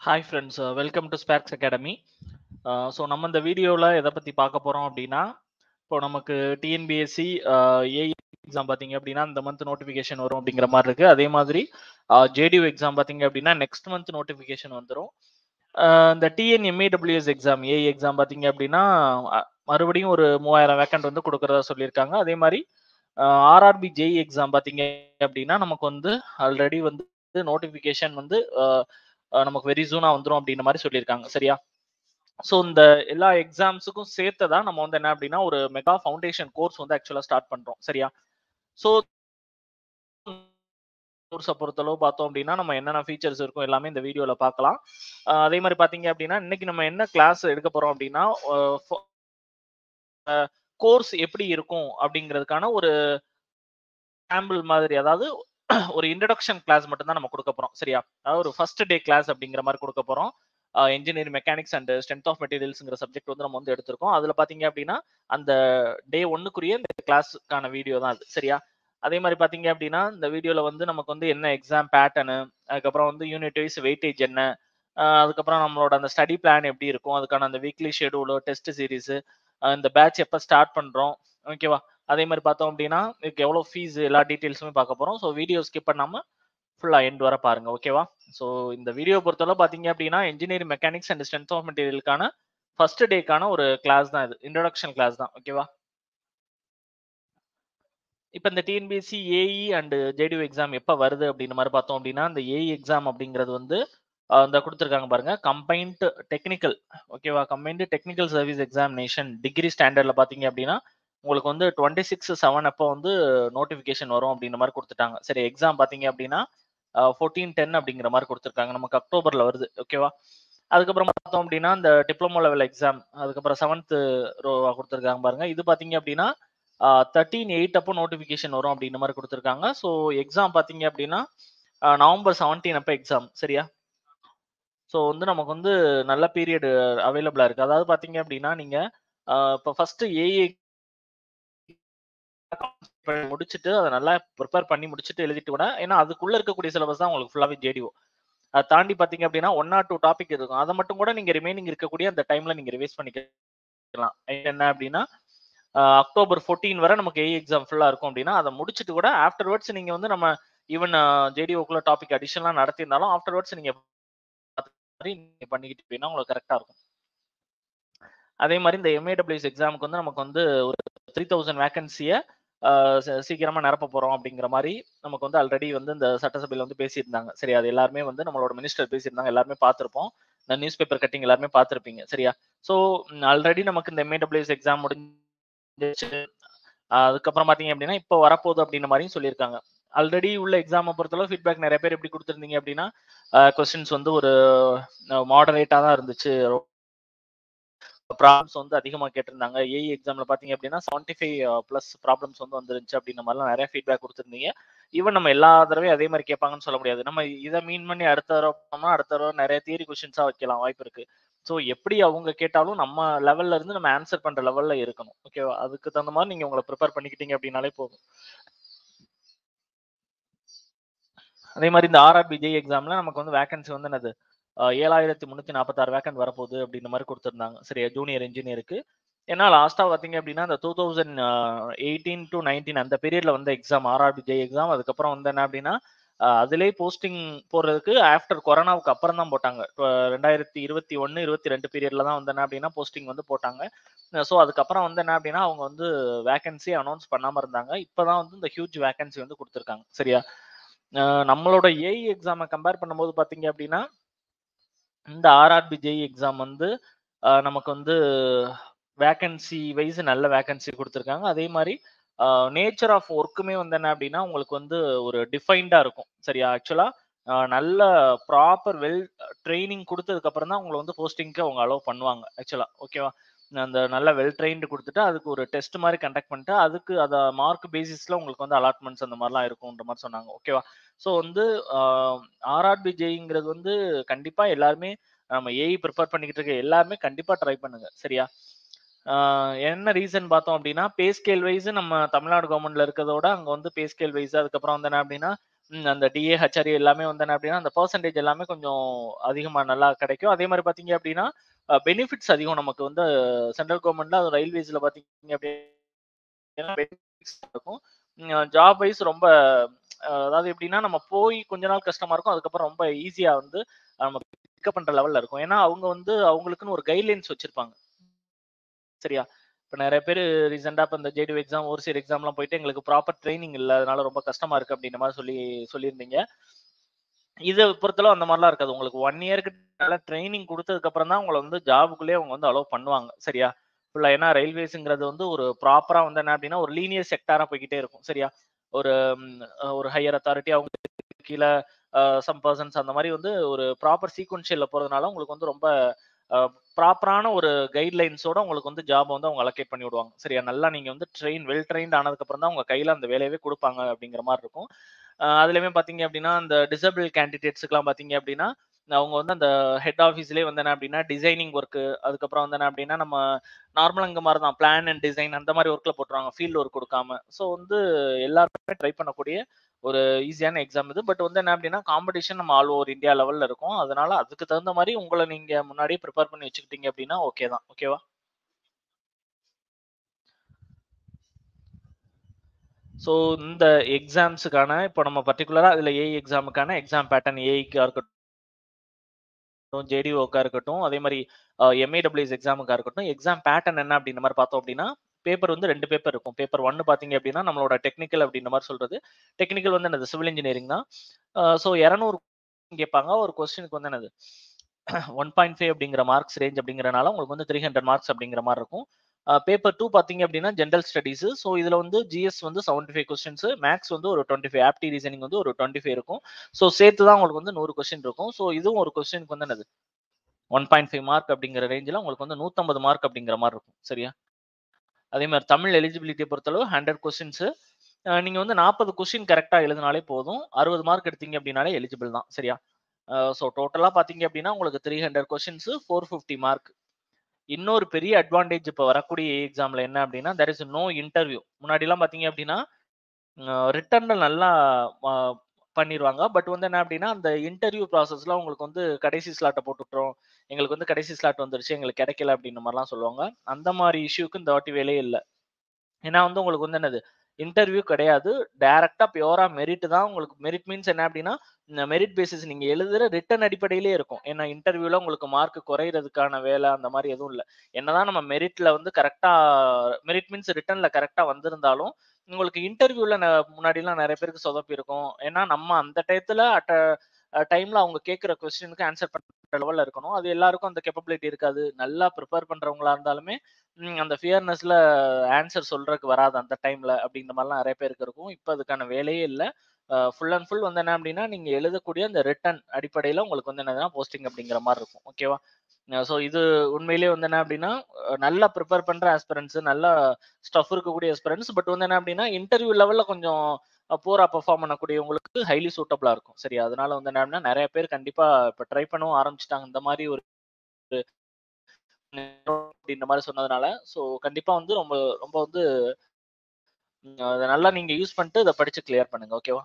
Hi friends welcome to Specs academy so நம்ம இந்த வீடியோவில் எதை பற்றி பார்க்க போகிறோம் அப்படின்னா இப்போ நமக்கு டிஎன்பிஎஸ்சி ஏஇ எக்ஸாம் பார்த்தீங்க அப்படின்னா இந்த மந்த் நோட்டிஃபிகேஷன் வரும் அப்படிங்கிற மாதிரி இருக்குது அதே மாதிரி ஜேடியூ எக்ஸாம் பார்த்தீங்க அப்படின்னா நெக்ஸ்ட் மந்த் நோட்டிஃபிகேஷன் வந்துடும் இந்த டிஎன்எம்ஏடபிள்யூஎஸ் எக்ஸாம் ஏஇ எக்ஸாம் பார்த்தீங்க அப்படின்னா அஹ், மறுபடியும் ஒரு மூவாயிரம் வேக்கண்ட் வந்து கொடுக்குறதா சொல்லியிருக்காங்க அதே மாதிரி ஆர்ஆர்பி ஜேஇ எக்ஸாம் பார்த்தீங்க அப்படின்னா நமக்கு வந்து ஆல்ரெடி வந்து நோட்டிஃபிகேஷன் வந்து அஹ், அஹ் நமக்கு வெரி சூனா வந்துரும் அப்படின்ற மாதிரி சொல்லியிருக்காங்க சரியா ஸோ இந்த எல்லா எக்ஸாம்ஸுக்கும் சேர்த்து தான் நம்ம வந்து என்ன அப்படின்னா ஒரு மெகா ஃபவுண்டேஷன் கோர்ஸ் வந்து ஆக்சுவலாக ஸ்டார்ட் பண்றோம் சரியா ஸோ கோர்ஸை பொறுத்தளவு பார்த்தோம் அப்படின்னா நம்ம என்னென்ன ஃபீச்சர்ஸ் இருக்கும் எல்லாமே இந்த வீடியோவில் பார்க்கலாம் அஹ் அதே மாதிரி பார்த்தீங்க அப்படின்னா இன்னைக்கு நம்ம என்ன கிளாஸ் எடுக்க போறோம் அப்படின்னா கோர்ஸ் எப்படி இருக்கும் அப்படிங்கிறதுக்கான ஒரு சாம்பிள் மாதிரி அதாவது ஒரு இன்ட்ரடக்ஷன் கிளாஸ் மட்டும் தான் நம்ம கொடுக்க போறோம் சரியா அதாவது ஒரு ஃபர்ஸ்ட் டே கிளாஸ் அப்படிங்கிற மாதிரி கொடுக்க போறோம் engineering mechanics and strength of மெட்டீரியல்ஸ்ங்கிற சப்ஜெக்ட் வந்து நம்ம வந்து எடுத்திருக்கோம் அதுல பாத்தீங்க அப்படின்னா அந்த டே ஒன்னுக்குரிய இந்த கிளாஸுக்கான வீடியோ தான் அது சரியா அதே மாதிரி பாத்தீங்க அப்படின்னா இந்த வீடியோல வந்து நமக்கு வந்து என்ன எக்ஸாம் பேட்டர்னு அதுக்கப்புறம் வந்து யூனிட் வைஸ் வெயிட்டேஜ் என்ன அஹ் அதுக்கப்புறம் நம்மளோட அந்த ஸ்டடி பிளான் எப்படி இருக்கும் அதுக்கான அந்த வீக்லி ஷெடியூலு டெஸ்ட் சீரிஸ் இந்த பேட்ச் எப்போ ஸ்டார்ட் பண்றோம் ஓகேவா அதே மாதிரி பார்த்தோம் அப்படின்னா இதுக்கு எவ்வளோ ஃபீஸ் எல்லா டீட்டெயில்ஸுமே பார்க்க போறோம் ஸோ வீடியோ ஸ்கிப் பண்ணாம ஃபுல்லா எண்ட் வர பாருங்க ஓகேவா ஸோ இந்த வீடியோ பொறுத்தவரை பார்த்தீங்க அப்படின்னா engineering mechanics and strength of மெட்டீரியலுக்கான ஃபர்ஸ்ட் டேக்கான ஒரு கிளாஸ் தான் இது இன்ட்ரடக்ஷன் கிளாஸ் தான் ஓகேவா இப்போ இந்த TNPSC AE and JTO exam எப்போ வருது அப்படின்ற மாதிரி பார்த்தோம் அப்படின்னா இந்த ஏஇ எக்ஸாம் அப்படிங்கிறது வந்து அஹ், இந்த கொடுத்துருக்காங்க பாருங்க கம்பைன்ட் டெக்னிக்கல் ஓகேவா combined technical service examination degree ஸ்டாண்டர்டில் பார்த்தீங்க அப்படின்னா உங்களுக்கு வந்து டுவெண்ட்டி சிக்ஸ் செவன் அப்போ வந்து நோட்டிஃபிகேஷன் வரும் அப்படின்ற மாதிரி கொடுத்துட்டாங்க சரி எக்ஸாம் பார்த்தீங்க அப்படின்னா ஃபோர்டீன் டென் அப்படிங்கிற மாதிரி கொடுத்துருக்காங்க நமக்கு அக்டோபரில் வருது ஓகேவா அதுக்கப்புறம் பார்த்தோம் அப்படின்னா இந்த டிப்ளமோ லெவல் எக்ஸாம் அதுக்கப்புறம் செவன்த் ரோவா கொடுத்துருக்காங்க பாருங்க இது பார்த்தீங்க அப்படின்னா தேர்ட்டீன் எயிட் அப்போ நோட்டிஃபிகேஷன் வரும் அப்படின்ற மாதிரி கொடுத்துருக்காங்க ஸோ எக்ஸாம் பார்த்தீங்க அப்படின்னா ஆஹ் நவம்பர் செவன்டீன் அப்போ எக்ஸாம் சரியா ஸோ வந்து நமக்கு வந்து நல்ல பீரியட் அவைலபிளாக இருக்குது அதாவது பார்த்தீங்க அப்படின்னா நீங்கள் இப்போ ஃபஸ்ட்டு ஏஏ முடிச்சுட்டு அதை நல்லா ப்ரிப்பேர் பண்ணி முடிச்சுட்டு எழுதிட்டு கூட ஏன்னா அதுக்குள்ள இருக்கக்கூடிய சிலபஸ் தான் உங்களுக்கு ஃபுல்லாவே ஜேடிஓ அதை தாண்டி பாத்தீங்க அப்படின்னா ஒன் ஆர் டூ டாபிக் இருக்கும் அதை மட்டும் கூட நீங்க ரிமைனிங் இருக்கக்கூடிய அந்த டைம்ல நீங்க ரிவைஸ் பண்ணிக்கலாம் என்ன அப்படின்னா அஹ் அக்டோபர் 14 வரை நமக்கு ஏ எக்ஸாம் ஃபுல்லா இருக்கும் அப்படின்னா அதை முடிச்சுட்டு கூட ஆஃப்டர்வர்ட்ஸ் நீங்க வந்து நம்ம ஈவன் ஜேடிஓக்குள்ள டாபிக் அடிஷனலா நடத்தியிருந்தாலும் ஆஃப்டர்வர்ட்ஸ் நீங்க மாதிரி நீங்க பண்ணிக்கிட்டு போயினா உங்களுக்கு கரெக்டா இருக்கும் அதே மாதிரி இந்த எம்ஏடபிள்யூஎஸ் எக்ஸாமுக்கு வந்து நமக்கு வந்து ஒரு த்ரீ தௌசண்ட் வேகன்சியை சீக்கிரமா நிரப்ப போறோம் அப்படிங்கிற மாதிரி நமக்கு வந்து ஆல்ரெடி வந்து இந்த சட்டசபையில வந்து பேசியிருந்தாங்க சரி அது எல்லாருமே வந்து நம்மளோட மினிஸ்டர் பேசியிருந்தாங்க எல்லாருமே பார்த்திருப்போம் இந்த நியூஸ் பேப்பர் கட்டிங் எல்லாருமே பார்த்திருப்பீங்க சரியா ஸோ ஆல்ரெடி நமக்கு இந்த எம்ஏடபிள்யூஎஸ் எக்ஸாம் முடிஞ்சிச்சு ஆஹ் அதுக்கப்புறம் பாத்தீங்க அப்படின்னா இப்போ வரப்போகுது அப்படின்ற மாதிரியும் சொல்லியிருக்காங்க ஆல்ரெடி உள்ள எக்ஸாமை பொறுத்தளவு ஃபீட்பேக் நிறைய பேர் எப்படி கொடுத்துருந்தீங்க அப்படின்னா கொஸ்டின்ஸ் வந்து ஒரு மாடரேட்டா தான் இருந்துச்சு ப்ராப்ளம்ஸ் வந்து அதிகமாக கேட்டிருந்தாங்க ஏஇ எக்ஸாம்ல பாத்தீங்க அப்படின்னா செவன்டி ஃபைவ் ப்ளஸ் ப்ராப்ளம்ஸ் வந்து வந்துருந்துச்சு அப்படின்ற மாதிரிலாம் நிறைய ஃபீட்பேக் கொடுத்துருந்தீங்க ஈவன் நம்ம எல்லா தடவையும் அதே மாதிரி கேட்பாங்கன்னு சொல்ல முடியாது நம்ம இதை மீன் பண்ணி அடுத்த தடவை பண்ணோம்னா அடுத்த தடவை நிறைய தியரி கொஸ்டின்ஸா வைக்கலாம் வாய்ப்பு இருக்கு ஸோ எப்படி அவங்க கேட்டாலும் நம்ம லெவல்ல இருந்து நம்ம ஆன்சர் பண்ற லெவல்ல இருக்கணும் ஓகேவா அதுக்கு தகுந்த மாதிரி நீங்க உங்களை ப்ரிப்பேர் பண்ணிக்கிட்டீங்க அப்படின்னாலே போதும் அதே மாதிரி இந்த ஆர்ஆர்பி ஜே எக்ஸாம்ல நமக்கு வந்து வேகன்சி வந்து என்னது ஏழாயிரத்தி முந்நூற்றி நாற்பத்தாறு வேக்கன்ட் வரப்போகுது அப்படின்ற மாதிரி கொடுத்துருந்தாங்க சரியா ஜூனியர் இன்ஜினியருக்கு ஏன்னா லாஸ்ட்டாக பார்த்தீங்க அப்படின்னா இந்த two thousand eighteen to nineteen அந்த பீரியட்ல வந்த எக்ஸாம் ஆர்ஆர்பி ஜே எக்ஸாம் அதுக்கப்புறம் வந்து என்ன அப்படின்னா அதிலே போஸ்டிங் போடுறதுக்கு ஆஃப்டர் கொரோனாவுக்கு அப்புறம் தான் போட்டாங்க ரெண்டாயிரத்தி இருபத்தி ஒன்று இருபத்தி ரெண்டு பீரியட்ல தான் வந்து என்ன அப்படின்னா போஸ்டிங் வந்து போட்டாங்க ஸோ அதுக்கப்புறம் வந்து என்ன அப்படின்னா அவங்க வந்து வேகன்சி அனௌன்ஸ் பண்ணாமல் இருந்தாங்க இப்போதான் வந்து இந்த ஹியூஜ் வேகன்சி வந்து கொடுத்துருக்காங்க சரியா நம்மளோட ஏஇ எக்ஸாமை கம்பேர் பண்ணும்போது பார்த்தீங்க அப்படின்னா இந்த ஆர்ஆர்பி ஜேஇ எக்ஸாம் வந்து நமக்கு வந்து வேக்கன்சி வைஸ் நல்ல வேக்கன்சி கொடுத்துருக்காங்க அதே மாதிரி நேச்சர் ஆஃப் ஒர்க்குமே வந்து என்ன அப்படின்னா உங்களுக்கு வந்து ஒரு டிஃபைன்டா இருக்கும் சரியா ஆக்சுவலா நல்ல ப்ராப்பர் வெல் ட்ரைனிங் கொடுத்ததுக்கு அப்புறம் தான் உங்களை வந்து போஸ்டிங்க்கு அவங்க அலோவ் பண்ணுவாங்க ஆக்சுவலா ஓகேவா அந்த நல்ல வெல் ட்ரைன்டு கொடுத்துட்டு அதுக்கு ஒரு டெஸ்ட் மாதிரி கண்டக்ட் பண்ணிட்டு அதுக்கு அதை மார்க் பேசிஸ்ல உங்களுக்கு வந்து அலாட்மெண்ட்ஸ் அந்த மாதிரிலாம் இருக்கும்ன்ற மாதிரி சொன்னாங்க ஓகேவா ஸோ வந்து ஆர்ஆர்பி ஜெயிங்கிறது வந்து கண்டிப்பா எல்லாருமே நம்ம ஏஐ ப்ரிப்பேர் பண்ணிக்கிட்டு இருக்க எல்லாருமே கண்டிப்பா ட்ரை பண்ணுங்க சரியா என்ன ரீசன் பார்த்தோம் அப்படின்னா பே ஸ்கேல் வைஸ் நம்ம தமிழ்நாடு கவர்மெண்ட்ல இருக்கிறதோட அங்க வந்து பே ஸ்கேல் வைஸ் அதுக்கப்புறம் வந்து என்ன அப்படின்னா ம் அந்த டிஏ, ஹெச்ஆர்ஏ எல்லாமே வந்து என்ன அப்படின்னா, அந்த பெர்சன்டேஜ் எல்லாமே கொஞ்சம் அதிகமா நல்லா கிடைக்கும். அதே மாரி பார்த்தீங்க அப்படின்னா, அ பெனிஃபிட்ஸ் அதிகம் நமக்கு வந்து சென்ட்ரல் கவர்ன்மெண்ட்ல அது ரயில்வேஸ்ல பார்த்தீங்க அப்படின்னா பெனிஃபிட்ஸ் இருக்கும். ம் ஜாப் வைஸ் ரொம்ப அ அதாவது எப்படின்னா, நம்ம போய் கொஞ்ச நாள் கஷ்டமா இருக்கும். அதுக்கப்புறம் ரொம்ப ஈஸியா வந்து நம்ம பிக்கப் பண்ற லெவல்ல இருக்கும். ஏன்னா, அவங்க வந்து அவங்களுக்குன்னு ஒரு கைட்லைன்ஸ் வச்சிருப்பாங்க. சரியா? இப்ப நெறைய பேரு ரீசென்ட்டா இப்ப இந்த ஜேடியூ எக்ஸாம், ஓர்சியர் எக்ஸாம்லாம் போயிட்டு எங்களுக்கு ப்ராப்பர் ட்ரெய்னிங் இல்ல. அதனால ரொம்ப கஷ்டமா இருக்கு அப்படின்ற மாரி சொல்லி சொல்லியிருந்தீங்க. இத பொறுத்தளவு அந்த மாரிலாம் இருக்காது. உங்களுக்கு 1 இயர்க்கு நல்லா ட்ரெய்னிங் குடுத்ததுக்கு அப்புறம் தான் உங்கள வந்து ஜாப்க்குள்ளயே அவங்க வந்து அலோவ் பண்ணுவாங்க. சரியா? ஃபுல்லா ஏன்னா ரயில்வேஸ்ங்கிறது வந்து ஒரு ப்ராப்பரா வந்து என்ன அப்படின்னா, ஒரு லீனியர் செக்டாரா போய்க்கிட்டே இருக்கும். சரியா? ஒரு ம் ஒரு ஹையர் அத்தாரிட்டி அவங்களுக்கு கீழ அ சம் பெர்சன்ஸ் அந்த மாரி வந்து ஒரு ப்ராப்பர் சீக்வென்ஷியல்ல போறதுனால உங்களுக்கு வந்து ரொம்ப அ ப்ராப்பரான ஒரு கைட்லைன்ஸோட உங்களுக்கு வந்து ஜாப் வந்து அவங்க அலோகேட் பண்ணி விடுவாங்க. சரியா? நல்லா நீங்க வந்து ட்ரெயின் வெல் ட்ரெயின்ட் ஆனதுக்கு அப்புறம் தான் உங்க கையில அந்த வேலையவே குடுப்பாங்க அப்படிங்கிற மாரி இருக்கும். அ அதுலயுமே பார்த்தீங்க அப்படின்னா, அந்த டிசேபிள் கேண்டிடேட்ஸ்க்குலாம் பார்த்தீங்க அப்படின்னா, அவங்க வந்து அந்த ஹெட் ஆஃபீஸ்லயே வந்து என்ன அப்படின்னா, டிசைனிங் ஒர்க் அதுக்கப்புறம் வந்து என்ன அப்படின்னா, நம்ம நார்மலா இங்க மாரி தான் பிளான் அண்ட் டிசைன் அந்த மாரி ஒர்க்ல போட்டுருவாங்க. ஃபீல்ட் ஒர்க் குடுக்காம. ஸோ வந்து எல்லாருமே ட்ரை பண்ணக்கூடிய ஒரு ஈஸியான எக்ஸாம் இது. பட் வந்து என்ன அப்படின்னா, காம்படிஷன் நம்ம ஆல் ஓவர் இந்தியா லெவல்ல இருக்கும். அதனால அதுக்கு தகுந்த மாரி உங்கள நீங்க முன்னாடியே பிரிப்பேர் பண்ணி வச்சுக்கிட்டீங்க அப்படின்னா ஓகே தான். ஓகேவா? ஸோ இந்த எக்ஸாம்ஸுக்கான இப்ப நம்ம பர்ட்டிகுலரா இதுல ஏஇ எக்ஸாமுக்கான எக்ஸாம் பேட்டர்ன் ஏஇக்கா இருக்கட்டும் ஜேடிஓக்கா இருக்கட்டும், அதே மாரி அ எம்ஏடபிள்யூஎஸ் எக்ஸாமுக்கா இருக்கட்டும், எக்ஸாம் பேட்டர்ன் என்ன அப்படின்ற மாரி பார்த்தோம் அப்படின்னா, பேப்பர் வந்து 2 பேப்பர் இருக்கும். பேப்பர் 1 பார்த்தீங்க அப்படின்னா, நம்மளோட டெக்னிக்கல் அப்படின்ற மாரி சொல்றது. டெக்னிக்கல் வந்து என்னது சிவில் இன்ஜினியரிங் தான். அ ஸோ 200 கேட்பாங்க. ஒரு கொஸ்டினுக்கு வந்து என்னது 1.5 அப்படிங்கிற மார்க்ஸ் ரேஞ்ச் அப்படிங்கிறனால உங்களுக்கு வந்து 300 மார்க்ஸ் அப்படிங்கிற மாரி இருக்கும். அ பேப்பர் 2 பார்த்தீங்க அப்படின்னா, ஜெனரல் ஸ்டடீஸ். ஸோ இதுல வந்து ஜிஎஸ் வந்து 75 கொஸ்டின்ஸ், மேத்ஸ் வந்து ஒரு 25 ஆப்டி ரீசனிங் வந்து ஒரு 25 இருக்கும். ஸோ சேர்த்து தான் உங்களுக்கு வந்து 100 கொஸ்டின் இருக்கும். ஸோ இதுவும் ஒரு கொஸ்டினுக்கு வந்து என்னது 1.5 மார்க் அப்படிங்கிற ரேஞ்சுல உங்களுக்கு வந்து 150 மார்க் அப்படிங்கிற மாரி இருக்கும். சரியா? அதே மாரி தமிழ் எலிஜிபிலிட்டிய பொறுத்தளவு 100 கொஸ்டின்ஸ். அ நீங்க வந்து 40 கொஸ்டின் கரெக்ட்டா எழுதினாலே போதும். 60 மார்க் எடுத்தீங்க அப்படின்னாலே எலிஜிபிள் தான். சரியா? அ ஸோ டோட்டலா பார்த்தீங்க அப்படின்னா, உங்களுக்கு 300 கொஸ்டின்ஸ் 450 மார்க். இன்னொரு பெரிய அட்வான்டேஜ் இப்ப வரக்கூடிய ஏ எக்ஸாம்ல என்ன அப்படின்னா, தேர் இஸ் நோ இன்டர்வியூ. முன்னாடிலாம் பார்த்தீங்க அப்படின்னா, அ ரிட்டன்ல நல்லா அ பண்ணிருவாங்க. பட் வந்து என்ன அப்படின்னா, அந்த இன்டர்வியூ ப்ராசஸ்ல உங்களுக்கு வந்து கடைசி ஸ்லாட்ட போட்டுட்டோம். எங்களுக்கு வந்து கடைசி ஸ்லாட் வந்துருச்சு. எங்களுக்கு கிடைக்கல அப்படின்ற மாரிலாம் சொல்லுவாங்க. அந்த மாரி இஷ்யூக்கு இந்த வாட்டி வேலையே இல்ல. ஏன்னா வந்து உங்களுக்கு வந்து என்னது இன்டர்வியூ கிடையாது. டைரக்ட்டா பியூரா மெரிட் தான் உங்களுக்கு மெரிட் மீன்ஸ் என்ன அப்படின்னா, இந்த மெரிட் பேசிஸ் நீங்க எழுதுற ரிட்டன் அடிப்படையிலேயே இருக்கும். ஏன்னா இன்டர்வியூல உங்களுக்கு மார்க் குறையறதுக்கான வேலை அந்த மாரி எதுவும் இல்ல. என்னதான் நம்ம மெரிட்ல வந்து கரெக்ட்டா மெரிட் மீன்ஸ் ரிட்டன்ல கரெக்ட்டா வந்திருந்தாலும், உங்களுக்கு இன்டர்வியூல ந முன்னாடிலாம் நெறைய பேருக்கு சொதப்பியிருக்கும். ஏன்னா நம்ம அந்த டயத்துல அட் அ டைம்ல அவங்க கேட்கிற கொஸ்டினுக்கு ஆன்சர் பண்ற லெவல்ல இருக்கணும். அது எல்லாருக்கும் அந்த கேப்பபிலிட்டி இருக்காது. நல்லா பிரிப்பேர் பண்றவங்களா இருந்தாலுமே, ம் அந்த ஃபியர்னஸ்ல ஆன்சர் சொல்றதுக்கு வராது அந்த டைம்ல அப்படின்ற மாரிலாம் நெறைய பேருக்கு இருக்கும். இப்ப அதுக்கான வேலையே இல்ல. அ ஃபுல் அண்ட் ஃபுல் வந்து என்ன அப்படின்னா, நீங்க எழுதக்கூடிய அந்த ரிட்டன் அடிப்படையில உங்களுக்கு வந்து என்னதுன்னா போஸ்டிங் அப்படிங்கிற மாரி இருக்கும். ஓகேவா? அ ஸோ இது உண்மையிலேயே வந்து என்ன அப்படின்னா, அ நல்லா பிரிப்பேர் பண்ற ஆஸ்பிரண்ட்ஸ் நல்லா ஸ்டஃப் இருக்கக்கூடிய ஆஸ்பிரண்ட்ஸ் பட் வந்து என்ன அப்படின்னா, இன்டர்வியூ லெவல்ல கொஞ்சம் அ புவரா பெர்ஃபார்ம் பண்ணக்கூடியவங்களுக்கு ஹைலி சூட்டபிளா இருக்கும். சரியா? அதனால வந்து என்ன அப்படின்னா, நெறைய பேர் கண்டிப்பா இப்ப ட்ரை பண்ணவும் ஆரம்பிச்சுட்டாங்க. இந்த மாரி ஒரு அப்படின்ற மாரி சொன்னதுனால, ஸோ கண்டிப்பா வந்து ரொம்ப ரொம்ப வந்து ம் அத நல்லா நீங்க யூஸ் பண்ணிட்டு இத படிச்சு கிளியர் பண்ணுங்க. ஓகேவா?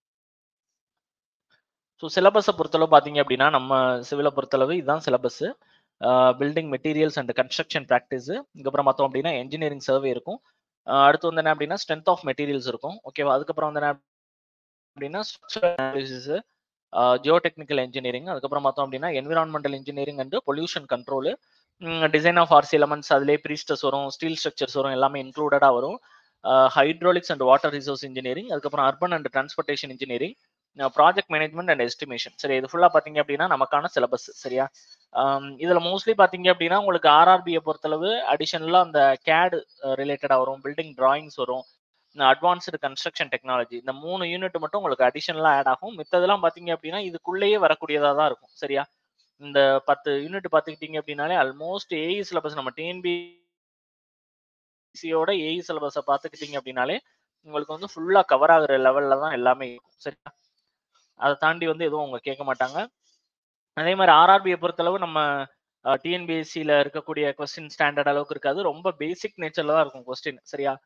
ஸோ சிலபஸ பொறுத்தளவு பார்த்தீங்க அப்படின்னா, நம்ம சிவில பொறுத்தளவு இதுதான் சிலபஸ். அ building materials and construction practice. இதுக்கப்புறம் பார்த்தோம் அப்படின்னா, என்ஜினியரிங் சர்வே இருக்கும். அ அடுத்து வந்து என்ன அப்படின்னா, ஸ்ட்ரென்த் ஆஃப் மெட்டீரியல்ஸ் இருக்கும். ஓகேவா? அதுக்கப்புறம் வந்து என்ன அப்படின்னா, ஸ்ட்ரக்சரல் அனாலிசிஸ், அ ஜியோ டெக்னிக்கல் என்ஜினியரிங், அதுக்கப்புறம் பார்த்தோம் அப்படின்னா, environmental engineering and pollution control, ம் டிசைன் ஆஃப் ஆர்சி எலமெண்ட்ஸ் அதிலேயே ப்ரீஸ்டஸ் வரும், ஸ்டீல் ஸ்ட்ரக்சர்ஸ் வரும். எல்லாமே இன்க்ளூடடா வரும். அ hydraulics and water resource engineering, அதுக்கப்புறம் அர்பன் அண்ட் டிரான்ஸ்போர்ட்டேஷன் இன்ஜினியரிங், அ ப்ராஜெக்ட் மேனேஜ்மென்ட் அண்ட் எஸ்டிமேஷன். சரி இது ஃபுல்லா பார்த்தீங்க அப்படின்னா, நமக்கான சிலபஸ். சரியா? அம் இதுல மோஸ்ட்லி பார்த்தீங்க அப்படின்னா, உங்களுக்கு ஆர்ஆர்பிய பொறுத்தளவு அடிஷனலா அந்த கேட் ரிலேட்டடா வரும். பில்டிங் டிராயிங்ஸ் வரும். Advanced construction technology. இந்த 3 யூனிட் மட்டும் உங்களுக்கு அடிஷனலா ஆட் ஆகும். மித்ததெல்லாம் பார்த்தீங்க அப்படின்னா, இதுக்குள்ளேயே வரக்கூடியதா தான் இருக்கும். சரியா? இந்த 10 யூனிட் பார்த்துக்கிட்டீங்க அப்படின்னாலே ஆல்மோஸ்ட் ஏஇ சிலபஸ் நம்ம டிஎன்பிஎஸ்சியோட ஏஇ சிலபஸ பார்த்துக்கிட்டீங்க அப்படின்னாலே, உங்களுக்கு வந்து ஃபுல்லா கவர் ஆகுற லெவல்ல தான் எல்லாமே இருக்கும். சரியா? அத தாண்டி வந்து எதுவும் அவங்க கேட்க மாட்டாங்க. அதே மாரி ஆர்ஆர்பிய பொறுத்தளவு நம்ம அ டிஎன்பிஎஸ்சில இருக்கக்கூடிய கொஸ்டின் ஸ்டாண்டர்ட் அளவுக்கு இருக்காது. ரொம்ப பேசிக் நேச்சர்ல தான் இருக்கும் கொஸ்டின். சரியா?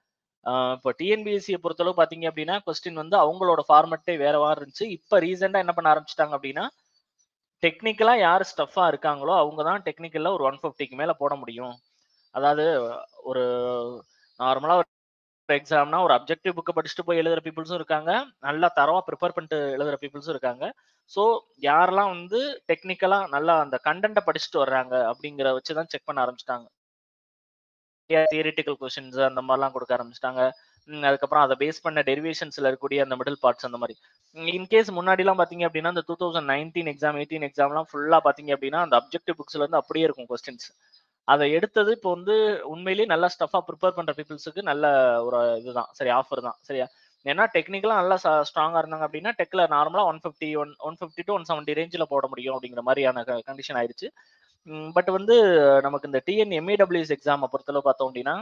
இப்போ டிஎன்பிஎஸ்சியை பொறுத்தளவு பார்த்தீங்க அப்படின்னா கொஸ்டின் வந்து அவங்களோட ஃபார்மெட்டே வேறவா இருந்துச்சு இப்போ ரீசெண்டாக என்ன பண்ண ஆரம்பிச்சிட்டாங்க அப்படின்னா டெக்னிக்கலா யார் ஸ்டஃபா இருக்காங்களோ அவங்க தான் டெக்னிக்கல்ல ஒரு ஒன் ஃபிஃப்டிக்கு மேல போட முடியும் அதாவது ஒரு நார்மலா ஒரு எக்ஸாம்னா ஒரு அப்ஜெக்டிவ் புக்கை படிச்சுட்டு போய் எழுதுற பீப்புள்ஸும் இருக்காங்க நல்லா தரவா ப்ரிப்பேர் பண்ணிட்டு எழுதுற பீப்புள்ஸும் இருக்காங்க ஸோ யாரெல்லாம் வந்து டெக்னிக்கலா நல்லா அந்த கண்டென்ட்டை படிச்சுட்டு வர்றாங்க அப்படிங்கிற வச்சு தான் செக் பண்ண ஆரம்பிச்சிட்டாங்க தியரிட்டிக்கல் கொஸ்டின்ஸ் அந்த மாதிரிலாம் கொடுக்க ஆரம்பிச்சிட்டாங்க அதுக்கப்புறம் அதை பேஸ் பண்ண டெரிவேஷன்ஸ்ல இருக்கக்கூடிய அந்த மிடில் பார்ட்ஸ் அந்த மாதிரி இன்கேஸ் முன்னாடிலாம் பாத்தீங்க அப்படின்னா இந்த two thousand nineteen exam eighteen எக்ஸாம்லாம் ஃபுல்லா பாத்தீங்க அப்படின்னா அந்த அப்ஜெக்டிவ் புக்ஸ்ல இருந்து அப்படியே இருக்கும் கொஸ்டின்ஸ் அதை எடுத்தது இப்போ வந்து உண்மையிலேயே நல்லா ஸ்டஃபா ப்ரிப்பேர் பண்ற பீப்புள்ஸுக்கு நல்ல ஒரு இதுதான் சரி ஆஃபர் தான் சரியா ஏன்னா டெக்னிக்கலா நல்லா ஸ்ட்ராங்கா இருந்தாங்க அப்படின்னா டெக்ல நார்மலா one fifty one one fifty to one seventy ரேஞ்சில் போட முடியும் அப்படிங்கிற மாதிரியான கண்டிஷன் ஆயிடுச்சு பட் வந்து நமக்கு இந்த டிஎன் எம்ஏடபிள்யூஎஸ் எக்ஸாமை பொறுத்தளவு பார்த்தோம் அப்படின்னா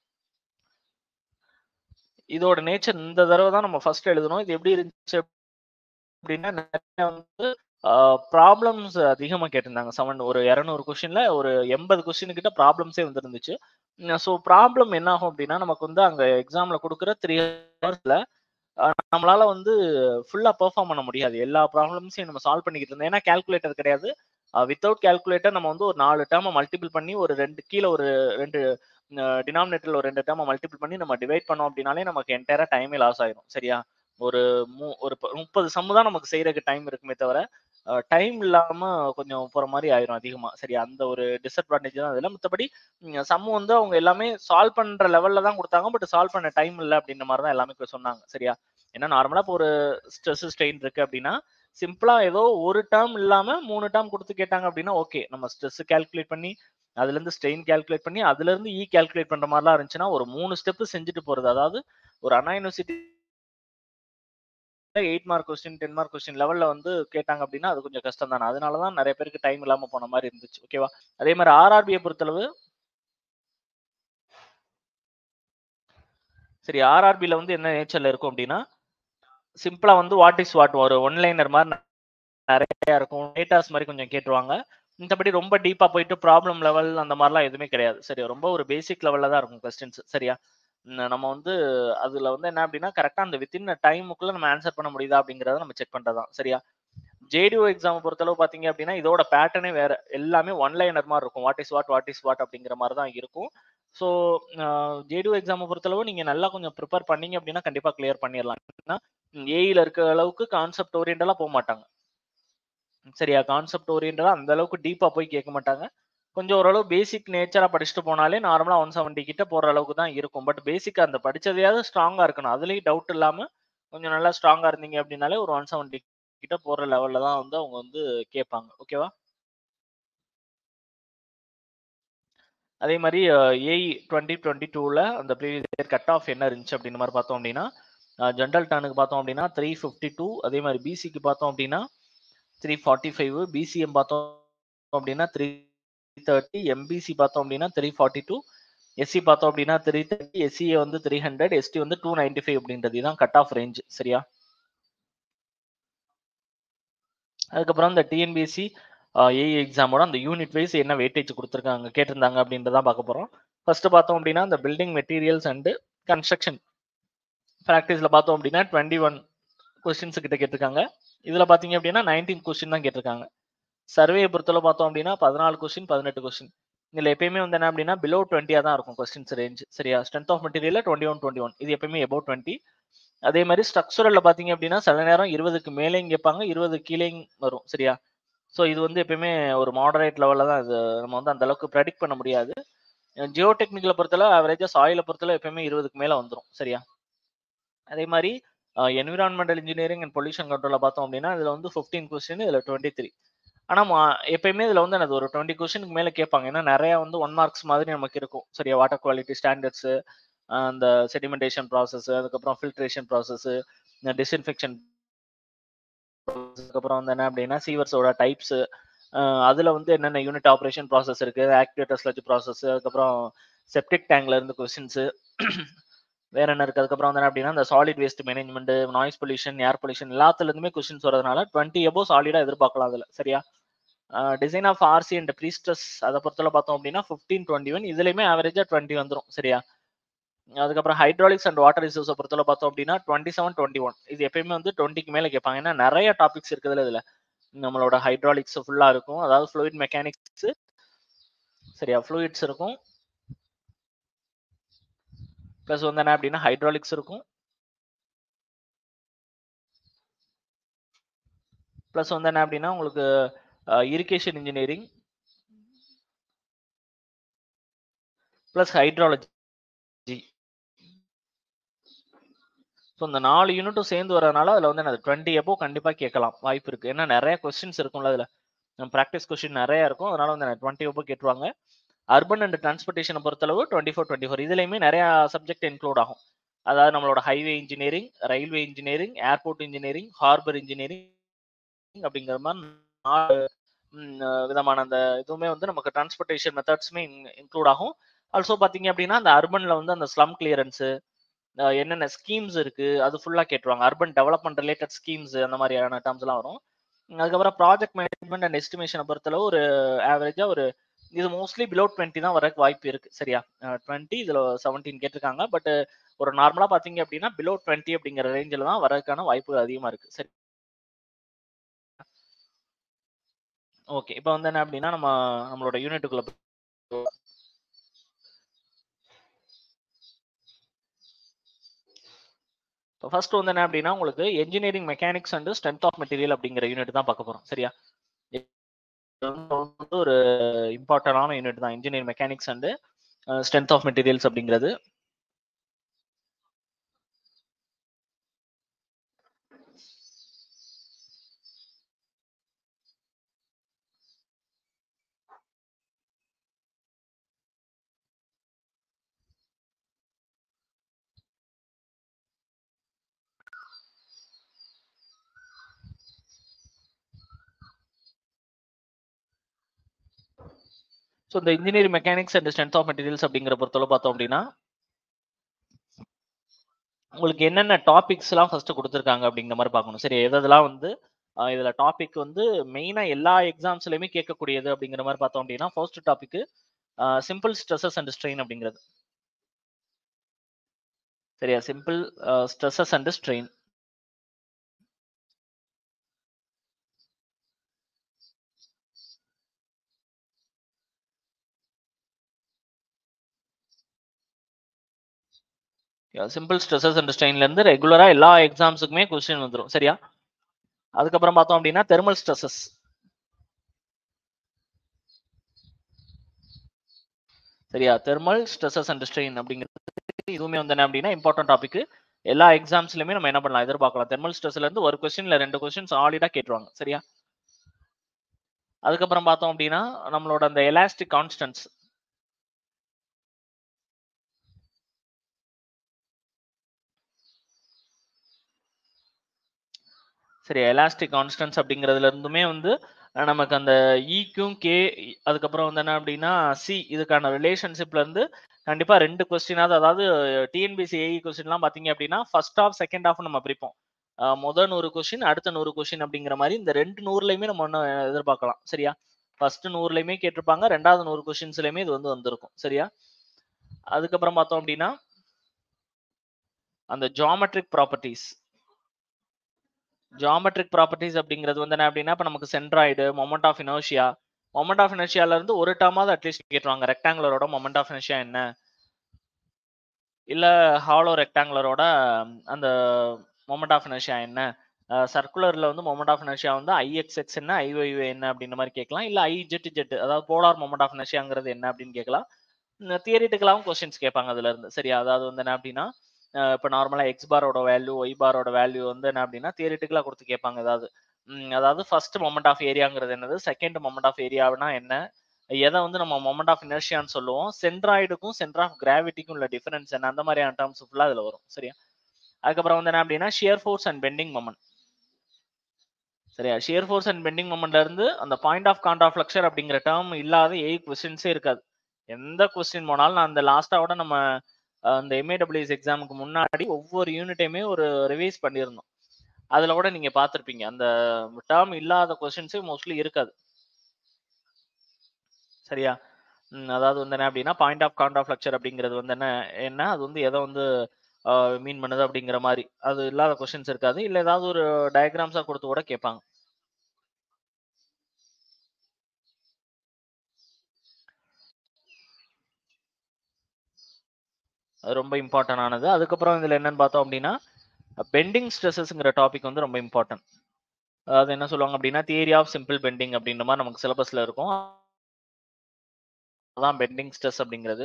இதோட நேச்சர் இந்த தடவை தான் நம்ம ஃபர்ஸ்ட் எழுதணும் இது எப்படி இருந்துச்சு அப்படின்னா நிறைய வந்து ப்ராப்ளம்ஸ் அதிகமாக கேட்டிருந்தாங்க செவன் ஒரு இரநூறு கொஸ்டின்ல ஒரு எண்பது கொஸ்டின் கிட்ட ப்ராப்ளம்ஸே வந்துருந்துச்சு ஸோ ப்ராப்ளம் என்ன ஆகும் அப்படின்னா நமக்கு வந்து அங்கே எக்ஸாம்ல கொடுக்குற த்ரீ ஹவர்ஸ்ல நம்மளால வந்து ஃபுல்லா பெர்ஃபார்ம் பண்ண முடியாது எல்லா ப்ராப்ளம்ஸையும் நம்ம சால்வ் பண்ணிக்கிட்டு இருந்தோம் ஏன்னா கேல்குலேட்டர் கிடையாது வித்தவுட் கேல்குலேட்டர் நம்ம வந்து ஒரு நாலு டேர்மை மல்டிபிள் பண்ணி ஒரு ரெண்டு கீழே ஒரு ரெண்டு டினாமினேட்டர்ல ஒரு ரெண்டு டேர்மை மல்டிபிள் பண்ணி நம்ம டிவைட் பண்ணோம் அப்படின்னாலே நமக்கு என்டையரா டைமே லாஸ் ஆயிரும் சரியா ஒரு மூ ஒரு முப்பது சம்மு தான் நமக்கு செய்யறதுக்கு டைம் இருக்குமே தவிர டைம் இல்லாம கொஞ்சம் போற மாதிரி ஆயிரும் அதிகமா சரி அந்த ஒரு டிஸ்அட்வான்டேஜ் தான் அதுல மற்றபடி சம்மு வந்து அவங்க எல்லாமே சால்வ் பண்ற லெவல்ல தான் கொடுத்தாங்க பட் சால்வ் பண்ண டைம் இல்லை அப்படின்ற மாதிரி தான் எல்லாமே சொன்னாங்க சரியா ஏன்னா நார்மலா இப்போ ஒரு ஸ்ட்ரெஸ் ஸ்ட்ரெயின் இருக்கு அப்படின்னா சிம்பிளா ஏதோ ஒரு டேர்ம் இல்லாம மூணு டேர்ம் கொடுத்து கேட்டாங்க அப்படின்னா ஓகே நம்ம ஸ்ட்ரெஸ் கால்குலேட் பண்ணி அதுல இருந்து ஸ்ட்ரெயின் கால்குலேட் பண்ணி அதுல இருந்து இ கால்குலேட் பண்ற மாதிரிலாம் இருந்துச்சுன்னா ஒரு மூணு ஸ்டெப் செஞ்சுட்டு போறது அதாவது ஒரு Anna university eight mark question ten mark question லெவல்ல வந்து கேட்டாங்க அப்படின்னா அது கொஞ்சம் கஷ்டம் தானே அதனாலதான் நிறைய பேருக்கு டைம் இல்லாம போன மாதிரி இருந்துச்சு ஓகேவா அதே மாதிரி ஆர்ஆர்பியை பொறுத்தளவு சரி ஆர்ஆர்பில வந்து என்ன நேச்சர்ல இருக்கும் அப்படின்னா சிம்பிளா வந்து வாட் இஸ் வாட் ஒரு ஒன்லைனர் மாதிரி நிறைய இருக்கும் டேட்டாஸ் மாதிரி கொஞ்சம் கேட்டுருவாங்க மத்தபடி ரொம்ப டீப்பா போயிட்டு ப்ராப்ளம் லெவல் அந்த மாதிரிலாம் எதுவுமே கிடையாது சரி ரொம்ப ஒரு பேசிக் லெவல்ல தான் இருக்கும் கொஸ்டின்ஸ் சரியா நம்ம வந்து அதுல வந்து என்ன அப்படின்னா கரெக்டா அந்த வித்தின் டைமுக்குள்ள நம்ம ஆன்சர் பண்ண முடியுதா அப்படிங்கறத நம்ம செக் பண்றதான் சரியா ஜேடிஓ எக்ஸாம் பொறுத்தளவு பாத்தீங்க அப்படின்னா இதோட பேட்டர்னே வேற எல்லாமே ஒன் லைனர் மாதிரி இருக்கும் what is what what is what அப்படிங்கிற மாதிரி தான் இருக்கும் ஸோ ஜேடிஓ எக்ஸாமை பொறுத்தளவு நீங்க நல்லா கொஞ்சம் ப்ரிப்பேர் பண்ணீங்க அப்படின்னா கண்டிப்பா கிளியர் பண்ணிடலாம் ஏன்னா ஏஇல இருக்க அளவுக்கு கான்செப்ட் ஓரியன்டலா போக மாட்டாங்க சரியா கான்செப்ட் ஓரியன்டலா அந்த அளவுக்கு டீப்பா போய் கேட்க மாட்டாங்க கொஞ்சம் ஓரளவு பேசிக் நேச்சரா படிச்சுட்டு போனாலே நார்மலா ஒன் செவன்டி கிட்ட போற அளவுக்கு தான் இருக்கும் பட் பேசிக் அந்த படிச்சதையாவது ஸ்ட்ராங்கா இருக்கணும் அதுலயும் டவுட் இல்லாம கொஞ்சம் நல்லா ஸ்ட்ராங்கா இருந்தீங்க அப்படின்னாலே ஒரு ஒன் செவன்டி கிட்ட போற லெவல்ல தான் வந்து அவங்க வந்து கேட்பாங்க ஓகேவா அதே மாதிரி ஏஇ டுவெண்ட்டி டுவெண்ட்டி டூவில் அந்த ப்ரீவியஸ் இயர் கட் ஆஃப் என்ன இருந்துச்சு அப்படின்னு மாதிரி பார்த்தோம் அப்படின்னா ஜென்ரல் டர்னுக்கு பார்த்தோம் அப்படின்னா த்ரீ ஃபிஃப்டி டூ அதே மாதிரி பிசிக்கு பார்த்தோம் அப்படின்னா த்ரீ ஃபார்ட்டி ஃபைவ் பிசிஎம் பார்த்தோம் அப்படின்னா த்ரீ தேர்ட்டி எம்பிசி பார்த்தோம் அப்படின்னா த்ரீ ஃபார்ட்டி டூ எஸ்சி பார்த்தோம் அப்படின்னா த்ரீ தேர்ட்டி எஸ்சிஏ வந்து த்ரீ ஹண்ட்ரட் எஸ்டி வந்து டூ நைன்டி ஃபைவ் அப்படின்றது தான் கட் ஆஃப் ரேஞ்ச் சரியா அதுக்கப்புறம் இந்த டிஎன்பிஎஸ்சி ஏஇ எக்ஸாமோட அந்த யூனிட் வைஸ் என்ன வெயிட்டேஜ் கொடுத்துருக்காங்க கேட்டிருந்தாங்க அப்படின்றதான் பார்க்க போகிறோம் ஃபர்ஸ்ட் பார்த்தோம் அப்படின்னா இந்த பில்டிங் மெட்டீரியல்ஸ் அண்டு கன்ஸ்ட்ரக்ஷன் ப்ராக்டிஸில் பார்த்தோம் அப்படின்னா டுவெண்ட்டி ஒன் கொஸ்டின்ஸ் கிட்ட கேட்டிருக்காங்க இதில் பார்த்தீங்க அப்படின்னா நைன்டீன் கொஸ்டின் தான் கேட்டிருக்காங்க சர்வே பொறுத்தளவு பார்த்தோம் அப்படின்னா பதினாலு கொஸ்டின் பதினெட்டு கொஸ்டின் இதில் எப்பயுமே வந்து என்ன அப்படின்னா பிலோ டுவெண்ட்டியாக தான் இருக்கும் கொஸ்டின்ஸ் ரேஞ்ச் சரியா strength of material twenty one twenty one இது எப்பயுமே எபோவ் டுவெண்ட்டி அதே மாதிரி ஸ்ட்ரக்சரல்ல பார்த்தீங்க அப்படின்னா சில நேரம் இருபதுக்கு மேலேயும் கேட்பாங்க இருபது கீழேயும் வரும் சரியா ஸோ இது வந்து எப்பயுமே ஒரு மாடரேட் லெவலில் தான் இது நம்ம வந்து அந்த அளவுக்கு ப்ரெடிக்ட் பண்ண முடியாது ஜியோ டெக்னிக்கலை பொறுத்தளவு ஆவரேஜாக சாயிலை பொறுத்தளவு எப்பயுமே இருபதுக்கு மேலே வந்துடும் சரியா அதே மாதிரி என்விரான்மெண்டல் இன்ஜினியரிங் அண்ட் பொல்யூஷன் கண்ட்ரோலில் பார்த்தோம் அப்படின்னா இதில் வந்து ஃபிஃப்டீன் கொஸ்டின் இதில் டுவெண்ட்டி த்ரீ ஆனால் எப்பயுமே இதில் வந்து எனக்கு ஒரு டுவெண்ட்டி கொஸ்டினுக்கு மேலே கேட்பாங்க ஏன்னா நிறையா வந்து ஒன் மார்க்ஸ் மாதிரி நமக்கு இருக்கும் சரியா வாட்டர் குவாலிட்டி ஸ்டாண்டர்ட்ஸு அந்த செடிமெண்டேஷன் ப்ராசஸ் அதுக்கப்புறம் ஃபில்ட்ரேஷன் ப்ராசஸ் டிஸ்இன்ஃபெக்ஷன் அதுக்கப்புறம் வந்து என்ன அப்படின்னா சீவர்ஸோட டைப்ஸ் அதில் வந்து என்னென்ன யூனிட் ஆப்ரேஷன் ப்ராசஸ் இருக்குது ஆக்டிவேட்டர் ஸ்லட்ஜ் ப்ராசஸ் அதுக்கப்புறம் செப்டிக் டேங்க்ல இருந்து கொஸ்டின்ஸு வேற என்ன இருக்கு அதுக்கப்புறம் வந்து என்ன அப்படின்னா இந்த solid waste management noise pollution air pollution எல்லாத்துலேருந்துமே கொஸ்டின்ஸ் வரதுனால டுவெண்ட்டி எபோ சாலிடாக எதிர்பார்க்கலாம் அதில் சரியா design of RC and prestress அதை பொறுத்தவரை பார்த்தோம் அப்படின்னா ஃபிஃப்டீன் டுவெண்ட்டி ஒன் இதுலையுமே ஆவரேஜாக டுவெண்ட்டி வந்துடும் சரியா அதுக்கப்புறம் ஹைட்ராலிக்ஸ் அண்ட் வாட்டர் ரிசோர்ஸை பொறுத்தவரை பார்த்தோம் அப்படின்னா டுவெண்ட்டி செவன் டுவெண்ட்டி ஒன் இது எப்பயுமே வந்து டுவெண்ட்டிக்கு மேலே கேட்பாங்க ஏன்னா நிறைய டாபிக்ஸ் இருக்குதுல இதில் நம்மளோட ஹைட்ராலிக்ஸ் ஃபுல்லாக இருக்கும் அதாவது ஃப்ளூயிட் மெக்கானிக்ஸ் சரியா ஃப்ளூயிட்ஸ் இருக்கும் ப்ளஸ் வந்து என்ன அப்படின்னா ஹைட்ராலிக்ஸ் இருக்கும் ப்ளஸ் வந்து என்ன அப்படின்னா உங்களுக்கு irrigation engineering plus hydrology so இந்த நாலு யூனிட்டும் சேர்ந்து வரதுனால அதில் வந்து எனக்கு டுவெண்ட்டி எப்போ கண்டிப்பாக கேட்கலாம் வாய்ப்பு இருக்குது ஏன்னா நிறைய கொஸ்டின்ஸ் இருக்கும்ல அதில் ப்ராக்டிஸ் கொஸ்டின் நிறைய இருக்கும் அதனால வந்து டுவெண்ட்டி எப்போ கேட்டுருவாங்க அர்பன் அண்ட் டிரான்ஸ்போர்ட்டேஷனை பொறுத்தளவு டுவெண்ட்டி ஃபோர் டுவெண்ட்டி ஃபோர் இதுலையுமே நிறைய சப்ஜெக்ட் இன்க்ளூட் ஆகும் அதாவது நம்மளோட highway engineering railway engineering airport engineering harbour engineering அப்படிங்கிற மாதிரி நாலு விதமான அந்த இதுவுமே வந்து நமக்கு டிரான்ஸ்போர்ட்டேஷன் மெத்தட்ஸுமே இன்க்ளூட் ஆகும் ஆல்சோ பார்த்தீங்க அப்படின்னா அந்த அர்பனில் வந்து அந்த ஸ்லம் கிளியரன்ஸு என்னென்ன ஸ்கீம்ஸ் இருக்கு அது ஃபுல்லாக கேட்டுருவாங்க அர்பன் டெவலப்மெண்ட் ரிலேட்டட் ஸ்கீம்ஸ் அந்த மாதிரியான டேர்ம்ஸ்லாம் வரும் அதுக்கப்புறம் ப்ராஜெக்ட் மேனேஜ்மெண்ட் அண்ட் எஸ்டிமேஷனை பொறுத்தளவு ஒரு ஆவரேஜா ஒரு இது மோஸ்ட்லி பிலோ டுவெண்ட்டி தான் வரக்கு வாய்ப்பு இருக்கு சரியா டுவெண்ட்டி இதுல செவன்டீன் கேட்டிருக்காங்க பட் ஒரு நார்மலா பாத்தீங்க அப்படின்னா பிலோ டுவெண்ட்டி அப்படிங்கிற ரேஞ்சில் தான் வரதுக்கான வாய்ப்பு அதிகமா இருக்கு சரி ஓகே இப்போ வந்து என்ன அப்படின்னா நம்ம நம்மளோட யூனிட்டுக்குள்ள இப்போ ஃபர்ஸ்ட் வந்து என்ன அப்படின்னா உங்களுக்கு engineering mechanics and strength of material அப்படிங்கிற யூனிட் தான் பார்க்க போறோம் சரியா வந்து ஒரு இம்பார்ட்டன்டான யூனிட் தான் engineering mechanics and strength of materials அப்படிங்கிறது ஸோ இந்த engineering mechanics and strength of materials அப்படிங்கிற பொறுத்தவரை பார்த்தோம் அப்படின்னா உங்களுக்கு என்னென்ன டாபிக்ஸ்லாம் ஃபர்ஸ்ட் கொடுத்துருக்காங்க அப்படிங்கிற மாதிரி பார்க்கணும் சரி எதெல்லாம் வந்து இதில் டாபிக் வந்து மெயினாக எல்லா எக்ஸாம்ஸ்லையுமே கேட்கக்கூடியது அப்படிங்கிற மாதிரி பார்த்தோம் அப்படின்னா first topic simple stresses and strain அப்படிங்கிறது சரியா simple stresses and strain simple stresses and ஸ்ட்ரெயின்ல இருந்து ரெகுலரா எல்லா எக்ஸாம்ஸுக்குமே கொஸ்டின் வந்துடும் சரியா அதுக்கப்புறம் பார்த்தோம் அப்படின்னா தெர்மல் ஸ்ட்ரெஸ்ஸஸ் சரியா தெர்மல் ஸ்ட்ரெஸ்ஸஸ் அண்ட் ஸ்ட்ரெயின் அப்படிங்கிறது இதுவுமே வந்து என்ன அப்படின்னா இம்பார்ட்டன்ட் டாபிக் எல்லா எக்ஸாம்ஸ்லயுமே நம்ம என்ன பண்ணலாம் எதிர்பார்க்கலாம் தெர்மல் ஸ்ட்ரெஸ்ல இருந்து ஒரு கொஸ்டின்ல ரெண்டு கொஸ்டின் சாலிடா கேட்டுருவாங்க சரியா அதுக்கப்புறம் பார்த்தோம் அப்படின்னா நம்மளோட அந்த எலாஸ்டிக் கான்ஸ்டன்ஸ் சரி எலாஸ்டிக் கான்ஸ்டன்ஸ் அப்படிங்கிறதுல இருந்துமே வந்து நமக்கு அந்த ஈக்கும் கே அதுக்கப்புறம் வந்து என்ன அப்படின்னா சி இதுக்கான ரிலேஷன்ஷிப்ல இருந்து கண்டிப்பா ரெண்டு கொஸ்டினாவது அதாவது டிஎன்பிசி ஏஇ கொஸ்டின்லாம் பாத்தீங்க அப்படின்னா ஃபர்ஸ்ட் ஆஃப் செகண்ட் ஆஃப் நம்ம பிரிப்போம் முதல் நூறு கொஸ்டின் அடுத்த நூறு கொஸ்டின் அப்படிங்கிற மாதிரி இந்த ரெண்டு நூறுலையுமே நம்ம ஒன்று எதிர்பார்க்கலாம் சரியா ஃபர்ஸ்ட் நூறுலையுமே கேட்டிருப்பாங்க ரெண்டாவது நூறு கொஸ்டின்ஸ்லையுமே இது வந்து வந்திருக்கும் சரியா அதுக்கப்புறம் பார்த்தோம் அப்படின்னா அந்த ஜாமெட்ரிக் ப்ராப்பர்ட்டிஸ் ஜாமெட்ரிக் ப்ராப்பர்ட்டிஸ் அப்படிங்கிறது வந்து என்ன அப்படின்னா இப்போ நமக்கு centroid moment of inertia moment of இனர்ஷியால இருந்து ஒரு டேர்மாவது அட்லீஸ்ட் கேட்டுருவாங்க ரெக்டாங்குலரோட மொமெண்ட் ஆஃப் இனர்ஷியா என்ன இல்ல ஹாலோ ரெக்டாங்குலரோட அந்த மொமெண்ட் ஆஃப் இனர்ஷியா என்ன சர்க்குலர்ல வந்து மொமெண்ட் ஆஃப் இனர்ஷியா வந்து ஐஎக்ஸ்எக்ஸ் என்ன ஐஒய்ஓ என்ன அப்படின்ற மாதிரி கேட்கலாம் இல்ல ஐ ஜெட் ஜெட் அதாவது போலார் மொமெண்ட் ஆஃப் இனர்ஷியாங்கிறது என்ன அப்படின்னு கேட்கலாம் தியரிட்டிக்கலாவும் கொஸ்டின்ஸ் கேட்பாங்க அதுல இருந்து சரி அதாவது வந்து என்ன அப்படின்னா இப்போ நார்மலாக எக்ஸ் பாரோட வேல்யூ ஒய் பாரோட வேல்யூ வந்து என்ன அப்படின்னா தியரிட்டிக்கலாக கொடுத்து கேட்பாங்க ஏதாவது அதாவது ஃபர்ஸ்ட் மொமெண்ட் ஆஃப் ஏரியாங்கிறது என்னது செகண்ட் மொமெண்ட் ஆஃப் ஏரியானா என்ன எதை வந்து நம்ம மொமெண்ட் ஆஃப் இனர்ஷியான்னு சொல்லுவோம் சென்ட்ராய்டுக்கும் சென்டர் ஆஃப் கிராவிட்டிக்கும் உள்ள டிஃபரன்ஸ் என்ன அந்த மாதிரியான டேர்ம்ஸ் ஃபுல்லாக அதில் வரும் சரியா அதுக்கப்புறம் வந்து என்ன அப்படின்னா shear force and bending moment சரியா ஷியர் ஃபோர்ஸ் அண்ட் பெண்டிங் மொமெண்ட்ல இருந்து அந்த பாயிண்ட் ஆஃப் கான்ட்ரா ஃபிளக்சர் அப்படிங்கிற டேர்ம் இல்லாத எயிட் கொஸ்டின்ஸே இருக்காது எந்த கொஸ்டின் போனாலும் நான் அந்த லாஸ்ட்டாவோட நம்ம அந்த எம்ஏடபிள்யூஎஸ் எக்ஸாமுக்கு முன்னாடி ஒவ்வொரு யூனிட்டையுமே ஒரு ரிவைஸ் பண்ணியிருந்தோம் அதில் கூட நீங்கள் பார்த்துருப்பீங்க அந்த டேர்ம் இல்லாத கொஸ்டின்ஸே மோஸ்ட்லி இருக்காது சரியா ம், அதாவது வந்து என்ன அப்படின்னா point of contraflexure அப்படிங்கிறது வந்து என்ன என்ன அது வந்து எதை வந்து மீன் பண்ணுது அப்படிங்கிற மாதிரி அது இல்லாத கொஸ்டின்ஸ் இருக்காது இல்ல ஏதாவது ஒரு டயக்ராம்ஸா கொடுத்து கூட கேட்பாங்க அது ரொம்ப இம்பார்ட்டன்ட் ஆனது அதுக்கப்புறம் இதுல என்னன்னு பார்த்தோம் அப்படின்னா பெண்டிங் ஸ்ட்ரெஸ்ஸஸ்ங்கிற டாபிக் வந்து ரொம்ப இம்பார்ட்டன்ட் அதாவது என்ன சொல்லுவாங்க அப்படின்னா தியரி ஆஃப் சிம்பிள் பெண்டிங் அப்படின்ற மாதிரி நமக்கு சிலபஸ்ல இருக்கும் அதான் பெண்டிங் ஸ்ட்ரெஸ் அப்படிங்கிறது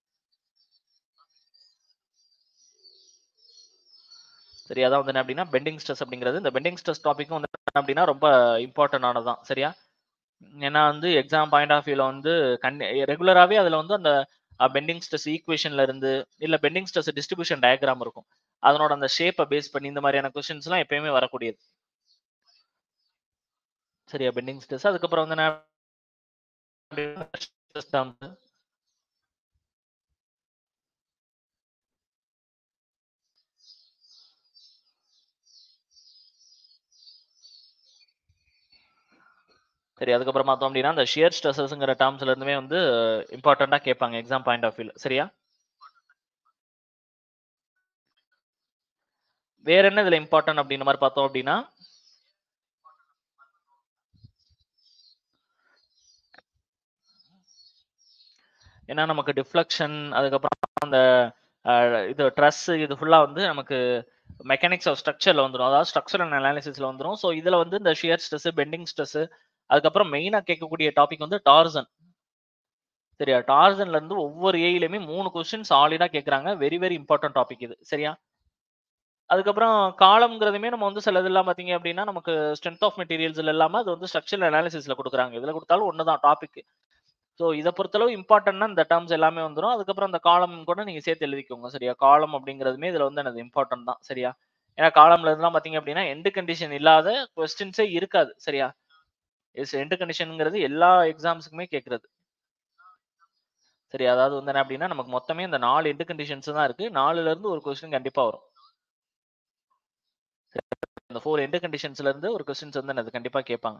சரி அதான் வந்து என்ன அப்படின்னா பெண்டிங் ஸ்ட்ரெஸ் அப்படிங்கிறது இந்த பெண்டிங் ஸ்ட்ரெஸ் டாபிக்கும் வந்து என்ன அப்படின்னா ரொம்ப இம்பார்ட்டன்ட் ஆனதுதான் சரியா ஏன்னா வந்து எக்ஸாம் பாயிண்ட் ஆஃப் வியூல வந்து கண்டி ரெகுலராகவே அதுல வந்து அந்த பெண்டிங் ஸ்ட்ரெஸ் ஈக்குவேஷன்ல இருந்து இல்ல பெண்டிங் ஸ்ட்ரெஸ் டிஸ்ட்ரிபியூஷன் டயக்ராம் இருக்கும் அதனோட அந்த ஷேப்பை பேஸ் பண்ணி இந்த மாதிரியான கொஸ்டின்ஸ் எல்லாம் எப்பயுமே வரக்கூடியது சரியா பெண்டிங் ஸ்ட்ரெஸ் அதுக்கப்புறம் வந்து என்ன stress terms. சரி அதுக்கப்புறம் பார்த்தோம் அப்படின்னா அந்த ஷியர் ஸ்ட்ரெஸஸ்ங்கிற டேர்ம்ஸ்ல இருந்துமே வந்து இம்பார்ட்டண்டா கேட்பாங்க எக்ஸாம் பாயிண்ட் ஆஃப் வியூல சரியா வேற என்ன இதுல இம்பார்ட்டன்ட் அப்படின்ற மாதிரி பார்த்தோம் அப்படின்னா ஏன்னா நமக்கு டிஃப்ளெக்ஷன் அதுக்கப்புறம் அந்த அஹ், இது ட்ரெஸ் இது ஃபுல்லா வந்து நமக்கு மெக்கானிக்ஸ் ஆஃப் ஸ்ட்ரக்சர்ல வந்துடும் அதாவது ஸ்ட்ரக்சரல் அனாலிசிஸ்ல வந்துடும் ஸோ இதுல வந்து இந்த ஷியர் ஸ்ட்ரெஸ் பெண்டிங் ஸ்ட்ரெஸ் அதுக்கப்புறம் மெயினா கேட்கக்கூடிய டாபிக் வந்து டார்சன் சரியா டார்சன்ல இருந்து ஒவ்வொரு ஏயிலுமே மூணு கொஸ்டின் சாலிடா கேட்கறாங்க வெரி வெரி இம்பார்ட்டன்ட் டாபிக் இது சரியா அதுக்கப்புறம் காலம்ங்கிறதுமே நம்ம வந்து சில இதெல்லாம் பாத்தீங்க அப்படின்னா நமக்கு ஸ்ட்ரென்த் ஆஃப் மெட்டீரியல்ஸ்ல இல்லாம அது வந்து ஸ்ட்ரக்சரல் அனாலிசிஸ்ல கொடுக்குறாங்க இதுல கொடுத்தாலும் ஒண்ணுதான் டாபிக் ஸோ இதை பொறுத்தளவு இம்பார்ட்டன்ட்னா இந்த டேர்ம்ஸ் எல்லாமே வந்துடும் அதுக்கப்புறம் அந்த காலம் கூட நீங்க சேர்த்து எழுதிக்கோங்க சரியா காலம் அப்படிங்கிறதுமே இதுல வந்து எனக்கு இம்பார்ட்டன்ட் தான் சரியா ஏன்னா காலம்ல இருந்தெல்லாம் பாத்தீங்க அப்படின்னா எண்டு கண்டிஷன் இல்லாத கொஸ்டின்ஸே இருக்காது சரியா எஸ் எண்டு கண்டிஷனுங்கிறது எல்லா எக்ஸாம்ஸுக்குமே கேட்கறது சரி அதாவது வந்து என்ன அப்படின்னா நமக்கு மொத்தமே இந்த நாலு எண்டு கண்டிஷன்ஸ் தான் இருக்கு நாலுல இருந்து ஒரு கொஸ்டின் கண்டிப்பா வரும் இந்த ஃபோர் எண்டு கண்டிஷன்ஸ்ல இருந்து ஒரு கொஸ்டின்ஸ் வந்து எனக்கு கண்டிப்பா கேட்பாங்க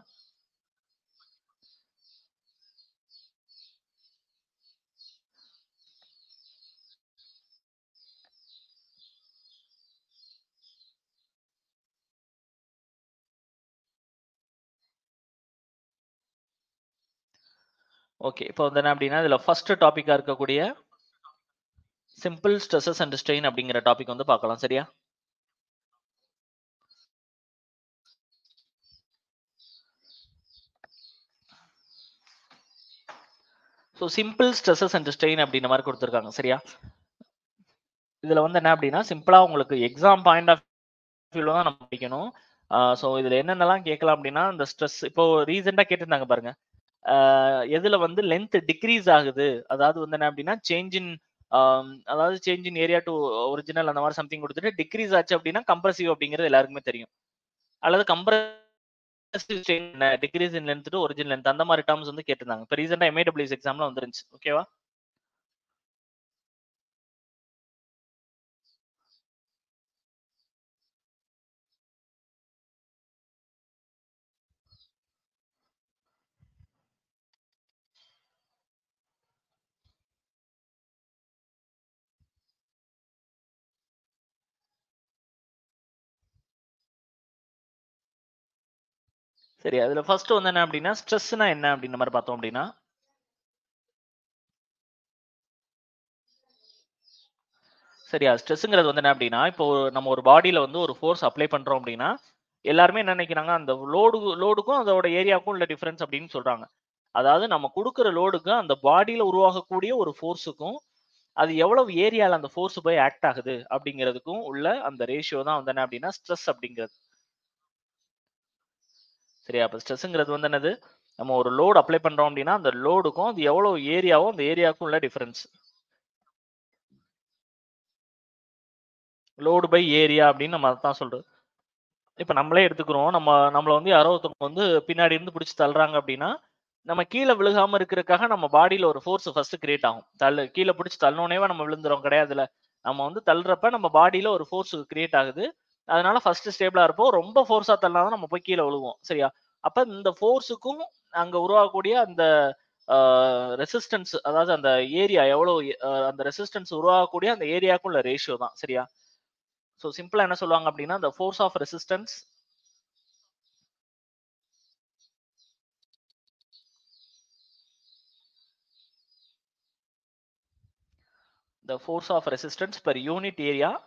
ஓகே இப்போ வந்து என்ன அப்படின்னா இதுல ஃபர்ஸ்ட் டாபிக்கா இருக்கக்கூடிய சிம்பிள் ஸ்ட்ரெஸஸ் அண்ட் ஸ்ட்ரெயின் அப்படிங்கிற டாபிக் வந்து பார்க்கலாம் சரியா so simple stresses and strain அப்படின்ற மாதிரி கொடுத்துருக்காங்க சரியா இதுல வந்து என்ன அப்படின்னா சிம்பிளா உங்களுக்கு எக்ஸாம் பாயிண்ட் ஆஃப் வியூல தான் நம்ம படிக்கணும் ஸோ இதுல என்னென்னலாம் கேட்கலாம் அப்படின்னா இந்த ஸ்ட்ரெஸ் இப்போ ரீசெண்டா கேட்டிருந்தாங்க பாருங்க ஆஹ் எதுல வந்து லென்த் டிக்ரீஸ் ஆகுது அதாவது வந்து என்ன அப்படின்னா சேஞ்ச் இன் அதாவது change in area to original அந்த மாதிரி சம்திங் கொடுத்துட்டு டிக்ரீஸ் ஆச்சு அப்படின்னா கம்ப்ரசிவ் அப்படிங்கிறது எல்லாருக்குமே தெரியும் அல்லது compressive decrease in length to original length அந்த மாதிரி டேர்ம்ஸ் வந்து கேட்டிருந்தாங்க இப்போ ரீசெண்டா எம்ஏடபிள்யூஎஸ் எக்ஸாம்ல வந்துருந்துச்சு ஓகேவா சரி அதுல ஃபர்ஸ்ட் வந்து என்ன அப்படின்னா ஸ்ட்ரெஸ்னா என்ன அப்படின்ற மாதிரி பார்த்தோம் அப்படின்னா சரியா ஸ்ட்ரெஸ்ங்கிறது வந்து என்ன அப்படின்னா இப்போ ஒரு- நம்ம ஒரு பாடியில வந்து ஒரு ஃபோர்ஸ் அப்ளை பண்றோம் அப்படின்னா எல்லாருமே என்ன நினைக்கிறாங்க அந்த லோடு லோடுக்கும் அதோட ஏரியாவுக்கும் உள்ள டிஃபரன்ஸ் அப்படின்னு சொல்றாங்க அதாவது நம்ம கொடுக்குற லோடுக்கு அந்த பாடியில உருவாகக்கூடிய ஒரு ஃபோர்ஸுக்கும் அது எவ்வளவு ஏரியால அந்த ஃபோர்ஸ் போய் ஆக்ட் ஆகுது அப்படிங்கிறதுக்கும் உள்ள அந்த ரேஷியோ தான் வந்து என்ன அப்படின்னா ஸ்ட்ரெஸ் அப்படிங்கிறது சரியா அப்ப ஸ்ட்ரெஸ்ங்கிறது வந்து என்னது நம்ம ஒரு லோடு அப்ளை பண்றோம் அப்படின்னா அந்த லோடுக்கும் அது எவ்வளவு ஏரியாவோ அந்த ஏரியாவுக்கும் உள்ள டிஃபரன்ஸ் லோடு பை ஏரியா அப்படின்னு நம்ம அதான் சொல்றோம் இப்ப நம்மளே எடுத்துக்கிறோம் நம்ம நம்மள வந்து யாரோ ஒருத்தவங்க வந்து பின்னாடி இருந்து பிடிச்சி தள்ளுறாங்க அப்படின்னா நம்ம கீழே விழுகாம இருக்கிறதுக்காக நம்ம பாடியில ஒரு ஃபோர்ஸ் ஃபர்ஸ்ட் கிரியேட் ஆகும் தள்ளு கீழே பிடிச்சி தள்ளனோனேவா நம்ம விழுந்துரும் கிடையாதுல நம்ம வந்து தள்ளுறப்ப நம்ம பாடியில ஒரு ஃபோர்ஸ் கிரியேட் ஆகுது அதனால ஃபர்ஸ்ட் ஸ்டேபிளா இருப்போம் ரொம்ப ஃபோர்ஸா தள்ளினாதான் நம்ம போய் கீழே விழுவோம் சரியா அப்ப இந்த ஃபோர்ஸுக்கும் அங்க உருவாகக்கூடிய அந்த ரெசிஸ்டன்ஸ் அதாவது அந்த ஏரியா எவ்வளோ அஹ், அந்த ரெசிஸ்டன்ஸ் உருவாகக்கூடிய அந்த ஏரியாக்குள்ள ரேஷியோ தான் சரியா ஸோ சிம்பிளா என்ன சொல்லுவாங்க அப்படின்னா the force of resistance the force of resistance per unit area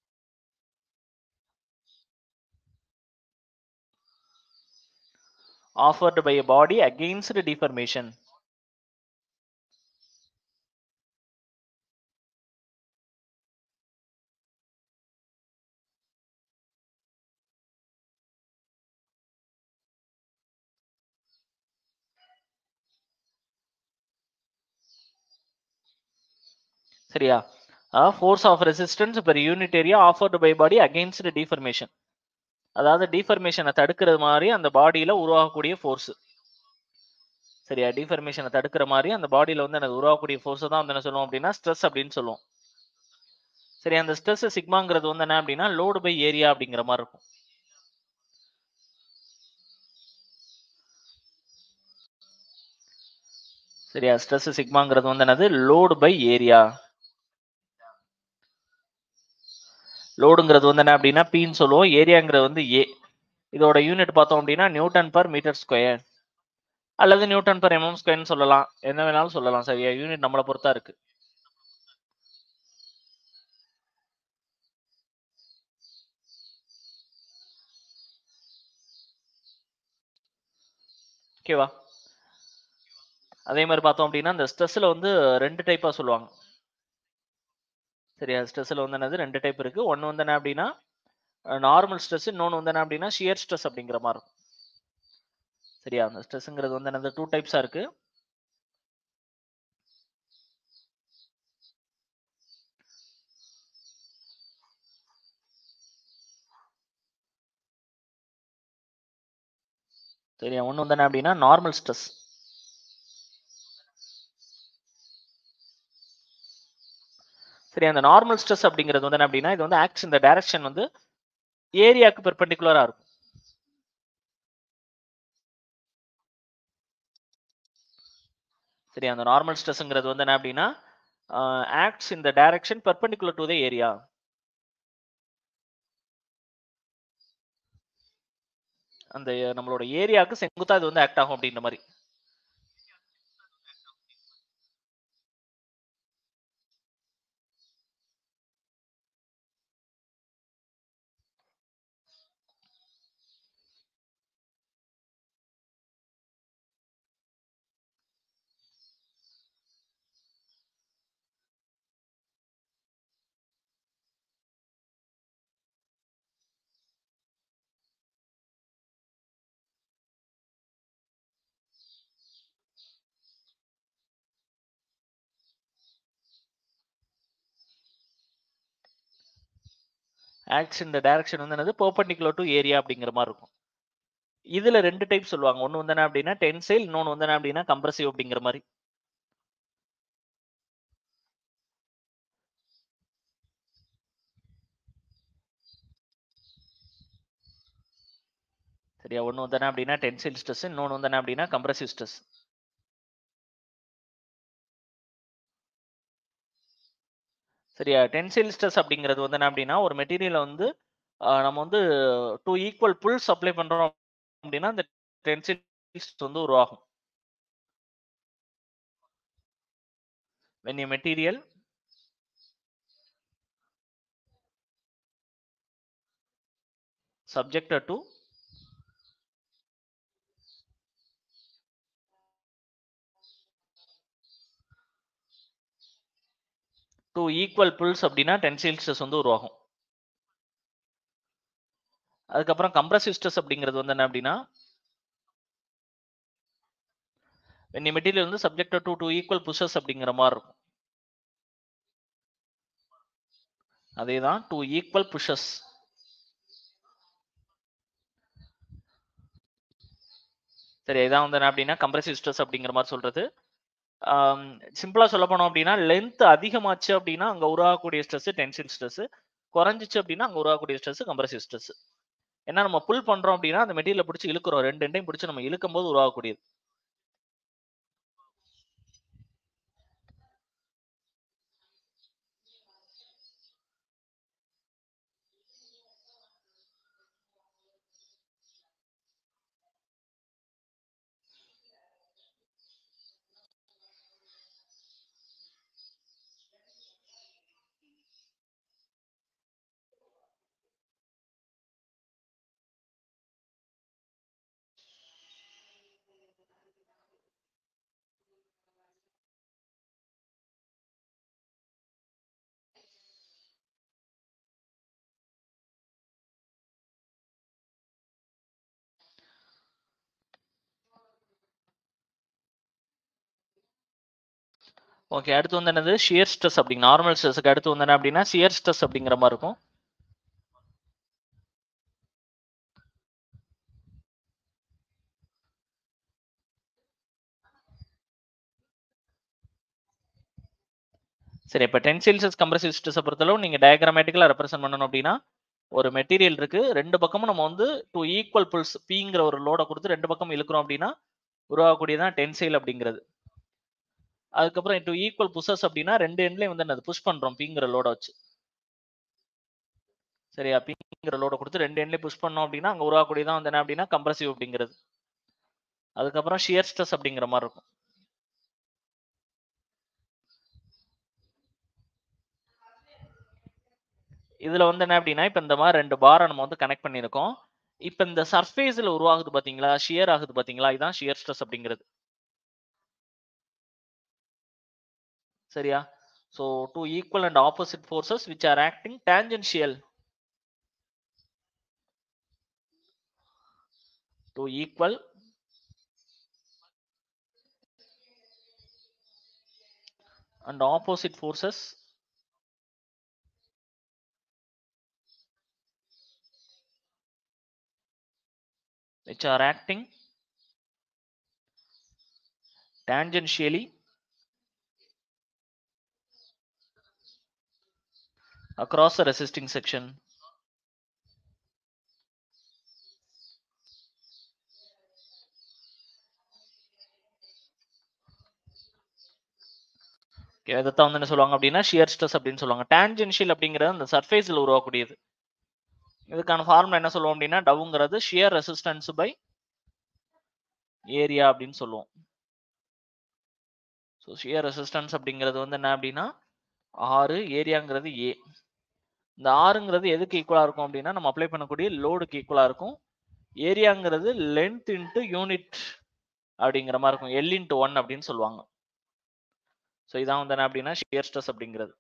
offered by a body against deformation சரியா force of resistance per unit area offered by body against deformation அதாவது டிஃபர்மேஷனை தடுக்கிறது மாதிரி அந்த பாடியில உருவாகக்கூடிய ஃபோர்ஸ் சரியா டிஃபர்மேஷனை தடுக்கிற மாதிரி அந்த பாடியில வந்து எனக்கு உருவாகக்கூடிய ஃபோர்ஸ் தான் வந்து என்ன சொல்லுவோம் அப்படின்னா ஸ்ட்ரெஸ் அப்படின்னு சொல்லுவோம் சரி அந்த ஸ்ட்ரெஸ் சிக்மாங்கிறது வந்து என்ன அப்படின்னா லோடு பை ஏரியா அப்படிங்கிற மாதிரி இருக்கும் சரியா ஸ்ட்ரெஸ் சிக்மாங்கிறது வந்து என்னது லோடு பை ஏரியா லோடுங்கிறது வந்து என்ன அப்படின்னா பின்னு சொல்லுவோம் ஏரியாங்கிறது வந்து ஏ இதோட யூனிட் பார்த்தோம் அப்படின்னா நியூட்டன் பர் மீட்டர் ஸ்கொயர் அல்லது நியூட்டன் பர் எம்எம் ஸ்கொயர்னு சொல்லலாம் என்ன வேணாலும் சொல்லலாம் சரியா யூனிட் நம்மளை பொறுத்தா இருக்கு ஓகேவா அதே மாதிரி பார்த்தோம் அப்படின்னா இந்த ஸ்ட்ரெஸ்ல வந்து ரெண்டு டைப்பா சொல்லுவாங்க சரியா ஸ்ட்ரெஸ்ல வந்து என்னது ரெண்டு டைப் இருக்கு ஒன்னு வந்து என்ன அப்படின்னா நார்மல் ஸ்ட்ரெஸ் இன்னொன்று வந்து என்ன அப்படின்னா ஷியர் ஸ்ட்ரெஸ் அப்படிங்கிற மாதிரி இருக்கும் சரியா அந்த ஸ்ட்ரெஸ்ங்கிறது வந்து என்னது டூ டைப்ஸா இருக்கு சரியா ஒன்று வந்து என்ன அப்படின்னா நார்மல் ஸ்ட்ரெஸ் சரி அந்த நார்மல் ஸ்ட்ரெஸ் அப்படிங்கிறது வந்து என்ன அப்படின்னா இது வந்து ஆக்ஸ் இந்த டைரக்ஷன் வந்து ஏரியாக்கு பெர்பெண்டிகுலரா இருக்கும் சரி அந்த நார்மல் ஸ்ட்ரெஸ்ங்கிறது வந்து என்ன அப்படின்னா ஆக்ட்ஸ் இந்த direction perpendicular to the area அந்த நம்மளோட ஏரியாவுக்கு செங்குத்தா இது வந்து ஆக்ட் ஆகும் அப்படின்ற மாதிரி ஆக்ட்ஸ் இந்த டைரக்ஷன் வந்து என்னது பெர்பெண்டிகுலர் டு ஏரியா அப்படிங்கிற மாதிரி இருக்கும் இதுல ரெண்டு டைப் சொல்லுவாங்க ஒன்னு வந்து என்ன அப்படின்னா டென்சைல் இன்னொன்னு வந்து என்ன அப்படின்னா கம்ப்ரசிவ் அப்படிங்கிற மாதிரி சரியா ஒன்னு வந்து என்ன அப்படின்னா டென்சைல் ஸ்ட்ரெஸ் இன்னொன்னு வந்து என்ன அப்படின்னா கம்ப்ரசிவ் ஸ்ட்ரெஸ் சரியா டென்சைல் ஸ்ட்ரெஸ் அப்படிங்கிறது வந்து என்ன அப்படின்னா ஒரு மெட்டீரியலை வந்து ஆஹ், நம்ம வந்து டூ ஈக்குவல் புல்ஸ் அப்ளை பண்றோம் அப்படின்னா அந்த டென்சைல் ஸ்ட்ரெஸ் வந்து உருவாகும் when a material subjected to to equal pulls அப்படின்னா டென்சைல் ஸ்ட்ரெஸ் வந்து உருவாகும் அதுக்கப்புறம் கம்ப்ரசிவ் ஸ்ட்ரெஸ் அப்படிங்கிறது வந்து என்ன அப்படின்னா when a material வந்து subjected to two equal pushes அப்படிங்கிற மாதிரி இருக்கும் அதேதான் டூ ஈக்குவல் புஷஸ் சரி இதான் வந்து என்ன அப்படின்னா கம்ப்ரசிவ் ஸ்ட்ரெஸ் அப்படிங்கிற மாதிரி சொல்றது சிம்பிளா சொல்ல போனோம் அப்படின்னா லென்த் அதிகமாச்சு அப்படின்னா அங்க உருவாகக்கூடிய ஸ்ட்ரெஸ் டென்சில் ஸ்ட்ரெஸ் குறைஞ்சிச்சு அப்படின்னா அங்க உருவாகக்கூடிய ஸ்ட்ரெஸ் கம்ப்ரசிவ் ஸ்ட்ரெஸ் ஏன்னா நம்ம புல் பண்றோம் அப்படின்னா அந்த மெட்டீரியல் பிடிச்சி இழுக்கிறோம் ரெண்டு ரெண்டையும் பிடிச்சி நம்ம இழுக்கும் போது உருவாகக்கூடியது ஓகே அடுத்து வந்து என்னது ஷியர் ஸ்ட்ரெஸ் அப்படிங்க நார்மல் ஸ்ட்ரெஸ்க்கு அடுத்து வந்து என்ன அப்படின்னா ஷியர் ஸ்ட்ரெஸ் அப்படிங்கிற மாதிரி இருக்கும் சரி இப்போ டென்சில்ஸ் கம்ப்ரசிவ் ஸ்ட்ரெஸ் பொறுத்தளவு நீங்க டயக்ராமேட்டிக்கலா ரெப்ரசென்ட் பண்ணணும் அப்படின்னா ஒரு மெட்டீரியல் இருக்கு ரெண்டு பக்கமும் நம்ம வந்து டூ ஈக்குவல் புல்ஸ் பிங்கிற ஒரு லோடை கொடுத்து ரெண்டு பக்கம் இழுக்கிறோம் அப்படின்னா உருவாகக்கூடியதான் டென்சைல் அப்படிங்கிறது அதுக்கப்புறம் டூ ஈக்குவல் புஷஸ் அப்படின்னா ரெண்டு எண்ட்லயும் வந்து என்னது புஷ் பண்றோம் பிங்கிற லோட வச்சு சரியா பிங்கிற லோட கொடுத்து ரெண்டு எண்ட்லயும் புஷ் பண்ணோம் அப்படின்னா அங்க உருவாகக்கூடியதான் வந்து என்ன அப்படின்னா கம்ப்ரசிவ் அப்படிங்கிறது அதுக்கப்புறம் ஷியர் ஸ்ட்ரெஸ் அப்படிங்கிற மாதிரி இருக்கும் இதுல வந்து என்ன அப்படின்னா இப்ப இந்த மாதிரி ரெண்டு பாரை நம்ம வந்து கனெக்ட் பண்ணியிருக்கோம் இப்ப இந்த சர்ஃபேஸ்ல உருவாகுது பாத்தீங்களா ஷியர் ஆகுது பாத்தீங்களா இதுதான் ஷியர் ஸ்ட்ரெஸ் அப்படிங்கிறது சரியா so two equal and opposite forces which are acting tangential two equal and opposite forces which are acting tangentially across the resisting section. Okay, இதைத்தான் வந்து என்ன சொல்லுவாங்க அப்படின்னா ஷியர் ஸ்ட்ரெஸ் அப்படின்னு சொல்லுவாங்க டான்ஜென்ஷியல் அப்படிங்கிறது அந்த சர்ஃபேஸில் உருவாக்கக்கூடியது இதுக்கான ஃபார்முலா என்ன சொல்லுவோம் அப்படின்னா டவுங்கிறது ஷியர் ரெசிஸ்டன்ஸ் பை ஏரியா அப்படின்னு சொல்லுவோம் ஸோ ஷியர் ரெசிஸ்டன்ஸ் அப்படிங்கிறது வந்து என்ன அப்படின்னா ஆறு ஏரியாங்கிறது ஏ இந்த ஆறுங்கிறது எதுக்கு ஈக்குவலா இருக்கும் அப்படின்னா நம்ம அப்ளை பண்ணக்கூடிய லோடுக்கு ஈக்குவலா இருக்கும் ஏரியாங்கிறது லென்த் இன்ட்டு யூனிட் அப்படிங்கிற மாதிரி இருக்கும் எல் இன்ட்டு ஒன் அப்படின்னு சொல்லுவாங்க ஸோ இதான் வந்து என்ன அப்படின்னா ஷியர் ஸ்ட்ரெஸ் அப்படிங்கிறது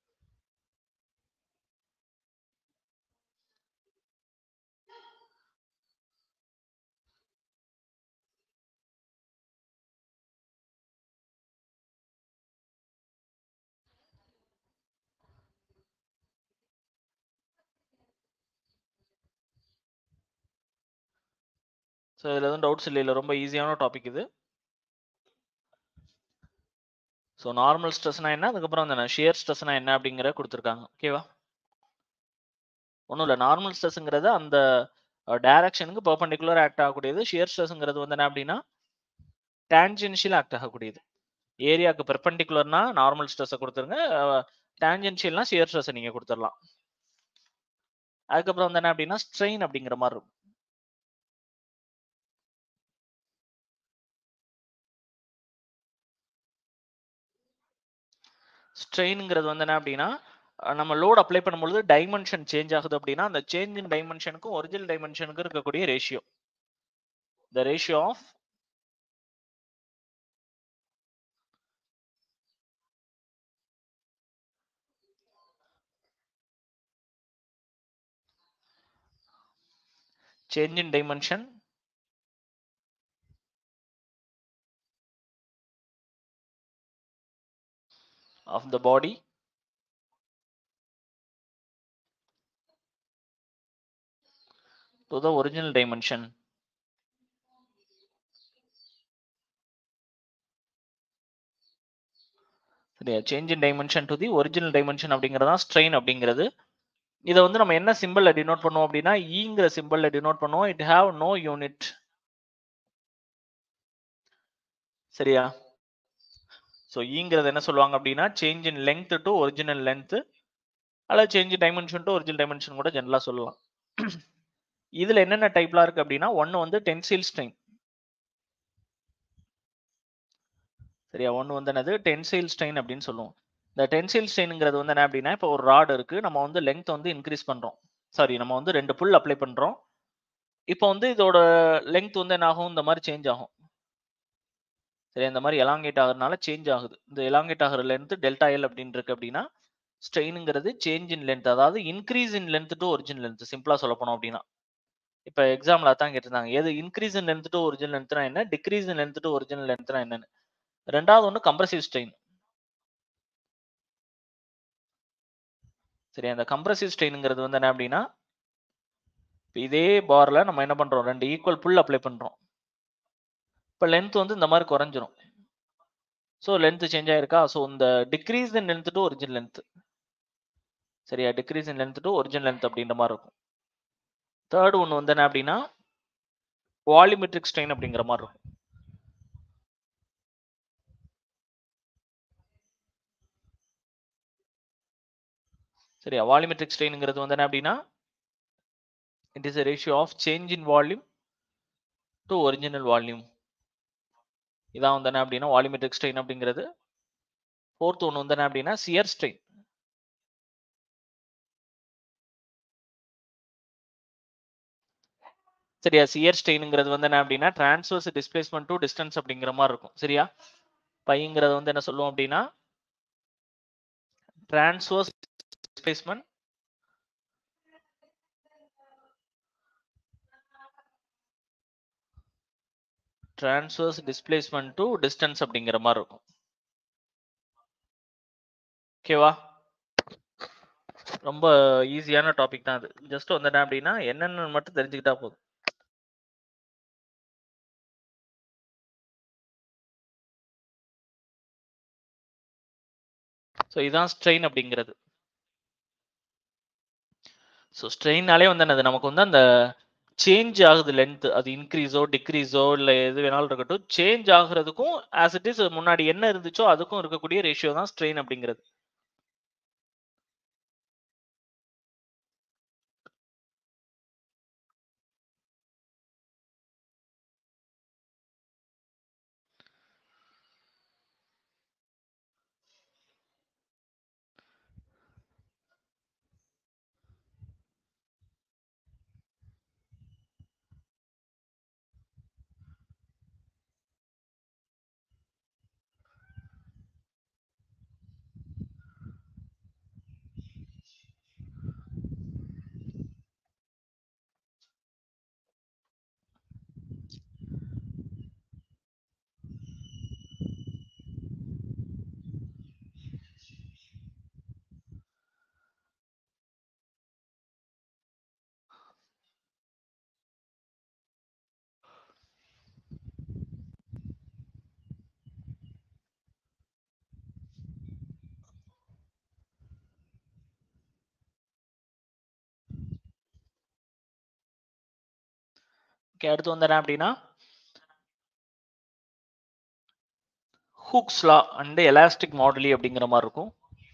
ஸோ இதில் எதுவும் டவுட்ஸ் இல்லை இல்லை ரொம்ப ஈஸியான டாபிக் இது ஸோ நார்மல் ஸ்ட்ரெஸ்னா என்ன அதுக்கப்புறம் அந்த ஷியர் ஸ்ட்ரெஸ்னா என்ன அப்படிங்கிற கொடுத்துருக்காங்க ஓகேவா ஒன்றும் இல்லை நார்மல் ஸ்ட்ரெஸ்ங்கிறது அந்த டைரக்ஷனுக்கு பர்பண்டிகுலர் ஆக்ட் ஆகக்கூடியது ஷியர் ஸ்ட்ரெஸ்ங்கிறது வந்து என்ன அப்படின்னா டான்ஜென்ஷியல் ஆக்ட் ஆகக்கூடியது ஏரியாவுக்கு பெர்பண்டிகுலர்னா நார்மல் ஸ்ட்ரெஸ்ஸை கொடுத்துருங்க டான்ஜென்ஷியல்னா ஷியர் ஸ்ட்ரெஸ்ஸை நீங்கள் கொடுத்துடலாம் அதுக்கப்புறம் வந்து என்ன அப்படின்னா ஸ்ட்ரெயின் அப்படிங்கிற மாதிரி இருக்கும் ஸ்ட்ரெயின்ங்கிறது வந்து என்ன அப்படின்னா நம்ம லோட் அப்ளை பண்ணும்பொழுது டைமென்ஷன் சேஞ்ச் ஆகுது அப்படின்னா அந்த சேஞ்ச் இன் டைமென்ஷனுக்கும் ஒரிஜினல் டைமென்ஷனுக்கும் இருக்கக்கூடிய ratio the ratio of change in dimension of the body to the original dimension. சரியா change in dimension to the original dimension அப்படிங்கிறது தான் ஸ்ட்ரெயின் அப்படிங்கிறது இதை வந்து நம்ம என்ன சிம்பிள்ல டினோட் பண்ணுவோம் அப்படின்னா ஈங்கிற சிம்பிள்ல டினோட் பண்ணுவோம் இட் ஹாவ் நோ யூனிட் சரியா ஸோ ஈங்கிறது என்ன சொல்லுவாங்க அப்படின்னா change in length to original length அல்லது change in dimension to original dimension கூட ஜென்ரலாக சொல்லலாம் இதுல என்னென்ன டைப்லாம் இருக்கு அப்படின்னா ஒன்னு வந்து டென்சில் ஸ்ட்ரெயின் சரியா ஒன்று வந்து என்னது டென்சைல் ஸ்ட்ரெயின் அப்படின்னு சொல்லுவோம் இந்த டென்சைல் ஸ்ட்ரெயின்ங்கிறது வந்து என்ன அப்படின்னா இப்போ ஒரு ராட் இருக்கு நம்ம வந்து லென்த் வந்து இன்க்ரீஸ் பண்றோம் சாரி நம்ம வந்து ரெண்டு புல் அப்ளை பண்றோம் இப்போ வந்து இதோட லென்த் வந்து என்ன ஆகும் இந்த மாதிரி சேஞ்ச் ஆகும் சரி இந்த மாதிரி எலாங்கேட் ஆகுறதுனால சேஞ்ச் ஆகுது இந்த எலாங்கேட் ஆகிற லென்த் டெல்டா எல் அப்படின்னு இருக்கு அப்படின்னா ஸ்ட்ரெயினுங்கிறது சேஞ்ச் இன் லென்த் அதாவது increase in length to original length சிம்பிளா சொல்ல போனோம் அப்படின்னா இப்போ எக்ஸாம்ல அதான் கேட்டிருந்தாங்க எது increase in length to original லென்த்னா என்ன decrease in length to original லென்த்னா என்னன்னு ரெண்டாவது ஒன்று கம்ப்ரசிவ் ஸ்ட்ரெயின் சரி அந்த கம்ப்ரசிவ் ஸ்ட்ரெயினுங்கிறது வந்து என்ன அப்படின்னா இப்ப இதே பார்ல நம்ம என்ன பண்றோம் ரெண்டு ஈக்குவல் புல் அப்ளை பண்றோம் இப்போ லென்த் வந்து இந்த மாதிரி குறைஞ்சிரும் ஸோ லென்த் சேஞ்ச் ஆயிருக்கா ஸோ இந்த decrease in length to original length சரியா decrease in length to original length அப்படின்ற மாதிரி இருக்கும் தேர்ட் ஒன்று வந்து என்ன அப்படின்னா வால்யூமெட்ரிக் ஸ்ட்ரெயின் அப்படிங்கிற மாதிரி இருக்கும் சரியா வால்யூமெட்ரிக் ஸ்ட்ரெயினுங்கிறது வந்து என்ன அப்படின்னா it is a ratio of change in volume to original volume இதான் வந்து என்ன அப்படின்னா வால்யூமெட்ரிக் ஸ்ட்ரெயின் அப்படிங்கிறது ஃபோர்த் ஒன்று வந்து என்ன அப்படின்னா சியர் ஸ்ட்ரெயின் சரியா சியர் ஸ்ட்ரெயினுங்கிறது வந்து என்ன அப்படின்னா டிரான்ஸ்வர்ஸ் டிஸ்பிளேஸ்மெண்ட் டு டிஸ்டன்ஸ் அப்படிங்கிற மாதிரி இருக்கும் சரியா பைங்கிறது வந்து என்ன சொல்லுவோம் அப்படின்னா transverse displacement transverse displacement to distance அப்படிங்கிற மாதிரி இருக்கும் ஓகேவா ரொம்ப ஈஸியான டாபிக் தான் அது ஜஸ்ட் வந்து என்ன அப்படின்னா என்னென்னு மட்டும் தெரிஞ்சுக்கிட்டா போதும் ஸோ இதான் ஸ்ட்ரெயின் அப்படிங்கிறது ஸோ ஸ்ட்ரெயின்னாலே வந்து என்னது நமக்கு வந்து அந்த சேஞ்ச் ஆகுது லென்த் அது இன்க்ரீஸோ டிக்ரீஸோ இல்லை எது வேணாலும் இருக்கட்டும் சேஞ்ச் ஆகுறதுக்கும் ஆஸ் இட் இஸ் முன்னாடி என்ன இருந்துச்சோ அதுக்கும் இருக்கக்கூடிய ரேஷியோ தான் ஸ்ட்ரெயின் அப்படிங்கிறது ஓகே அடுத்து வந்து என்ன அப்படின்னா Hooke's law and elastic moduli அப்படிங்கிற மாதிரி இருக்கும்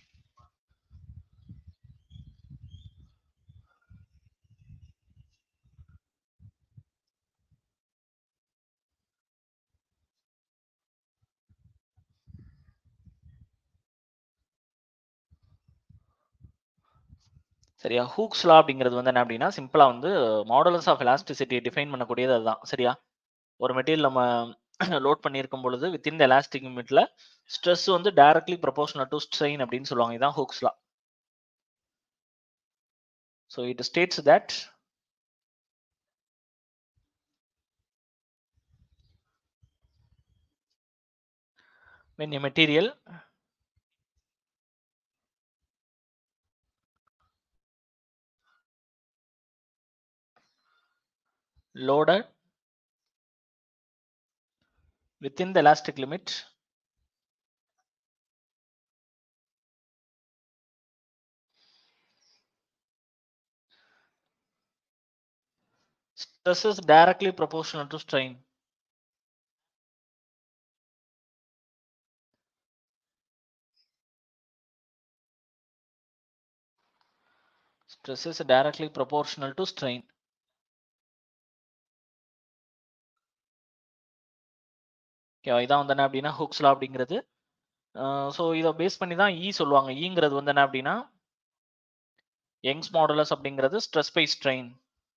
சரியா ஹூக்ஸ் லா அப்படிங்கிறது வந்து என்ன அப்படின்னா சிம்பிளா வந்து மாடலஸ் ஆஃப் எலாஸ்டிசிட்டியை டிஃபைன் பண்ணக்கூடியது அதுதான் சரியா ஒரு மெட்டீரியல் நம்ம லோட் பண்ணியிருக்கும் பொழுது வித்தின் த எலாஸ்டிக் லிமிட்ல ஸ்ட்ரெஸ் வந்து டைரக்ட்லி ப்ரொபோஷனல் டு ஸ்ட்ரெயின் அப்படின்னு சொல்லுவாங்க இதான் Hooke's law so it states that when a material loaded within the elastic limit stress is directly proportional to strain stress is directly proportional to strain ஓகேவா இதான் வந்து என்ன அப்படின்னா ஹுக்ஸ்லா அப்படிங்கிறது ஸோ இதை பேஸ் பண்ணி தான் இ சொல்லுவாங்க ஈங்கிறது வந்து என்ன அப்படின்னா யங்ஸ் மாடலஸ் அப்படிங்கிறது ஸ்ட்ரெஸ் பை ஸ்ட்ரெயின்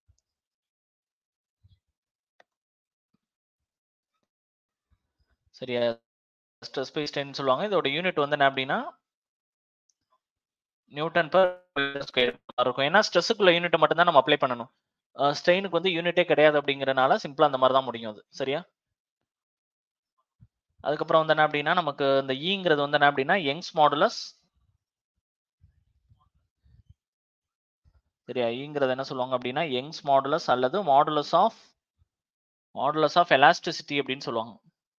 சரியா ஸ்ட்ரெஸ் பை ஸ்ட்ரெயின் சொல்லுவாங்க இதோட யூனிட் வந்து என்ன அப்படின்னா நியூட்டன் பர் ஸ்கொயர் இருக்கும் ஏன்னா ஸ்ட்ரெஸ்ஸுக்குள்ள யூனிட் மட்டும் தான் நம்ம அப்ளை பண்ணணும் ஸ்ட்ரெயினுக்கு வந்து யூனிட்டே கிடையாது அப்படிங்கறனால சிம்பிளா அந்த மாதிரி தான் முடியும் அது சரியா அதுக்கப்புறம் வந்து என்ன அப்படின்னா நமக்கு இந்த ஈங்கிறது வந்து என்ன அப்படின்னா யங்ஸ் மாடுலஸ் சரியா ஈங்கிறது என்ன சொல்லுவாங்க அப்படின்னா யங்ஸ் மாடுலஸ் அல்லது modulus of modulus of elasticity அப்படின்னு சொல்லுவாங்க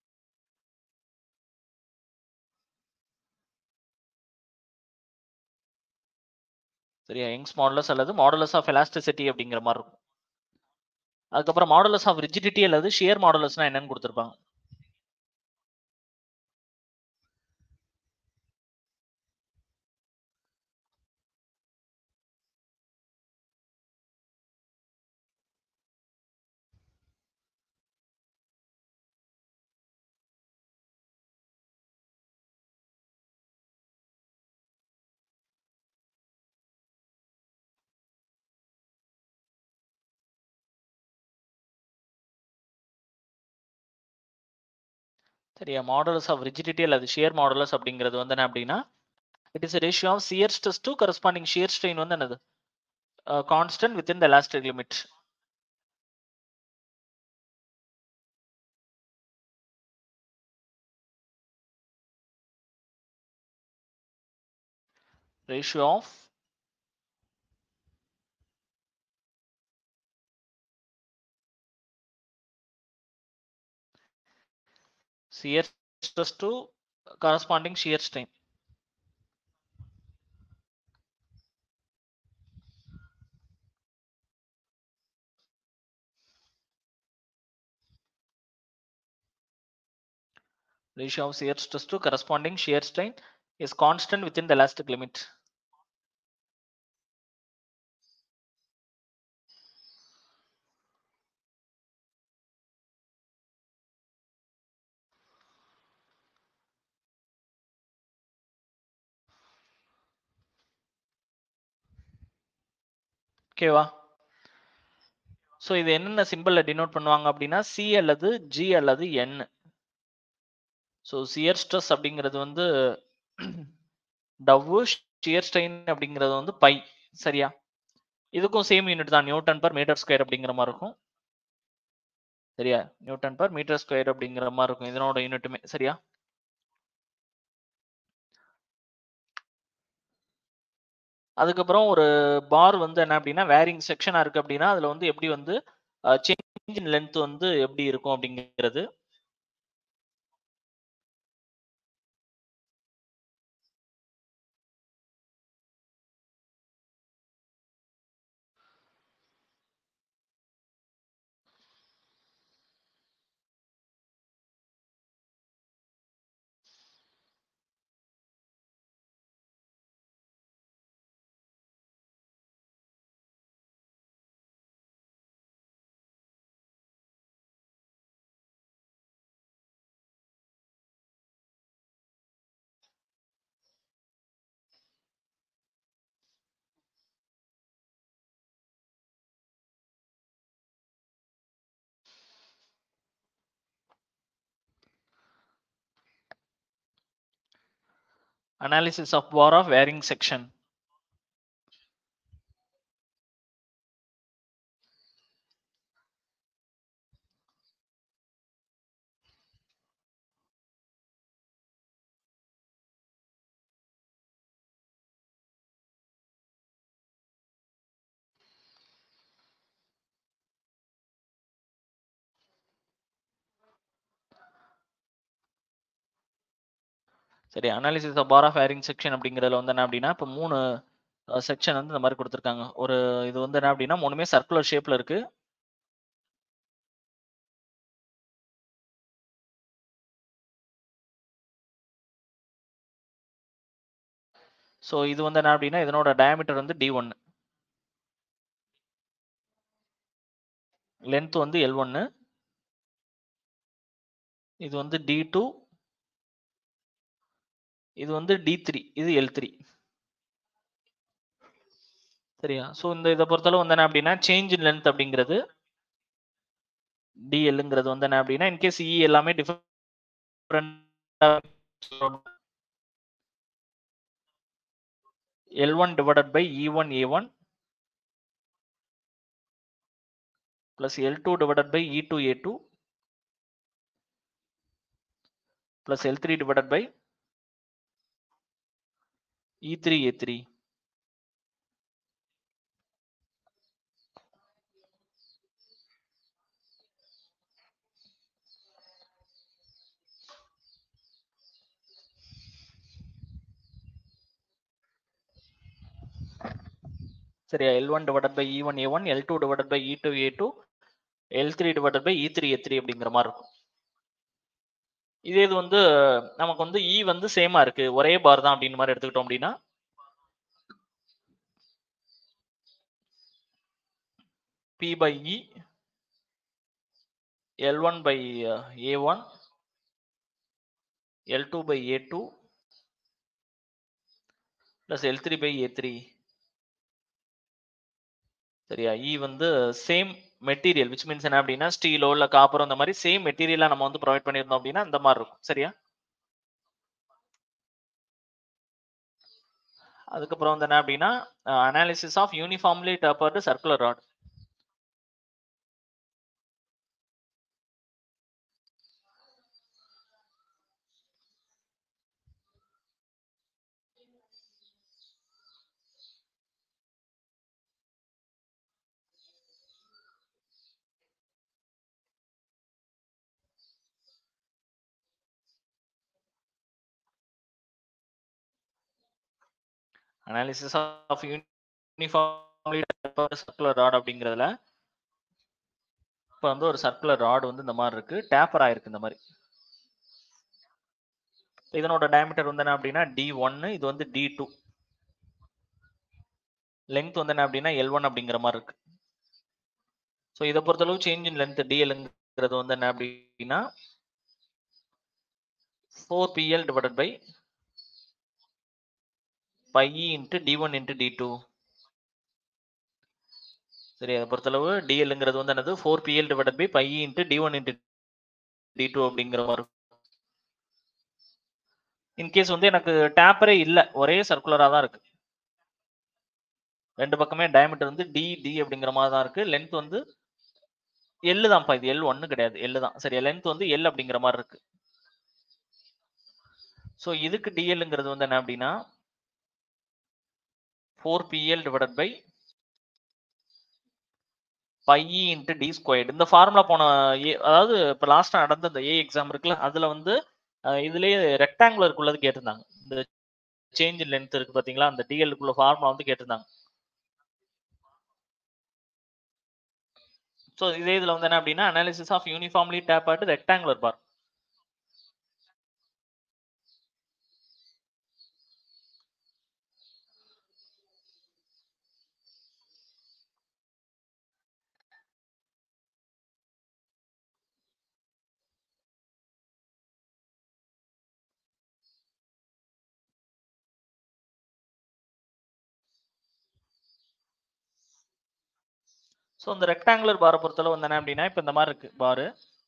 சரியா யங்ஸ் மாடுலஸ் அல்லது மாடுலஸ் ஆஃப் எலாஸ்டிசிட்டி அப்படிங்கிற மாதிரி இருக்கும் அதுக்கப்புறம் மாடுலஸ் ஆஃப் ரிஜிடிட்டி அல்லது ஷியர் மாடுலஸ்னா என்னன்னு கொடுத்துருப்பாங்க சரியா மாடுலஸ் ஆஃப் ரிஜிடிட்டி அல்லது ஷியர் மாடுலஸ் அப்படிங்கிறது வந்து என்ன அப்படின்னா it is ratio of shear stress to corresponding shear strain வந்து என்னது constant within the elastic limit ratio of shear stress to corresponding shear strain. Ratio of shear stress to corresponding shear strain is constant within the elastic limit. ஓகேவா so இது என்னென்ன சிம்பிளில் denote பண்ணுவாங்க அப்படின்னா C அல்லது G அல்லது என் so shear stress அப்படிங்கிறது வந்து tau shear strain அப்படிங்கிறது வந்து பை சரியா இதுக்கும் சேம் யூனிட் தான் நியூட்டன் பர் மீட்டர் ஸ்கொயர் அப்படிங்கிற மாதிரி இருக்கும் சரியா நியூட்டன் பர் மீட்டர் ஸ்கொயர் அப்படிங்கிற மாதிரி இருக்கும் இதனோட யூனிட்டுமே சரியா அதுக்கப்புறம் ஒரு பார் வந்து என்ன அப்படின்னா வேரிங் செக்ஷனா இருக்கு அப்படின்னா அதுல வந்து எப்படி வந்து சேஞ்ச் இன் லென்த் வந்து எப்படி இருக்கும் அப்படிங்கிறது analysis of bar of varying section சரி analysis of bar of varying section அப்படிங்கிறதுல வந்து என்ன அப்படின்னா இப்போ மூணு செக்ஷன் வந்து இந்த மாதிரி கொடுத்துருக்காங்க ஒரு இது வந்து என்ன அப்படின்னா மூணுமே சர்க்குலர் ஷேப்ல இருக்கு ஸோ இது வந்து என்ன அப்படின்னா இதனோட டயமீட்டர் வந்து டி ஒன்னு லென்த் வந்து எல் ஒன்னு இது வந்து டி டூ இது வந்து டி த்ரீ இது எல் த்ரீ சரியா ஸோ இந்த இதை பொறுத்தளவு வந்து என்ன அப்படின்னா சேஞ்ச் இன் லென்த் அப்படிங்கிறது டிஎல்ங்கிறது வந்து என்ன அப்படின்னா இன்கேஸ் இ எல்லாமே different L one divided by E one A one plus L2 divided by E2 A2 plus L3 divided by E3 A3 சரியா L one divided by E one A one L two divided by E two A two L three divided by E three A three அப்படிங்கிற மாதிரி இருக்கும் இதே இது வந்து நமக்கு வந்து இ வந்து சேமா இருக்கு ஒரே பார் தான் அப்படின்னு மாதிரி எடுத்துக்கிட்டோம் அப்படின்னா P by E L one by A one L two by A two plus L three by A three சரியா இ வந்து சேம் மெட்டீரியல் விச் மீன்ஸ் என்ன அப்படின்னா ஸ்டீலோ இல்ல காப்பரோ இந்த மாதிரி சேம் மெட்டீரியலா நம்ம வந்து ப்ரொவைட் பண்ணியிருந்தோம் அப்படின்னா இந்த மாதிரி இருக்கும் சரியா அதுக்கப்புறம் வந்து என்ன அப்படின்னா analysis of uniformly tapered circular rod analysis of uniformly circular rod அப்படிங்கிறதுல இப்போ வந்து ஒரு சர்க்குலர் ராட் வந்து இந்த மாதிரி இருக்கு டேப்பர் ஆயிருக்கு இந்த மாதிரி இதனோட டயமீட்டர் வந்து என்ன அப்படின்னா டி ஒன்னு இது வந்து டி டூ லென்த் வந்து என்ன அப்படின்னா எல் ஒன் அப்படிங்கிற மாதிரி இருக்கு ஸோ இதை பொறுத்தளவு சேஞ்ச் இன் லென்த் டிஎல்ங்கிறது வந்து என்ன அப்படின்னா four P L divided by pi into D one into D two சரி அதை பொறுத்தளவு டிஎல்ங்கிறது வந்து என்னது four P L divided by pi into D one into D two அப்படிங்கிற மாதிரி இன்கேஸ் வந்து எனக்கு டேப்பரே இல்லை ஒரே சர்க்குலராக தான் இருக்கு ரெண்டு பக்கமே டயமீட்டர் வந்து டி டி அப்படிங்கிற மாதிரி தான் இருக்கு லென்த் வந்து எல்லு தான்ப்பா இது எல் ஒன்னு கிடையாது எல்லு தான் சரி லென்த் வந்து எல் அப்படிங்கிற மாதிரி இருக்கு ஸோ இதுக்கு டிஎல்ங்கிறது வந்து என்ன அப்படின்னா four P L divided by pi into D squared இந்த ஃபார்முலா போன ஏ அதாவது இப்போ லாஸ்ட்டாக நடந்த இந்த ஏ எக்ஸாம் இருக்குல்ல அதில் வந்து இதுலேயே ரெக்டாங்குலருக்குள்ளது கேட்டிருந்தாங்க இந்த சேஞ்ச் லென்த் இருக்கு பார்த்தீங்களா அந்த டிஎல்லுக்குள்ள ஃபார்முலா வந்து கேட்டிருந்தாங்க ஸோ இதே இதில் வந்து என்ன அப்படின்னா analysis of uniformly tapered rectangular bar so இந்த ரெக்டாங்குலர் பாரை பொறுத்தளவு வந்து என்ன அப்படின்னா இப்போ இந்த மாதிரி இருக்கு பாரு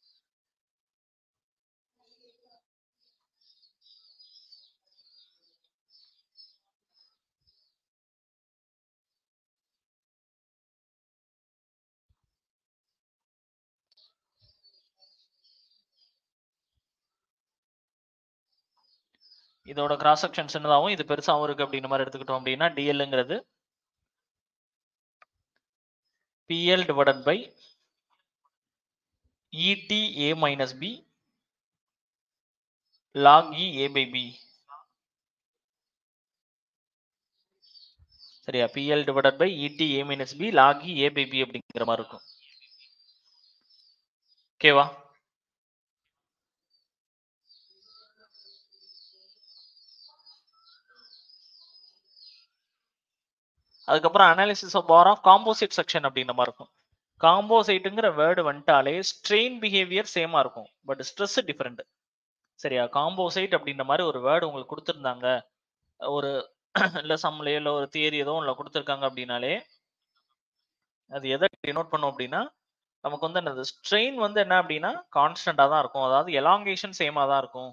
இதோட கிராஸ் செக்ஷன் சின்னதாகவும் இது பெருசாகவும் இருக்கு அப்படின்ற மாதிரி எடுத்துக்கிட்டோம் அப்படின்னா டிஎல்ங்கிறது PL divided by ET A minus B log E A by B. சரியா PL divided by ET A minus B log E A by B அப்படிங்கிற மாதிரி இருக்கும் ஓகேவா அதுக்கப்புறம் analysis of bar of composite section அப்படின்ற மாதிரி இருக்கும் காம்போசைட்டுங்கிற வேர்டு வந்துட்டாலே ஸ்ட்ரெயின் பிஹேவியர் சேமா இருக்கும் பட் ஸ்ட்ரெஸ் டிஃப்ரெண்ட் சரியா காம்போசைட் அப்படின்ற மாதிரி ஒரு வேர்டு உங்களுக்கு கொடுத்துருந்தாங்க ஒரு இல்லை சம்லையோ இல்லை ஒரு தியரி ஏதோ ஒன்றில் கொடுத்துருக்காங்க அப்படின்னாலே அது எதை டினோட் பண்ணும் அப்படின்னா நமக்கு வந்து அந்த ஸ்ட்ரெயின் வந்து என்ன அப்படின்னா கான்ஸ்டண்டாக தான் இருக்கும் அதாவது எலாங்கேஷன் சேமாக தான் இருக்கும்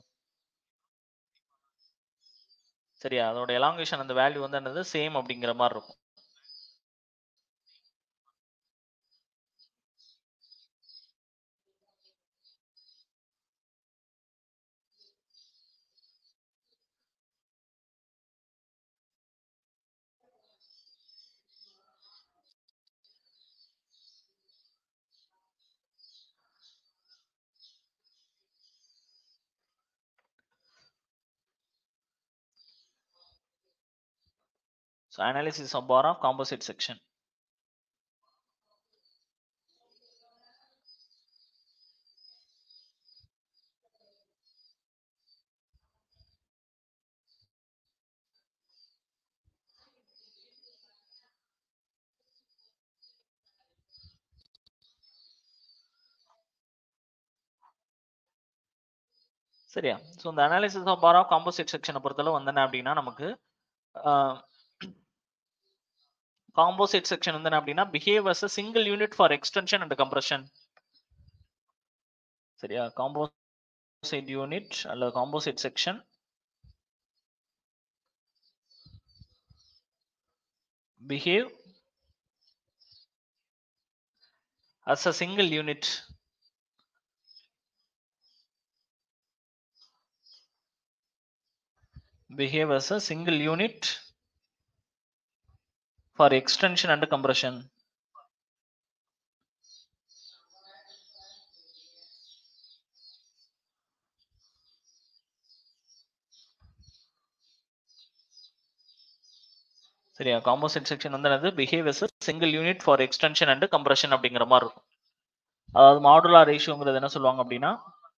சரியா அதோட எலாங்கேஷன் அந்த வேல்யூ வந்து என்னது சேம் அப்படிங்கிற மாதிரி இருக்கும் so analysis of bar of composite section சரியா ஸோ இந்த analysis of bar of composite செக்ஷனை பொறுத்தளவு வந்தன அப்படின்னா நமக்கு காம்போசிட் செக்ஷன் வந்து அப்படின்னா behave as a single unit for extension and compression சரியா காம்போசிட் யூனிட் அல்லது composite section behave as a single unit behave as a single unit for extension and compression. சரியா காம்போசிட் செக்ஷன் வந்து என்னது behave as a single unit for extension and compression அப்படிங்கிற மாதிரி இருக்கும் அதாவது modular ரேஷியோங்கிறது என்ன சொல்லுவாங்க அப்படின்னா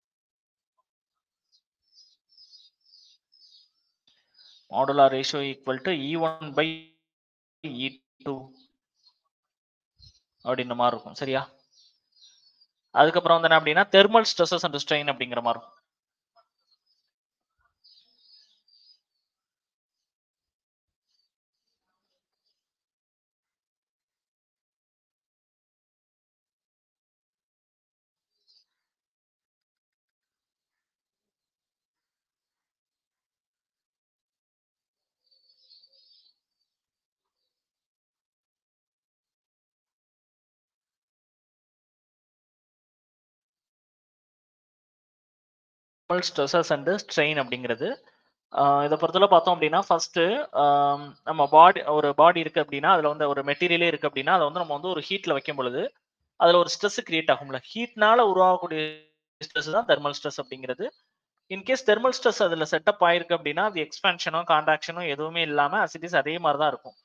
modular ratio equal to E one by E two அப்படின்ற மாதிரி இருக்கும் சரியா அதுக்கப்புறம் வந்து என்ன அப்படின்னா தெர்மல் ஸ்ட்ரெஸஸ் அண்ட் ஸ்ட்ரெயின் அப்படிங்கிற மாதிரி இருக்கும் ஸ்ட்ரெஸஸ் அண்ட் ஸ்ட்ரெயின் அப்படிங்கிறது இதை பொறுத்தவரை பார்த்தோம் அப்படின்னா ஃபர்ஸ்ட் நம்ம பாடி ஒரு பாடி இருக்கு அப்படின்னா அதுல வந்து ஒரு மெட்டீரியலே இருக்கு அப்படின்னா அதை வந்து நம்ம வந்து ஒரு ஹீட்ல வைக்கும் பொழுது அதுல ஒரு ஸ்ட்ரெஸ் கிரியேட் ஆகும்ல ஹீட்னால உருவாகக்கூடிய ஸ்ட்ரெஸ் தான் தெர்மல் ஸ்ட்ரெஸ் அப்படிங்கிறது இன்கேஸ் தெர்மல் ஸ்ட்ரெஸ் அதுல செட்டப் ஆயிருக்கு அப்படின்னா அது எக்ஸ்பேன்ஷனோ கான்ட்ராக்ஷனோ எதுவுமே இல்லாம அசிட்டிஸ் அதே மாதிரி தான் இருக்கும்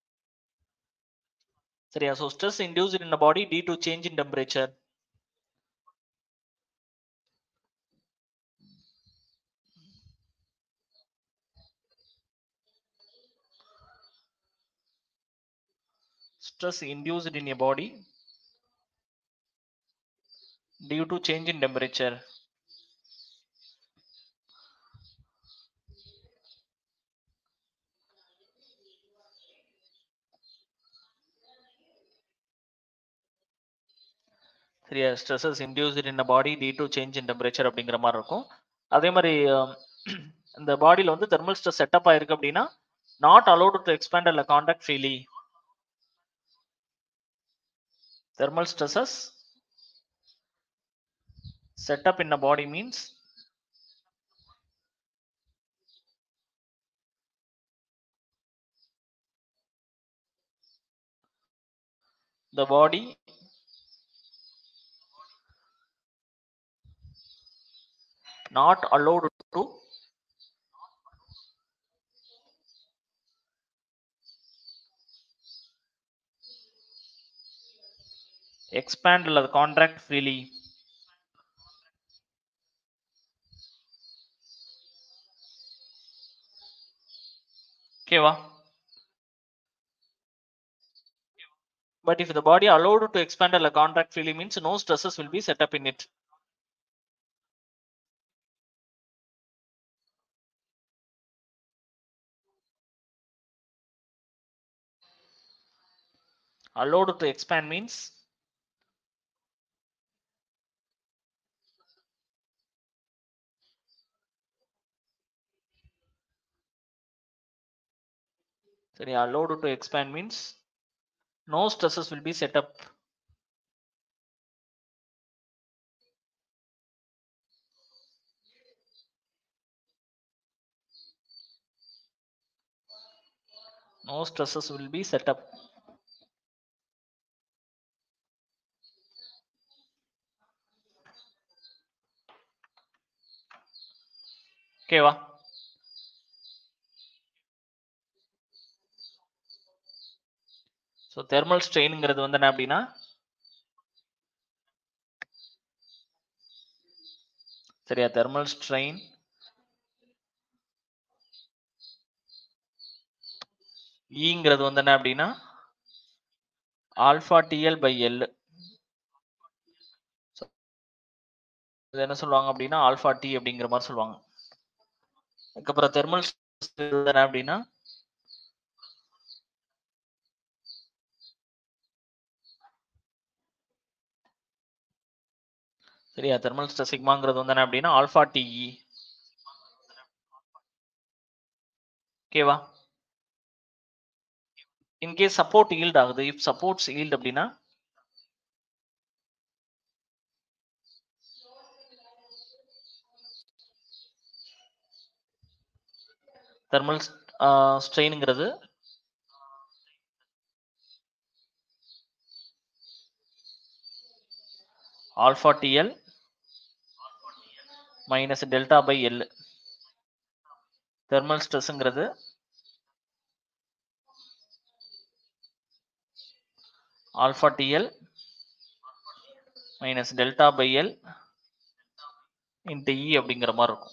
சரியா so stress induced in body due to change in temperature stress induced in a body due to change in temperature. சரியா stresses induced in body due to change in temperature அப்படிங்கிற மாதிரி இருக்கும் அதே மாதிரி இந்த பாடியில் வந்து தெர்மல் ஸ்ட்ரெஸ் செட்டப் ஆயிருக்கு அப்படின்னா நாட் அலோடு டு எக்ஸ்பேண்ட் அல்ல contract freely thermal stresses set up in a body means the body not allowed to expand அல்லது contract freely ஓகேவா but if the body allowed to expand அல்ல contract freely means no stresses will be set up in it allowed to expand means sorry allowed to expand means no stresses will be set up no stresses will be set up ஓகேவா so thermal ஸ்ட்ரெயின்ங்கிறது வந்து என்ன அப்படின்னா சரியா thermal strain ஈங்கிறது வந்து என்ன அப்படின்னா alpha TL by L இது என்ன சொல்லுவாங்க அப்படின்னா ஆல்ஃபா டி அப்படிங்கிற மாதிரி சொல்லுவாங்க அதுக்கப்புறம் தெர்மல் என்ன அப்படின்னா சரியா தெர்மல் ஸ்ட்ரெஸ் சிக்மாங்கிறது வந்து என்ன அப்படின்னா ஆல்ஃபா டிஇ ஓகேவா இன்கேஸ் சப்போர்ட் ஈல்ட் ஆகுது இஃப் சப்போர்ட்ஸ் ஈல்ட் அப்படின்னா தெர்மல் ஸ்ட்ரெயினுங்கிறது alpha T L minus delta by L thermal ஸ்ட்ரெஸ்ஸுங்கிறது alpha T L minus delta by L into E அப்படிங்கிற மாதிரி இருக்கும்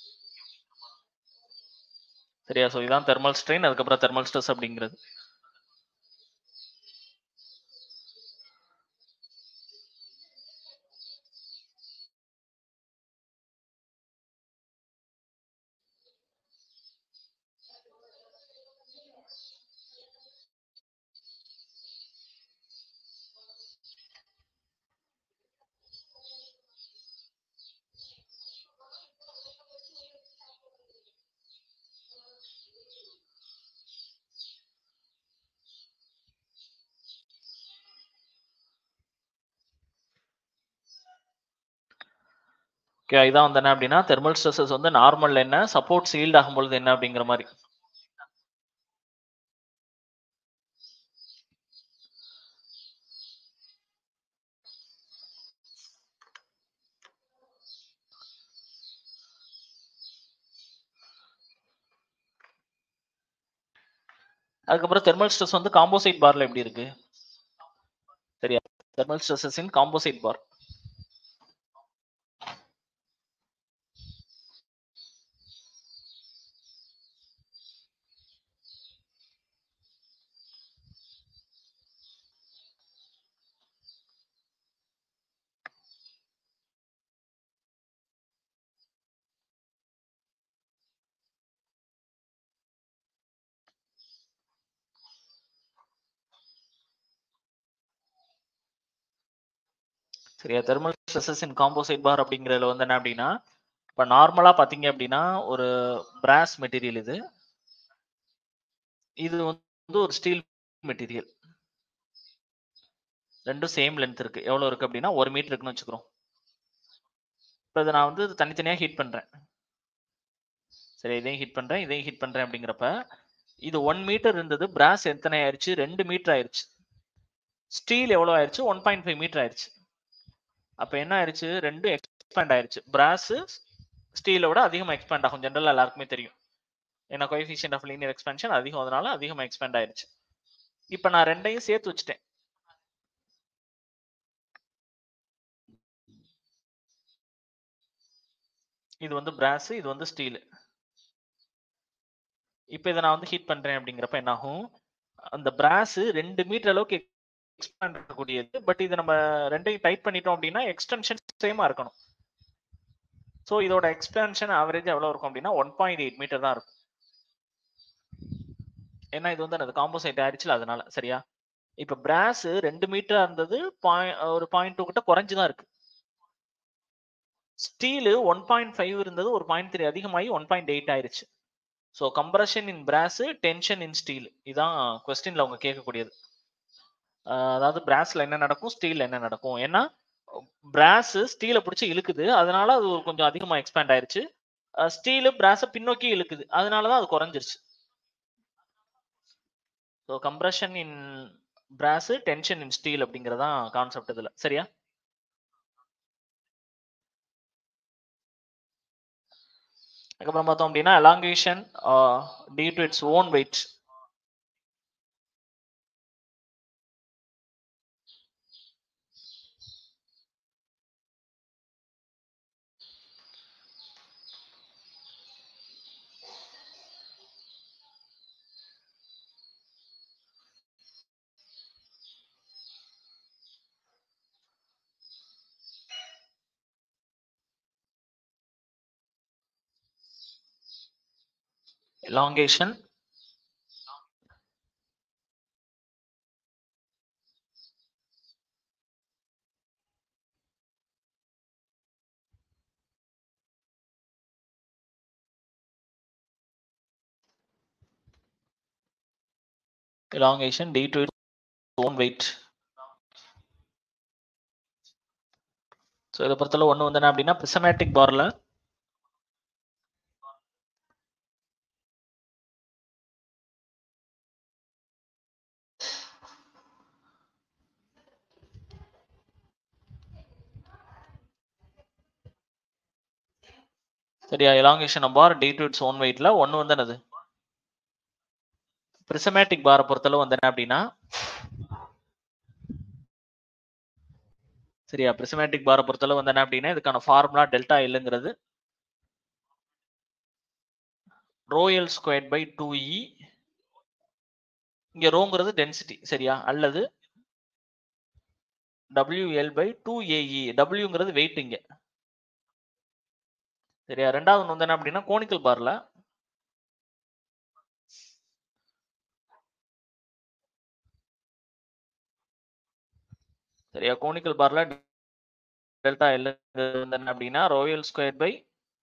சரியா ஸோ இதான் தெர்மல் ஸ்ட்ரெயின் அதுக்கப்புறம் தெர்மல் ஸ்ட்ரெஸ் அப்படிங்கிறது ஓகே இதான் வந்து என்ன அப்படின்னா தெர்மல் ஸ்ட்ரெஸஸ் வந்து நார்மல் என்ன சப்போர்ட் சீல்ட் ஆகும்பொழுது என்ன அப்படிங்கிற மாதிரி அதுக்கப்புறம் தெர்மல் ஸ்ட்ரெஸ் வந்து காம்போசைட் பார்ல எப்படி இருக்கு சரியா thermal stresses in composite bar சரியா thermal stresses in composite bar அப்படிங்கிறதுல வந்து என்ன அப்படின்னா இப்போ நார்மலாக பார்த்தீங்க அப்படின்னா ஒரு பிராஸ் மெட்டீரியல் இது இது வந்து ஒரு ஸ்டீல் மெட்டீரியல் ரெண்டும் சேம் லென்த் இருக்கு எவ்வளோ இருக்கு அப்படின்னா ஒரு மீட்டர் இருக்குன்னு வச்சுக்கிறோம் இப்போ இதை நான் வந்து தனித்தனியாக ஹீட் பண்ணுறேன் சரி இதையும் ஹீட் பண்ணுறேன் இதையும் ஹீட் பண்ணுறேன் அப்படிங்கிறப்ப இது ஒன் மீட்டர் இருந்தது பிராஸ் எத்தனை ஆயிடுச்சு ரெண்டு மீட்டர் ஆயிடுச்சு ஸ்டீல் எவ்வளோ ஆயிடுச்சு ஒன் பாயிண்ட் ஃபைவ் மீட்டர் ஆயிடுச்சு அப்போ என்ன ஆயிடுச்சு ரெண்டும் எக்ஸ்பேண்ட் ஆயிடுச்சு பிராஸ் ஸ்டீலை விட அதிகமாக எக்ஸ்பேண்ட் ஆகும் ஜென்ரலாக எல்லாருக்குமே தெரியும் ஏன்னா கோஎஃபிஷியன்ட் ஆஃப் லீனியர் எக்ஸ்பென்ஷன் அதிகம் அதனால அதிகமாக எக்ஸ்பேண்ட் ஆயிடுச்சு இப்போ நான் ரெண்டையும் சேர்த்து வச்சுட்டேன் இது வந்து பிராஸ் இது வந்து ஸ்டீல் இப்போ இதை நான் வந்து ஹீட் பண்றேன் அப்படிங்கிறப்ப என்ன ஆகும் அந்த பிராஸ் ரெண்டு மீட்டர் அளவுக்கு எக்ஸ்பேண்ட் ஆகக்கூடியது பட் இது நம்ம ரெண்டையும் டைட் பண்ணிட்டோம் அப்படின்னா எக்ஸ்டென்ஷன் சேமா இருக்கணும் ஸோ இதோட எக்ஸ்பென்ஷன் ஆவரேஜ் எவ்வளோ இருக்கும் அப்படின்னா ஒன் பாயிண்ட் எயிட் மீட்டர் தான் இருக்கும் ஏன்னா இது வந்து அது காம்போசைட் ஆயிடுச்சுல அதனால சரியா இப்ப பிராஸ் ரெண்டு மீட்டரா இருந்தது ஒரு பாயிண்ட் டூ கிட்ட குறைஞ்சுதான் இருக்கு ஸ்டீலு ஒன் பாயிண்ட் ஃபைவ் இருந்தது ஒரு பாயிண்ட் த்ரீ அதிகமாகி ஒன் பாயிண்ட் எயிட் ஆயிருச்சு so compression in brass tension in steel இதான் கொஸ்டின்ல அவங்க கேட்கக்கூடியது அதாவது பிராஸ்ல என்ன நடக்கும் ஸ்டீல்ல என்ன நடக்கும் ஏன்னா பிராஸ் ஸ்டீலை பிடிச்சி இழுக்குது அதனால அது கொஞ்சம் அதிகமாக எக்ஸ்பேண்ட் ஆயிருச்சு ஸ்டீலு பிராஸை பின்னோக்கி இழுக்குது அதனால தான் அது குறைஞ்சிருச்சு so compression in brass tension in steel அப்படிங்கிறதான் கான்செப்ட் இதுல சரியா அதுக்கப்புறம் பார்த்தோம் அப்படின்னா elongation due to its own weight elongation elongation due to its own weight so இதை பொறுத்தளவு ஒன்று வந்து என்ன அப்படின்னா பிசமேட்டிக் பார்ல சரியா elongation bar due to its own வெயிட்ல ஒன்று வந்து என்னது பிரிசமேட்டிக் பாரை பொறுத்தளவு வந்து என்ன அப்படின்னா சரியா பிரிசமேட்டிக் பாரை பொறுத்தளவு வந்து என்ன அப்படின்னா இதுக்கான ஃபார்முலா டெல்டா எல்லுங்கிறது rho L square by two E இங்க ரோங்கிறது டென்சிட்டி சரியா அல்லது WL பை டூ ஏஇ டபிள்யூங்கிறது வெயிட் இங்க சரியா ரெண்டாவது ஒண்ணு வந்து என்ன அப்படின்னா கோனிக்கல் பார்ல சரியா கோனிக்கல் பார்ல டெல்டா எல் வந்து என்ன அப்படின்னா rho L square by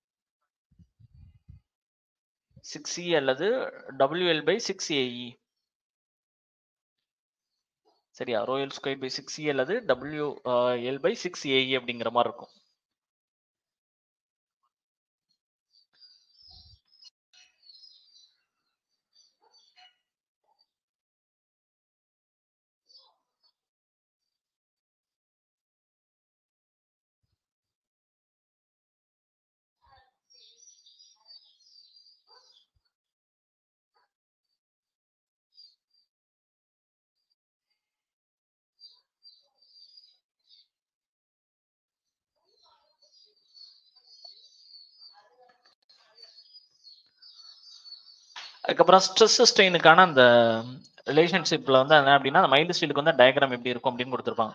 six E அல்லது டபிள்யூஎல் பை சிக்ஸ் ஏஇ சரியா rho L square by six E அல்லது W L by six A E அப்படிங்கிற மாதிரி இருக்கும் அதுக்கப்புறம் ஸ்ட்ரெஸ் ஸ்ட்ரெயினுக்கான அந்த ரிலேஷன்ஷிப்ல வந்து என்ன அப்படின்னா அந்த மைல்டு ஸ்டீலுக்கு வந்து டயக்ராம் எப்படி இருக்கும் அப்படின்னு கொடுத்துருப்பாங்க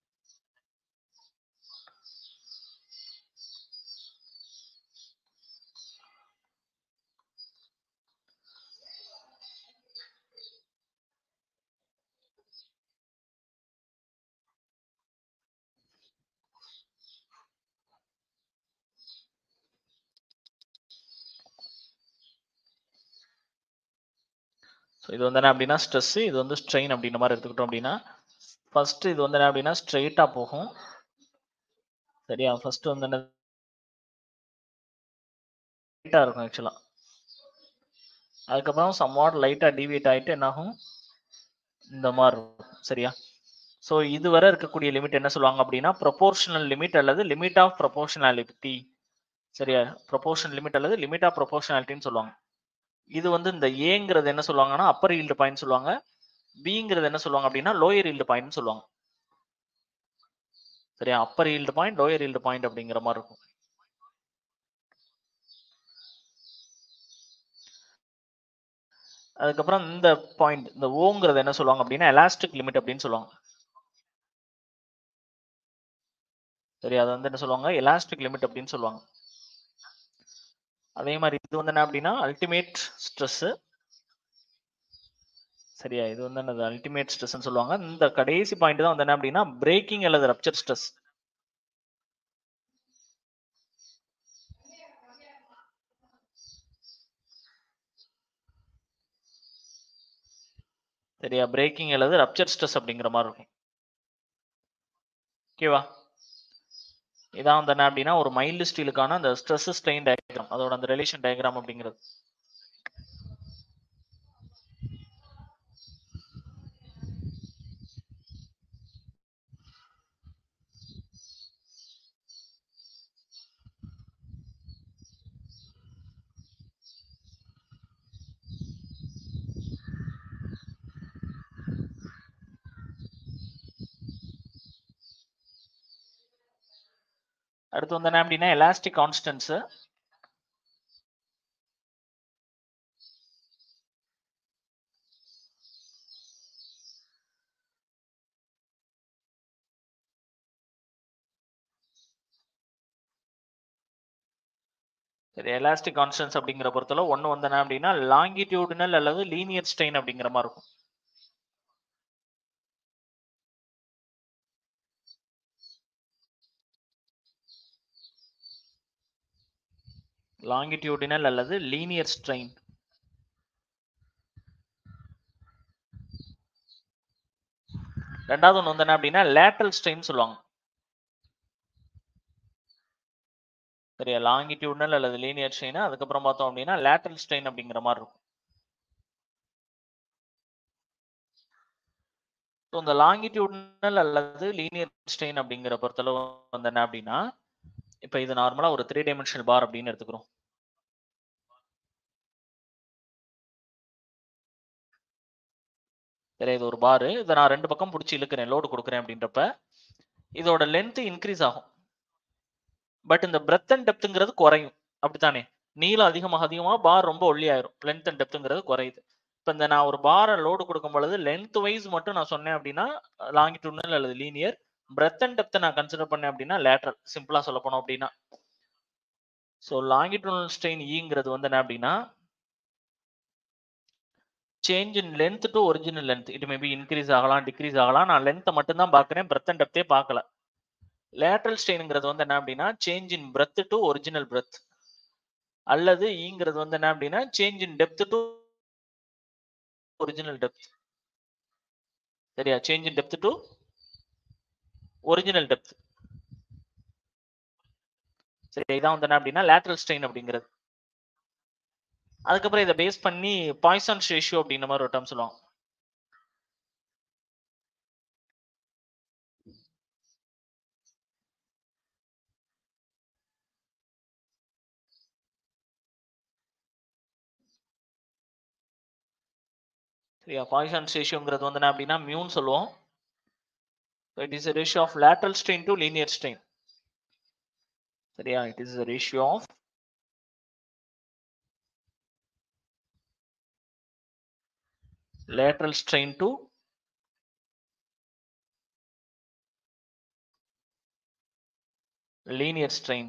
ஸோ இது வந்து என்ன அப்படின்னா ஸ்ட்ரெஸ் இது வந்து ஸ்ட்ரெயின் அப்படின்ற மாதிரி எடுத்துக்கிட்டோம் அப்படின்னா ஃபர்ஸ்ட் இது வந்து என்ன அப்படின்னா ஸ்ட்ரெயிட்டா போகும் சரியா ஃபர்ஸ்ட் வந்து என்ன லைட்டா இருக்கும் ஆக்சுவலா அதுக்கப்புறம் சம்வாட் லைட்டா டிவியேட் ஆயிட்டு என்ன ஆகும் இந்த மாதிரி இருக்கும் சரியா ஸோ இதுவரை இருக்கக்கூடிய லிமிட் என்ன சொல்லுவாங்க அப்படின்னா ப்ரொபோர்ஷனல் லிமிட் அல்லது லிமிட் ஆஃப் ப்ரொபோர்ஷனாலிட்டி சரியா ப்ரொபோர்ஷனல் லிமிட் அல்லது லிமிட் ஆஃப் ப்ரொபோர்ஷனாலிட்டின்னு சொல்லுவாங்க இது வந்து இந்த ஏங்கிறது என்ன சொல்லுவாங்கன்னா அப்பர் ஈல்டு பாயிண்ட் சொல்லுவாங்க பிங்கிறது என்ன சொல்லுவாங்க அப்படின்னா லோயர் ஈல்டு பாயிண்ட் சொல்லுவாங்க சரியா upper yield point lower yield point அப்படிங்கிற மாதிரி இருக்கும் அதுக்கப்புறம் இந்த பாயிண்ட் இந்த ஓங்கிறது என்ன சொல்லுவாங்க அப்படின்னா எலாஸ்டிக் லிமிட் அப்படின்னு சொல்லுவாங்க சரி அது வந்து என்ன சொல்லுவாங்க எலாஸ்டிக் லிமிட் அப்படின்னு சொல்லுவாங்க அதே மாதிரி இது வந்து என்ன அப்படின்னா அல்டிமேட் ஸ்ட்ரெஸ் சரியா இது வந்து என்னது அல்டிமேட் ஸ்ட்ரெஸ்ன்னு சொல்லுவாங்க இந்த கடைசி பாயிண்ட் தான் வந்து என்ன அப்படின்னா பிரேக்கிங் அல்லது ரப்சர் ஸ்ட்ரெஸ் சரியா பிரேக்கிங் அல்லது ரப்சர் ஸ்ட்ரெஸ் அப்படிங்கிற மாதிரி இருக்கும் ஓகேவா இதான் வந்து என்ன அப்படின்னா ஒரு மைல்டு ஸ்டீலுக்கான அந்த ஸ்ட்ரெஸ் ஸ்ட்ரெயின் டயக்ராம் அதோட அந்த ரிலேஷன் டயக்ராம் அப்படிங்கிறது அடுத்து வந்து என்ன அப்படின்னா எலாஸ்டிக் கான்ஸ்டன்ஸ் சரி எலாஸ்டிக் கான்ஸ்டன்ஸ் அப்படிங்கிற பொறுத்தளவு ஒன்று வந்தன அப்படின்னா லாங்கிடியூடினல் அல்லது லீனியர் ஸ்ட்ரெயின் அப்படிங்கிற மாதிரி இருக்கும் லாங்கிடியூடினல் அல்லது லீனியர் ஸ்ட்ரெயின் ரெண்டாவது ஒன்று வந்து என்ன அப்படின்னா லேட்டரல் ஸ்ட்ரெயின் சொல்லுவாங்க சரியா லாங்கிடியூட்னல் அல்லது லீனியர் ஸ்ட்ரெயின் அதுக்கப்புறம் பார்த்தோம் அப்படின்னா லேட்டரல் ஸ்ட்ரெயின் அப்படிங்கிற மாதிரி இருக்கும் ஸோ இந்த லாங்கிடியூட்னல் அல்லது லீனியர் ஸ்ட்ரெயின் அப்படிங்கிற பொறுத்தளவு வந்து என்ன அப்படின்னா இப்போ இது நார்மலாக ஒரு த்ரீ டைமென்ஷனல் பார் அப்படின்னு எடுத்துக்கிறோம் சரி இது ஒரு பாரு இதை நான் ரெண்டு பக்கம் பிடிச்சி இழுக்கிறேன் லோடு கொடுக்குறேன் அப்படின்றப்ப இதோட லென்த் இன்க்ரீஸ் ஆகும் பட் இந்த பிரெத் அண்ட் டெப்த்துங்கிறது குறையும் அப்படித்தானே நீளம் அதிகமாக அதிகமாக பார் ரொம்ப ஒல்லியாயிரும் லென்த் அண்ட் டெப்த்துங்கிறது குறையுது இப்போ இந்த நான் ஒரு பாரை லோடு கொடுக்கும் பொழுது லென்த் வைஸ் மட்டும் நான் சொன்னேன் அப்படின்னா லாங்கிடியூட்னல் அல்லது லீனியர் பிரெத் அண்ட் டெப்த்தை நான் கன்சிடர் பண்ணேன் அப்படின்னா லேட்ரல் சிம்பிளா சொல்ல போனோம் அப்படின்னா ஸோ லாங்கிடியூனல் ஸ்ட்ரெயின் ஈங்கிறது வந்து என்ன அப்படின்னா change in length to original length it maybe increase ஆகலாம் டிக்ரீஸ் ஆகலாம் நான் லென்த்தை மட்டும் தான் பார்க்குறேன் பிரெத் அண்ட் டெப்த்தே பார்க்கல லேட்ரல் ஸ்ட்ரெயின்ங்கிறது வந்து என்ன அப்படின்னா change in breadth to original breadth அல்லது ஈங்கிறது வந்து என்ன அப்படின்னா change in depth to original depth சரியா change in depth to original depth சரி இதான் வந்து என்ன அப்படின்னா லேட்ரல் ஸ்ட்ரெயின் அப்படிங்கிறது அதுக்கப்புறம் இதை பேஸ் பண்ணி பாய்சான் ரேஷியோ அப்படின்ற மாதிரி ஒரு டேர்ம் சொல்லுவாங்க சரியா பாய்சான் ரேஷியோங்கிறது வந்து என்ன அப்படின்னா மியூன்னு சொல்லுவோம் it is a ratio of lateral strain to linear strain சரியா it is a ratio of lateral strain to linear strain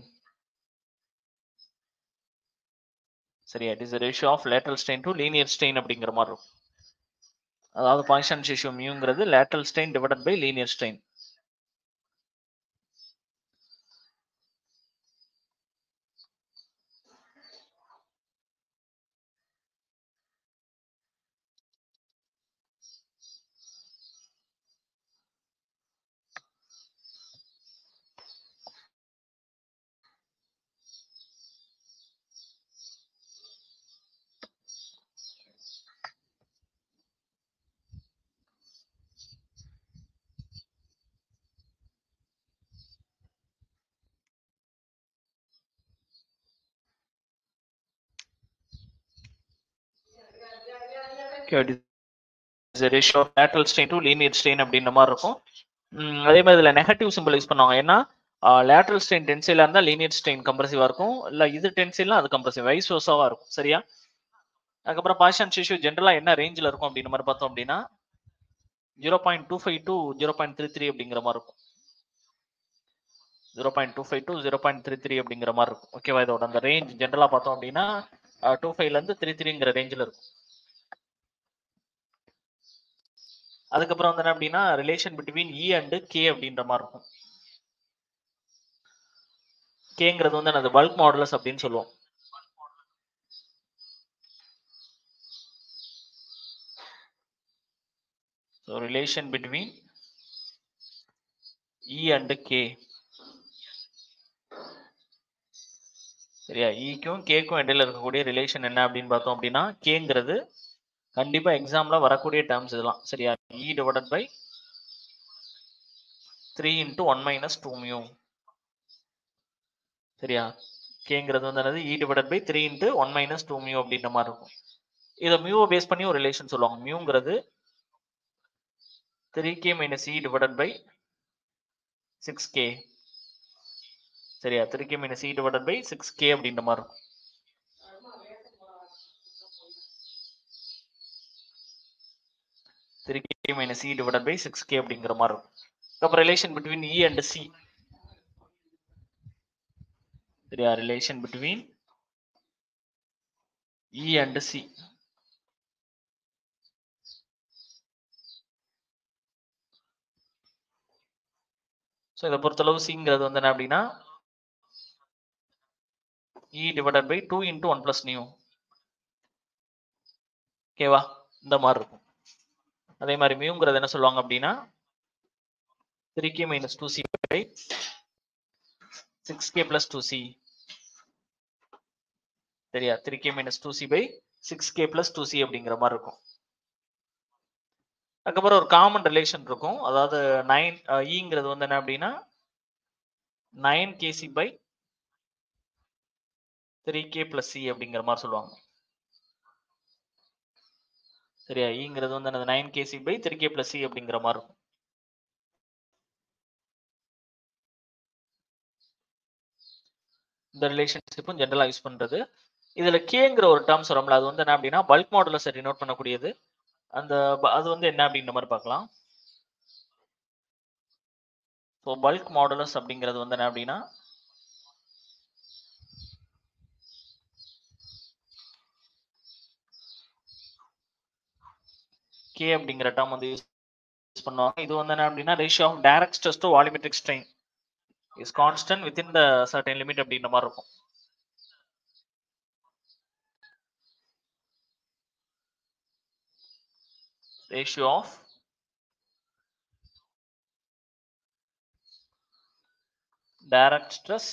சரியா it is a ratio of lateral strain to linear strain அப்படிங்கிற மாதிரி இருக்கும் அதாவது பாய்சன் ரேஷியோ மியூங்கிறது lateral strain divided by linear strain okay it is a ratio of lateral strain to linear strain அப்படின்ற மாதிரி இருக்கும் உம் அதே மாதிரி இதுல நெகட்டிவ் சிம்பிள் யூஸ் பண்ணுவாங்க ஏன்னா லேட்ரல் ஸ்ட்ரெயின் டென்சிலா இருந்தா லீனியர் ஸ்ட்ரெயின் கம்ப்ரசிவா இருக்கும் இல்ல இது டென்சில்னா அது கம்ப்ரசிவ் வைஸ் வர்சாவா இருக்கும் சரியா அதுக்கப்புறம் பாஷன் ரேஷியோ ஜென்ரலா என்ன ரேஞ்சில் இருக்கும் அப்படின்ற மாதிரி பார்த்தோம் அப்படின்னா zero point two five to zero point three three அப்படிங்கிற மாதிரி இருக்கும் zero point two five to zero point three three அப்படிங்கிற மாதிரி இருக்கும் ஓகேவா இதோட அந்த ரேஞ்ச் ஜென்ரலா பார்த்தோம் அப்படின்னா டூ ஃபைவ்ல இருந்து த்ரீ த்ரீங்கிற ரேஞ்சில் இருக்கும் அதுக்கப்புறம் வந்து என்ன அப்படின்னா relation between E and K அப்படின்ற மாதிரி இருக்கும் கேங்கிறது வந்து அந்த பல்க் மாடுலஸ் அப்படின்னு சொல்லுவோம் So relation between E and K. சரியா ஈக்கும் கேக்கும் இடையில இருக்கக்கூடிய ரிலேஷன் என்ன அப்படின்னு பார்த்தோம் அப்படின்னா கேங்கிறது கண்டிப்பா எக்ஸாம்ல வரக்கூடிய டேர்ம்ஸ் இதெல்லாம் சரியா E divided by three into one minus two mu சரியா கேங்கிறது வந்து என்னது E divided by three into one minus two mu அப்படின்ற மாதிரி இருக்கும் இதை மியூவை பேஸ் பண்ணி ஒரு ரிலேஷன் சொல்லுவாங்க மியூங்கிறது three K minus E divided by six K சரியா three K minus E divided by six K அப்படின்ற மாதிரி இருக்கும் three K minus E divided by six K அப்படிங்கிற மாதிரி இருக்கும் அப்புறம் relation between E and C சரியா relation between E and C so இதை பொறுத்தளவு சிங்கிறது வந்து என்ன அப்படின்னா E divided by two into one plus mu ஓகேவா இந்த மாதிரி இருக்கும் அதே மாதிரி மியூங்கிறது என்ன சொல்லுவாங்க அப்படின்னா three K minus two C by six K plus two C சரியா three K minus two C by six K plus two C அப்படிங்கிற மாதிரி இருக்கும் அதுக்கப்புறம் ஒரு காமன் ரிலேஷன் இருக்கும் அதாவது நைன் இங்கிறது வந்து என்ன அப்படின்னா nine KC by three K plus C அப்படிங்கிற மாதிரி சொல்லுவாங்க சரியா இங்கிறது வந்து என்னது nine KC by three K plus C அப்படிங்கிற மாதிரி இருக்கும் இந்த ரிலேஷன்ஷிப்பும் ஜென்ரலாக யூஸ் பண்றது இதுல கேங்கிற ஒரு டேர்ம்ஸ் வரும்ல அது வந்து என்ன அப்படின்னா பல்க் மாடலை சரி நோட் பண்ணக்கூடியது அந்த ப- அது வந்து என்ன அப்படின்ற மாதிரி பார்க்கலாம் ஸோ பல்க் மாடுலஸ் அப்படிங்கிறது வந்து என்ன அப்படின்னா கே அப்படிங்கிற டேர்ம் வந்து யூஸ் பண்ணுவாங்க இது வந்து என்ன அப்படின்னா ratio of direct stress to volumetric strain is constant within the certain limit அப்படின்ற மாதிரி இருக்கும் ratio of direct stress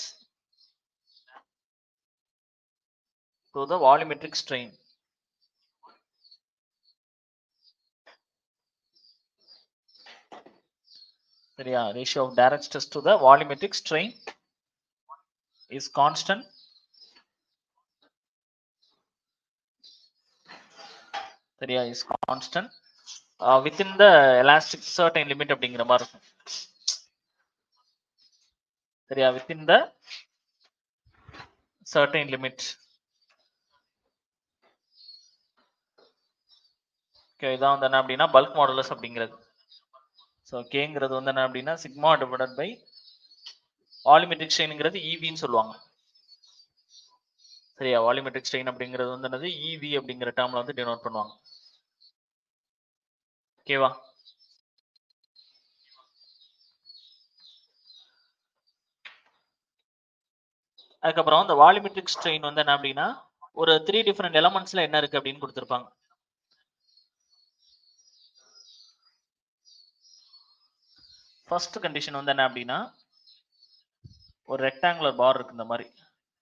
to the volumetric strain. சரியா ratio of direct stress to the volumetric strain is constant சரியா is constant uh, within the elastic certain limit அப்படிங்கிற மாதிரி இருக்கும் சரியா within the certain limit okay இதான் வந்து என்ன அப்படின்னா பல்க் மாடுலஸ் அப்படிங்கிறது ஸோ கேங்கிறது வந்து என்ன அப்படின்னா சிக்மா டிவைடட் பை வால்யூமெட்ரிக் ஸ்ட்ரெயின்ங்கிறது ஈவின்னு சொல்லுவாங்க சரியா வால்யூமெட்ரிக் ஸ்ட்ரெயின் அப்படிங்கிறது வந்து என்னது ஈவி அப்படிங்கிற டேர்ம்ல வந்து டினோட் பண்ணுவாங்க ஓகேவா அதுக்கப்புறம் இந்த வால்யூமெட்ரிக் ஸ்ட்ரெயின் வந்து என்ன அப்படின்னா ஒரு த்ரீ டிஃப்ரெண்ட் எலமெண்ட்ஸ்ல என்ன இருக்கு அப்படின்னு கொடுத்துருப்பாங்க ஃபர்ஸ்ட் கண்டிஷன் வந்து என்ன அப்படின்னா ஒரு ரெக்டாங்குலர் பார் இருக்கு இந்த மாதிரி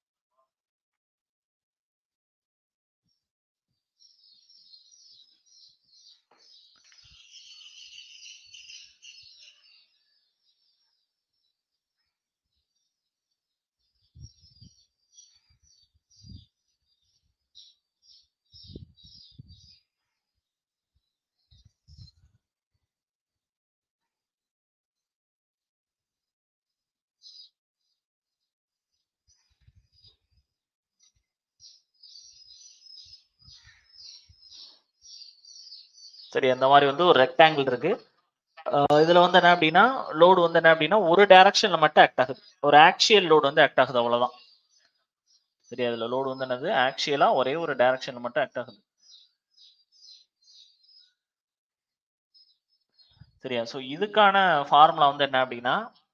சரி அந்த மாதிரி வந்து ஒரு ரெக்டாங்கிள் இருக்கு அஹ் இதுல வந்து என்ன அப்படின்னா லோடு வந்து என்ன அப்படின்னா ஒரு டைரக்ஷன்ல மட்டும் ஆக்ட் ஆகுது ஒரு ஆக்சியல் லோடு வந்து ஆக்ட் ஆகுது அவ்வளவுதான் சரி அதுல லோடு வந்து என்னது ஆக்சியலா ஒரே ஒரு டைரக்ஷன்ல மட்டும் ஆக்ட் ஆகுது சரியா ஸோ இதுக்கான ஃபார்முலா வந்து என்ன அப்படின்னா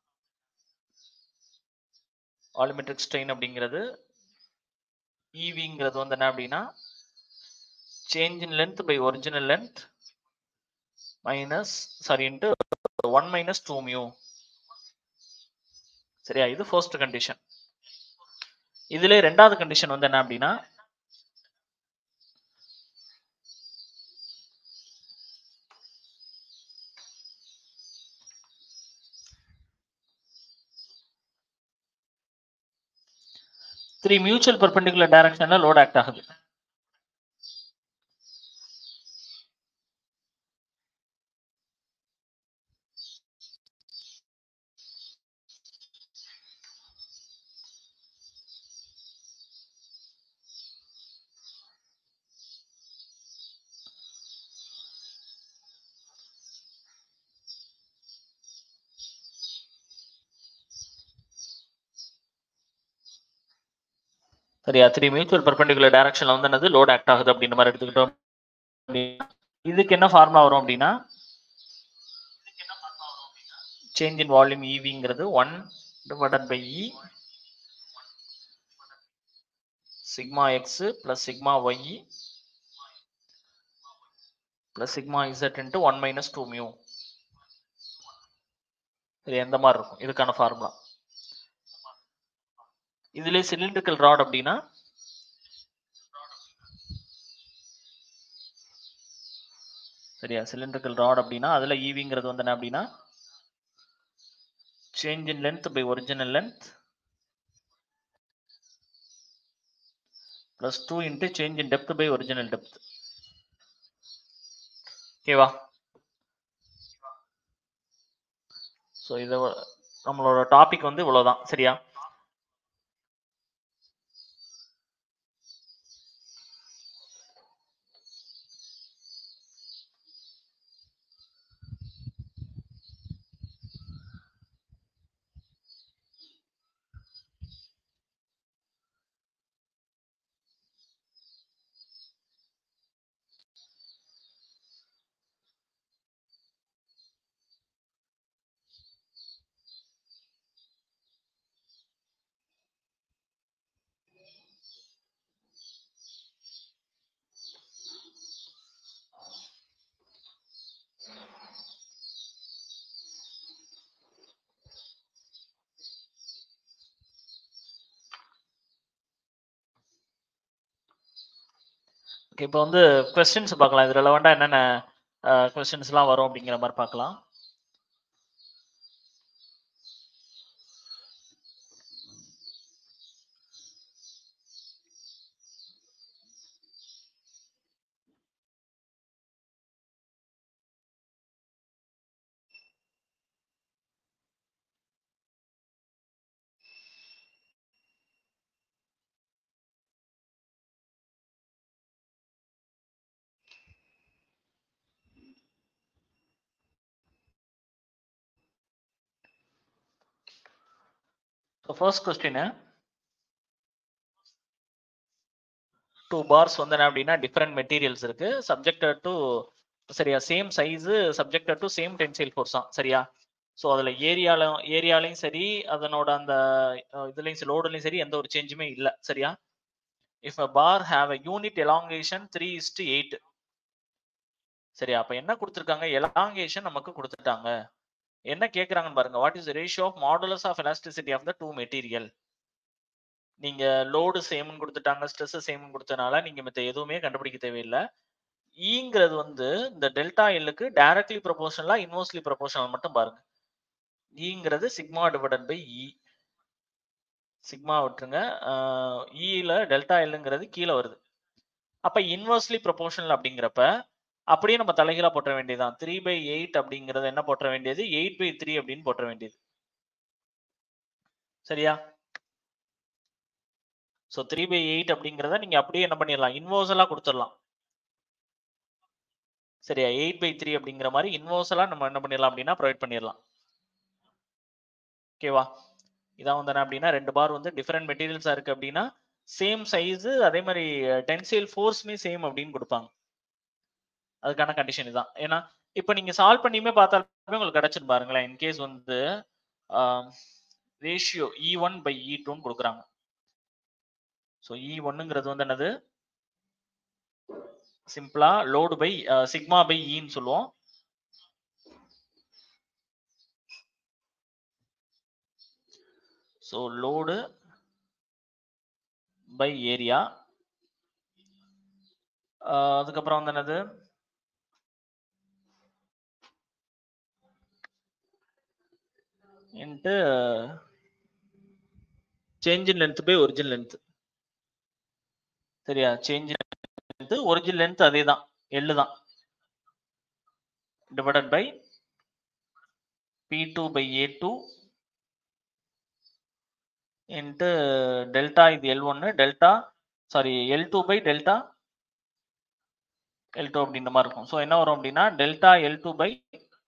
வால்யூமெட்ரிக் ஸ்ட்ரெயின் அப்படிங்கிறது ஈவிங்கிறது வந்து என்ன அப்படின்னா change in length by original length minus sorry into one minus two mu சரியா இது ஃபர்ஸ்ட் கண்டிஷன் இதுல ரெண்டாவது கண்டிஷன் வந்து என்ன அப்படின்னா த்ரீ மியூச்சுவல் பெர்பெண்டிகுலர் டைரக்ஷன்ல லோட் ஆக்ட் ஆகுது சரியா த்ரீ மியூச்சுவல் பெர்பெண்டிகுலர் டைரக்ஷன்ல வந்து என்னது லோட் ஆக்ட் ஆகுது அப்படின்ற மாதிரி எடுத்துக்கிட்டோம் அப்படின்னா, இதுக்கு என்ன ஃபார்முலா வரும் அப்படின்னா சேஞ்ச் இன் வால்யூம் ஈவிங்கிறது one divided by E sigma X plus sigma Y plus sigma Z into one minus two mu இது எந்த மாதிரி இருக்கும் இதுக்கான ஃபார்முலா இதுல சிலிண்ட்ரிக்கல் ராட் அப்படின்னா சரியா சிலிண்ட்ரிக்கல் ராட் அப்படின்னா அதுல ஈவிங்கிறது வந்து என்ன அப்படின்னா change in length by original length plus two into change in depth by original depth ஓகேவா ஸோ இது நம்மளோட டாபிக் வந்து இவ்வளவுதான் சரியா ஓகே இப்போ வந்து கொஸ்டின்ஸ் பார்க்கலாம் இது ரெலவெண்டா என்னென்ன கொஸ்டின்ஸ்லாம் வரும் அப்படிங்கிற மாதிரி பார்க்கலாம் so first question two bars வந்து என்ன அப்படின்னா டிஃப்ரெண்ட் மெட்டீரியல்ஸ் இருக்கு சப்ஜெக்டட் டு சரியா same size subjected to same tensile force தான் சரியா ஸோ அதில் ஏரியால ஏரியாலையும் சரி அதனோட அந்த அஹ், இதுலயும் லோடுலையும் சரி எந்த ஒரு சேஞ்சுமே இல்லை சரியா if a bar have a unit elongation three is to eight சரியா அப்ப என்ன கொடுத்துருக்காங்க எலாங்கேஷன் நமக்கு கொடுத்துட்டாங்க என்ன கேக்குறாங்கன்னு பாருங்க what is ratio of modulus of elasticity of the two material நீங்க லோடு சேம்னு கொடுத்துட்டாங்க ஸ்ட்ரெஸ் சேம்னு கொடுத்தனால நீங்க மத்த எதுவுமே கண்டுபிடிக்க தேவையில்லை ஈங்கிறது வந்து இந்த டெல்டா எல்லுக்கு டைரக்ட்லி ப்ரொபோஷனலா இன்வெர்ஸ்லி ப்ரொபோஷனல் மட்டும் பாருங்க ஈங்கிறது sigma divided by E sigma விட்டுருங்க இல டெல்டா எல்லுங்கிறது கீழே வருது அப்ப இன்வெர்ஸ்லி ப்ரொபோஷனல் அப்படிங்கிறப்ப அப்படியே நம்ம தலைகீழா போட்ட வேண்டியதுதான் த்ரீ பை எயிட் அப்படிங்கறது என்ன போட்ட வேண்டியது எயிட் பை த்ரீ அப்படின்னு போட்ட வேண்டியது சரியா ஸோ த்ரீ பை எயிட் அப்படிங்கிறத நீங்க அப்படியே என்ன பண்ணிடலாம் இன்வர்சலா கொடுத்துடலாம் சரியா எயிட் பை த்ரீ அப்படிங்கிற மாதிரி இன்வர்சலா நம்ம என்ன பண்ணிடலாம் அப்படின்னா ப்ரொவைட் பண்ணிடலாம் ஓகேவா இதான் வந்து என்ன அப்படின்னா ரெண்டு பார் வந்து டிஃப்ரெண்ட் மெட்டீரியல்ஸா இருக்கு அப்படின்னா சேம் சைஸ் அதே மாதிரி டென்சைல் ஃபோர்ஸுமே சேம் அப்படின்னு கொடுப்பாங்க அதுக்கான கண்டிஷன் இதுதான் ஏன்னா இப்போ நீங்க சால்வ் பண்ணியுமே பார்த்தாலுமே உங்களுக்கு கிடைச்சிட்டு பாருங்களேன் இன்கேஸ் வந்து ratio E one by E டூன்னு கொடுக்குறாங்க ஸோ இ ஒன்னுங்கிறது வந்து என்னது சிம்பிளா லோடு பை சிக்மா பை இன்னு சொல்லுவோம் ஸோ லோடு பை ஏரியா அதுக்கப்புறம் வந்து என்னது into change in length by original length சரியா change in length original length அதே தான் எள்ளு தான் divided by B two by A two into delta இது எல் ஒன்று delta sorry L two by delta L two அப்படின்ற மாதிரி இருக்கும் so என்ன வரும் அப்படின்னா delta L two by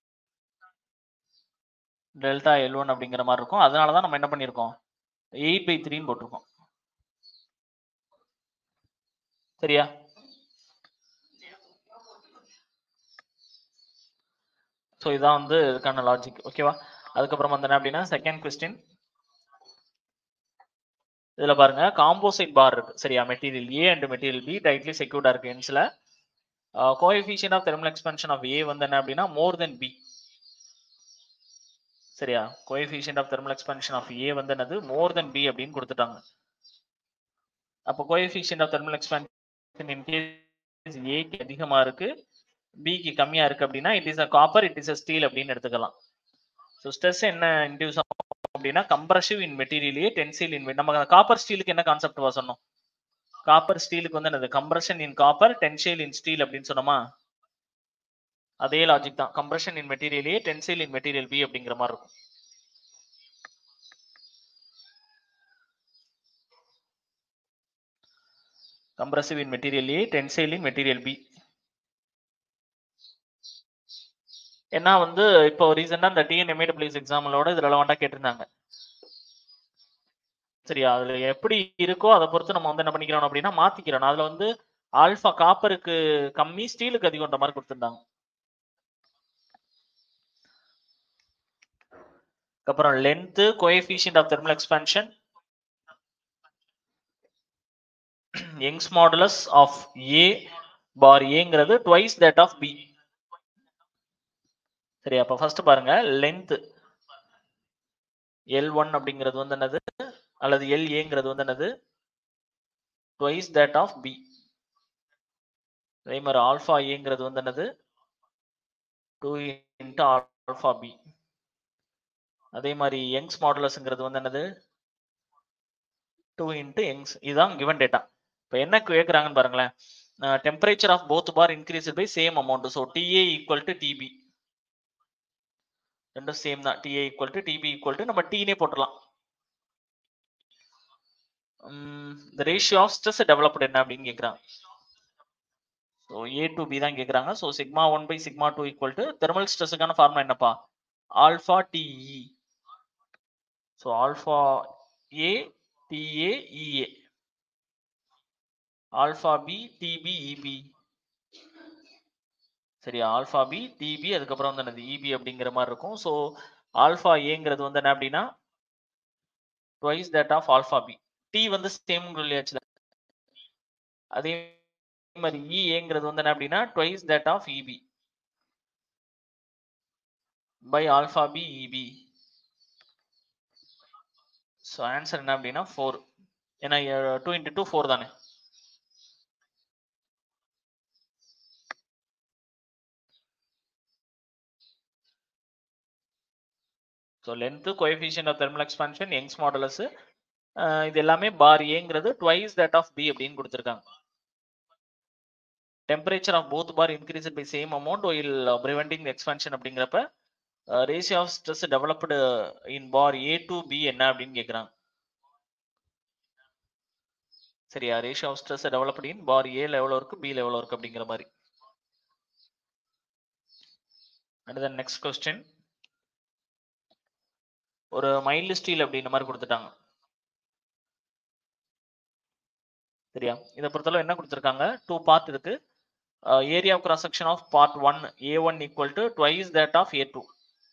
delta L one அப்படிங்கிற மாதிரி இருக்கும் அதனால தான் நம்ம என்ன பண்ணியிருக்கோம் எயிட் பை த்ரீன்னு போட்டிருக்கோம் சரியா ஸோ இதான் வந்து இதுக்கான லாஜிக் ஓகேவா அதுக்கப்புறம் வந்து என்ன அப்படின்னா செகண்ட் கொஸ்டின் இதுல பாருங்க காம்போசைட் பார் இருக்கு சரியா material A and material B tightly செக்யூர்டா இருக்கு என்ஸ்ல coefficient of thermal expansion of A வந்து என்ன அப்படின்னா மோர் தென் பி சரியா coefficient of thermal expansion of A வந்து என்னது மோர் தென் பி அப்படின்னு கொடுத்துட்டாங்க அப்போ coefficient of thermal expansion in case ஏக்கு அதிகமா இருக்கு பிக்கு கம்மியா இருக்கு அப்படின்னா it is a copper it is a steel அப்படின்னு எடுத்துக்கலாம் ஸோ ஸ்ட்ரெஸ் என்ன இன்டியூஸ் ஆகும் அப்படின்னா கம்ப்ரசிவ் இன் மெட்டீரியலே டென்சில் இன் நம்ம காப்பர் ஸ்டீலுக்கு என்ன கான்செப்ட் வா சொன்னோம் காப்பர் ஸ்டீலுக்கு வந்து என்னது compression in copper tensile in steel அப்படின்னு சொன்னோமா அதே லாஜிக் தான் compression in material A tensile in material B அப்படிங்கிற மாதிரி இருக்கும் compressive in material A tensile in material B ஏன்னா வந்து இப்போ ரீசெண்டா இந்த டிஎன் எம்ஏடபிள்யூஎஸ் எக்ஸாம்பிளோட இது ரெலவெண்டா கேட்டிருந்தாங்க சரியா அதுல எப்படி இருக்கோ அதை பொறுத்து நம்ம வந்து என்ன பண்ணிக்கிறோம் அப்படின்னா மாத்திக்கிறோம் அதுல வந்து ஆல்பா காப்பருக்கு கம்மி ஸ்டீலுக்கு அதிகம்ன்ற மாதிரி கொடுத்திருந்தாங்க அப்புறம் length coefficient of thermal expansion Young's modulus of A bar ஏங்கிறது ட்வைஸ் தட் ஆஃப் பி சரி அப்ப ஃபர்ஸ்ட் பாருங்க லென்த் எல் ஒன் அப்படிங்கிறது வந்து என்னது அல்லது எல் ஏங்கிறது வந்து என்னது ட்வைஸ் தட் ஆஃப் பி அதே மாதிரி ஆல்ஃபா ஏங்கிறது வந்து என்னது டூ இன்ட்டு ஆல்ஃபா பி அதே மாதிரி யங்ஸ் மாடுலஸ்ங்கிறது வந்து என்னது டூ இன்ட்டு யங்ஸ் இதுதான் கிவன் டேட்டா இப்போ என்ன கேட்குறாங்கன்னு பாருங்களேன் temperature of both bar increase by same amount so TA equal to TB ரெண்டும் சேம் தான் TA equal to TB equal to நம்ம டீனே போட்டுடலாம் இந்த ரேஷியோ ஆஃப் ஸ்ட்ரெஸ் டெவலப்டு என்ன அப்படின்னு கேட்குறாங்க ஸோ ஏ டு பி தான் கேட்குறாங்க so sigma one by sigma two equal to thermal ஸ்ட்ரெஸ்ஸுக்கான ஃபார்முலா என்னப்பா alpha TE so alpha A TA EA alpha B TB EB சரியா ஆல்ஃபா பி டிபி அதுக்கப்புறம் வந்து என்னது இபி அப்படிங்கிற மாதிரி இருக்கும் ஸோ ஆல்ஃபா ஏங்கிறது வந்து என்ன அப்படின்னா twice that of alpha B T வந்து சேம் சொல்லியாச்சு அதே மாதிரி இ ஏங்கிறது வந்து என்ன அப்படின்னா twice that of EB by alpha B EB so answer என்ன அப்படின்னா ஃபோர் ஏன்னா டூ இன்ட்டு டூ ஃபோர் தானே so length coefficient of thermal expansion Young's modulus இது எல்லாமே பார் ஏங்கிறது ட்வைஸ் தட் ஆஃப் பி அப்படின்னு கொடுத்துருக்காங்க temperature of both bar increase by same amount while preventing expansion அப்படிங்கிறப்ப ratio of stress developed in bar A to B என்ன அப்படின்னு கேட்குறாங்க சரியா ratio of stress developed in bar A லெவலில் இருக்கு B லெவலில் இருக்கு அப்படிங்கிற மாதிரி அண்ட் தென் நெக்ஸ்ட் கொஸ்டின் ஒரு மைல்டு ஸ்டீல் அப்படின்ற மாதிரி கொடுத்துட்டாங்க சரியா இதை பொறுத்தளவு என்ன கொடுத்துருக்காங்க டூ பார்ட் இருக்கு area of cross section of part one A one equal to twice that of A two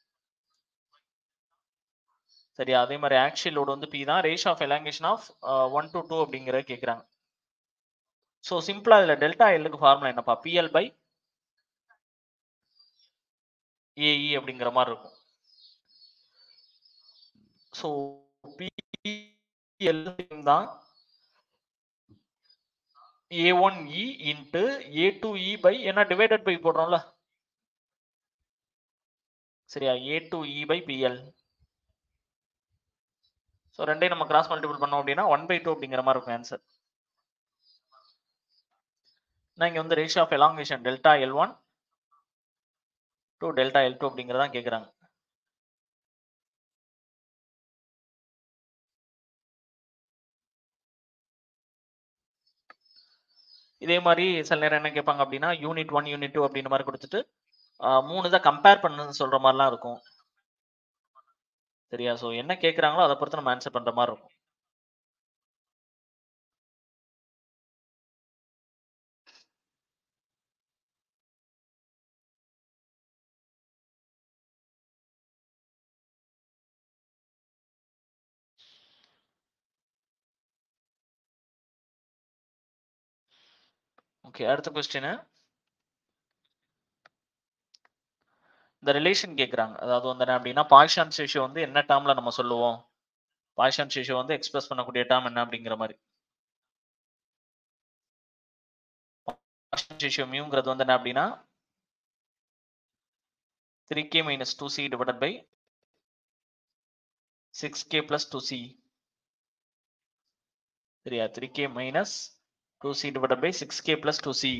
சரியா அதே மாதிரி ஆக்சுவல் லோடு வந்து பி தான் ratio of elongation of one to two அப்படிங்கிறத கேட்குறாங்க ஸோ சிம்பிளா இதில் டெல்டா எல்லுக்கு ஃபார்முலா என்னப்பா பிஎல் பை ஏஇ அப்படிங்கிற மாதிரி இருக்கும் ஸோ பிஎல் தான் A one E into A two E by ஏன்னா டிவைடட் பை போடுறோம்ல சரியா A two E by PL so ரெண்டையும் நம்ம கிராஸ் மல்டிபிள் பண்ணோம் அப்படின்னா ஒன் பை டூ அப்படிங்கிற மாதிரி இருக்கும் ஆன்சர் நான் இங்கே வந்து ratio of elongation delta L one to delta L two அப்படிங்கிறதான் கேட்குறாங்க இதே மாதிரி சில நேரம் என்ன கேட்பாங்க அப்படின்னா யூனிட் ஒன் யூனிட் டூ அப்படின்ற மாதிரி கொடுத்துட்டு மூணு தான் கம்பேர் பண்ணு சொல்ற மாதிரிலாம் இருக்கும் சரியா ஸோ என்ன கேட்குறாங்களோ அதை பொறுத்து நம்ம ஆன்சர் பண்ற மாதிரி இருக்கும் ஓகே அடுத்த கொஸ்டின் இந்த ரிலேஷன் கேக்குறாங்க அதாவது வந்து என்ன அப்படின்னா பாய்ஷான் ரேஷியோ வந்து என்ன டேர்ம்ல நம்ம சொல்லுவோம் பாய்ஷான் ரேஷியோ வந்து எக்ஸ்பிரஸ் பண்ணக்கூடிய டேர்ம் என்ன அப்படிங்கிற மாதிரி பாய்ஷான் ரேஷியோ மியூங்கிறது வந்து என்ன அப்படின்னா three K minus two C divided by six K plus two C சரியா three K minus two C divided by six K plus two C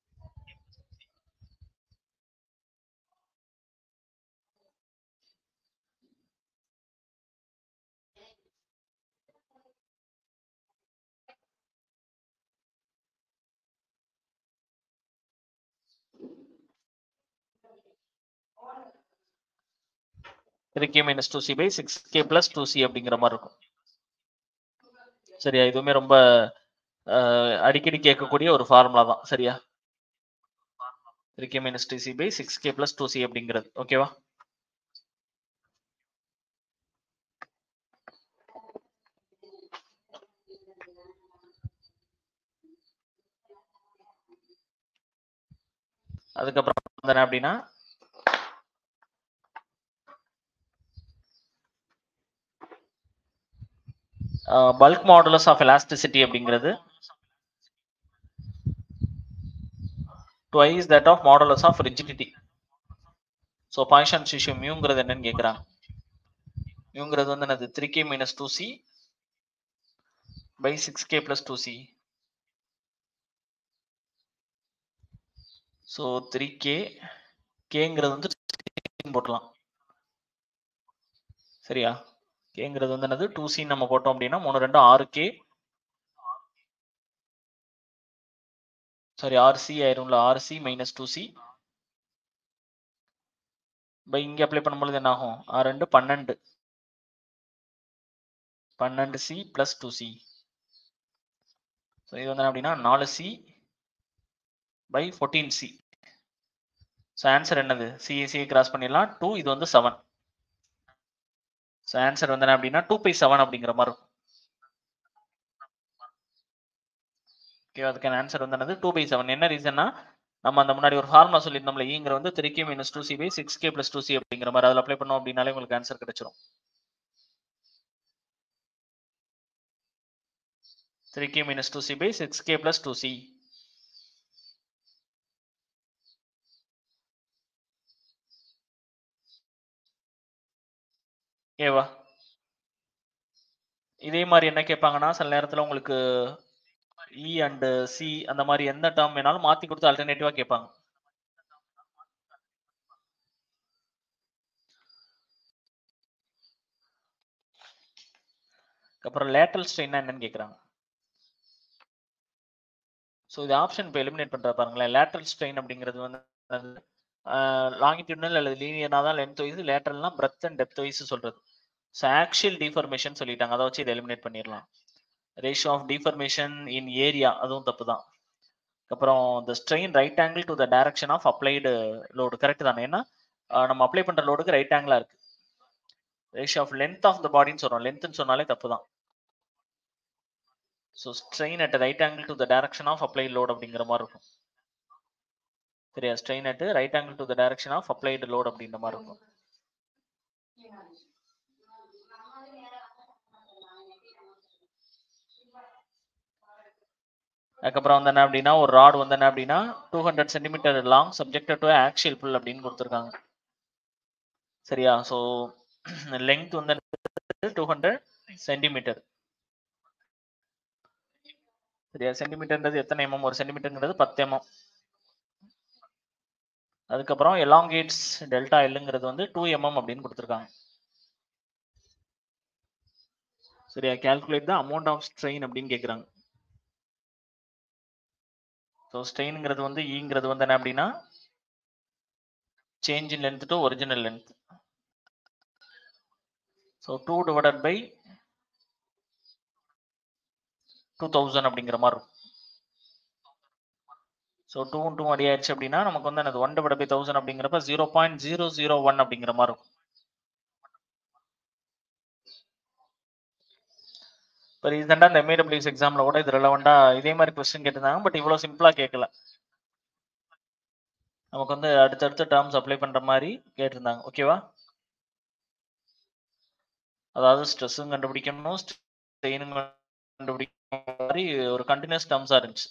three K minus two C by six K plus two C அப்படிங்கிற மாதிரி இருக்கும் சரியா இதுவுமே ரொம்ப அஹ், அடிக்கடி கேட்கக்கூடிய ஒரு ஃபார்முலா தான் சரியா three K minus two C by six K plus two C அப்படிங்கிறது ஓகேவா அதுக்கப்புறம் வந்து என்ன அப்படின்னா பல்க் மாடுலஸ் ஆஃப் எலாஸ்டிசிட்டி அப்படிங்கிறது twice that of modulus of rigidity so Poisson சிஷ்யூ மியூங்கிறது என்னன்னு கேட்குறாங்க மியூங்கிறது வந்து என்னது three K minus two C by six K plus two C so three K கேங்கிறது வந்து போட்டலாம் சரியா கேங்கிறது வந்து என்னது டூ சி நம்ம போட்டோம் அப்படின்னா மூணு ரெண்டு ஆறு கே சாரி ஆர்சி ஆயிரும்ல ஆர்சி மைனஸ் டூ சி பை இங்க அப்ளை பண்ணும்போது என்ன ஆகும் ஆறு ரெண்டு பன்னெண்டு பன்னெண்டு C plus two C so இது வந்து என்ன அப்படின்னா நாலு C by fourteen C so answer என்னது சிஎஸ்சி கிராஸ் பண்ணிடலாம் டூ இது வந்து செவன் ஸோ ஆன்சர் வந்து என்ன அப்படின்னா டூ பை செவன் அப்படிங்கிற மாதிரி இருக்கும் ஓகே அதுக்கான ஆன்சர் வந்து என்னது டூ பை செவன் என்ன ரீசன்னா நம்ம அந்த முன்னாடி ஒரு ஃபார்முலா சொல்லியிருந்தோம்ல ஈங்கிற வந்து three K minus two C by six K plus two C அப்படிங்கிற மாதிரி அதில் அப்ளை பண்ணோம் அப்படின்னாலே உங்களுக்கு ஆன்சர் கிடைச்சிரும் three K minus two C by six K plus two C ஏவா இதே மாதிரி என்ன கேட்பாங்கன்னா சில நேரத்தில் உங்களுக்கு இ அண்டு சி அந்த மாதிரி எந்த டேர்ம் வேணாலும் மாற்றி கொடுத்து அல்டர்னேட்டிவாக கேட்பாங்க அப்புறம் லேட்டரல் ஸ்ட்ரெயின் என்னன்னு கேட்குறாங்க ஸோ இது ஆப்ஷன் இப்போ எலிமினேட் பண்ணுற பாருங்களேன் லேட்டரல் ஸ்ட்ரெயின் அப்படிங்கிறது வந்து லாங்கிடியூட்னல் அல்லது லீனியர்னா தான் லென்த் வைஸ் லேட்டரல்னா பிரெத் அண்ட் டெப்த் வைஸ் சொல்றது ஸோ ஆக்சுவல் டிஃபர்மேஷன் சொல்லிட்டாங்க அதை வச்சு இதை எலிமினேட் பண்ணிடலாம் ratio of deformation in area அதுவும் தப்பு தான் அப்புறம் the strain right angle to the direction of applied load correct தானே ஏன்னா அஹ், நம்ம அப்ளை பண்ற லோடுக்கு ரைட் ஆங்கிளா இருக்கு ratio of length of the பாடின்னு சொல்றோம் லென்த்னு சொன்னாலே தப்பு தான் so strain at right angle to the direction of applied load அப்படிங்கிற மாதிரி இருக்கும் சரியா strain at right angle to the direction of applied load அப்படின்ற மாதிரி இருக்கும் அதுக்கப்புறம் வந்து என்ன அப்படின்னா ஒரு ராட் வந்து என்ன அப்படின்னா two hundred centimetre long subjected to axial pull அப்படின்னு கொடுத்துருக்காங்க சரியா ஸோ லெங்த் வந்து டூ ஹண்ட்ரட் சென்டிமீட்டர் சரியா சென்டிமீட்டர்ன்றது எத்தனை எம்எம் ஒரு சென்டிமீட்டர்ங்கிறது பத்து எம்எம் அதுக்கப்புறம் எலாங்கேட்ஸ் டெல்டா எல்லுங்கிறது வந்து டூ எம்எம் அப்படின்னு கொடுத்துருக்காங்க சரியா calculate the amount of strain அப்படின்னு கேட்குறாங்க ஸோ ஸ்ட்ரெயின்ங்கிறது வந்து ஈங்கிறது வந்து என்ன அப்படின்னா change in length to original length so two divided by two thousand அப்படிங்கிற மாதிரி இருக்கும் ஸோ டூ டூ அடி ஆயிடுச்சு அப்படின்னா நமக்கு வந்து எனக்கு ஒன் டிவைட் பை தௌசண்ட் அப்படிங்கிறப்ப zero point zero zero one அப்படிங்கிற மாதிரி இருக்கும் இப்போ ரீசெண்டாக இந்த எம்ஏடபிள்யூஎஸ் எக்ஸாமில் கூட இது ரிலவெண்டா இதே மாதிரி கொஸ்டின் கேட்டிருந்தாங்க பட் இவ்வளோ சிம்பிளாக கேட்கல நமக்கு வந்து அடுத்தடுத்த டேர்ம்ஸ் அப்ளை பண்ணுற மாதிரி கேட்டிருந்தாங்க ஓகேவா அதாவது ஸ்ட்ரெஸ்ஸும் கண்டுபிடிக்கணும் ஸ்ட்ரெயினும் கண்டுபிடிக்கணும் மாதிரி ஒரு கண்டினியூஸ் டேர்ம்ஸாக இருந்துச்சு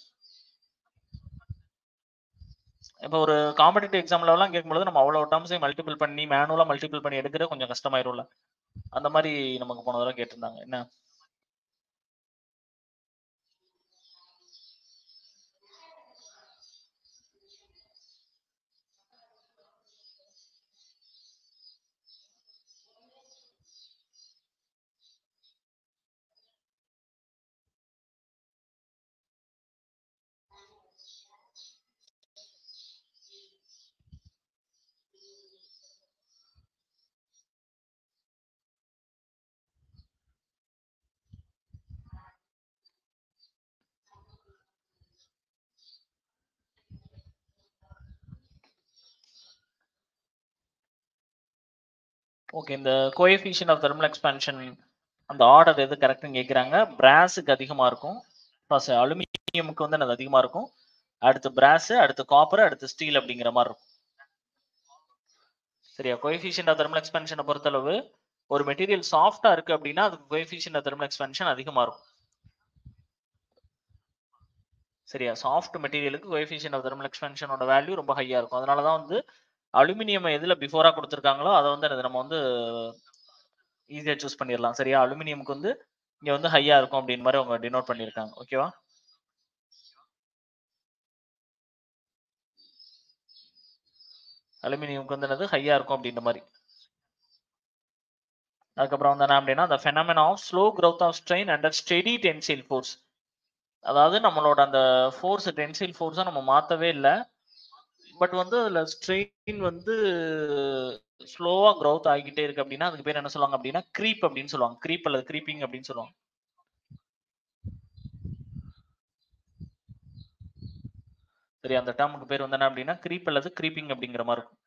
இப்போ ஒரு காம்படிட்டிவ் எக்ஸாம்லலாம் கேட்கும்போது நம்ம அவ்வளோ டேர்ம்ஸையும் மல்டிபிள் பண்ணி மேனுவலாக மல்டிபிள் பண்ணி எடுக்கிறது கொஞ்சம் கஷ்டமாயிரும்ல அந்த மாதிரி நமக்கு போன தடவை கேட்டிருந்தாங்க என்ன ஓகே இந்த கோஎஃபிஷியன் ஆஃப் தெர்மல் எக்ஸ்பான்ஷன் அந்த ஆர்டர் எது கரெக்ட்னு கேட்குறாங்க பிராஸுக்கு அதிகமாக இருக்கும் ப்ளஸ் அலுமினியமுக்கு வந்து அது அதிகமாக இருக்கும் அடுத்து பிராஸு அடுத்து காப்பர் அடுத்து ஸ்டீல் அப்படிங்கிற மாதிரி இருக்கும் சரியா கோஎஃபிஷியன் ஆஃப் தெர்மல் எக்ஸ்பான்ஷனை பொறுத்தளவு ஒரு மெட்டீரியல் சாஃப்டா இருக்கு அப்படின்னா அதுக்கு கோஎஃபிஷியன் ஆஃப் தெர்மல் எக்ஸ்பான்ஷன் அதிகமாக இருக்கும் சரியா சாஃப்ட் மெட்டீரியலுக்கு கோஎஃபிஷியன் ஆஃப் தெர்மல் எக்ஸ்பான்ஷனோட வேல்யூ ரொம்ப ஹையா இருக்கும் அதனால தான் வந்து அலுமினியம் எதுல பிஃபோரா கொடுத்துருக்காங்களோ அதை வந்து அது நம்ம வந்து ஈஸியா சூஸ் பண்ணிடலாம் சரியா அலுமினியமுக்கு வந்து இங்க வந்து ஹையா இருக்கும் அப்படின்னு மாதிரி அவங்க டினோட் பண்ணியிருக்காங்க ஓகேவா அலுமினியமுக்கு வந்து என்னது ஹையா இருக்கும் அப்படின்ற மாதிரி அதுக்கப்புறம் வந்து என்ன அப்படின்னா அந்த phenomenon of slow growth of strain under steady tensile force அதாவது நம்மளோட அந்த ஃபோர்ஸ் டென்சில் ஃபோர்ஸை நம்ம மாற்றவே இல்லை பட் வந்து அதுல ஸ்ட்ரெயின் வந்து ஸ்லோவா growth ஆகிக்கிட்டே இருக்கு அப்படின்னா அதுக்கு பேர் என்ன சொல்லுவாங்க அப்படின்னா creep அப்படின்னு சொல்லுவாங்க creep அல்லது creeping அப்படின்னு சொல்லுவாங்க சரி அந்த டேர்முக்கு பேர் வந்து என்ன அப்படின்னா creep அல்லது creeping அப்படிங்கிற மாதிரி இருக்கும்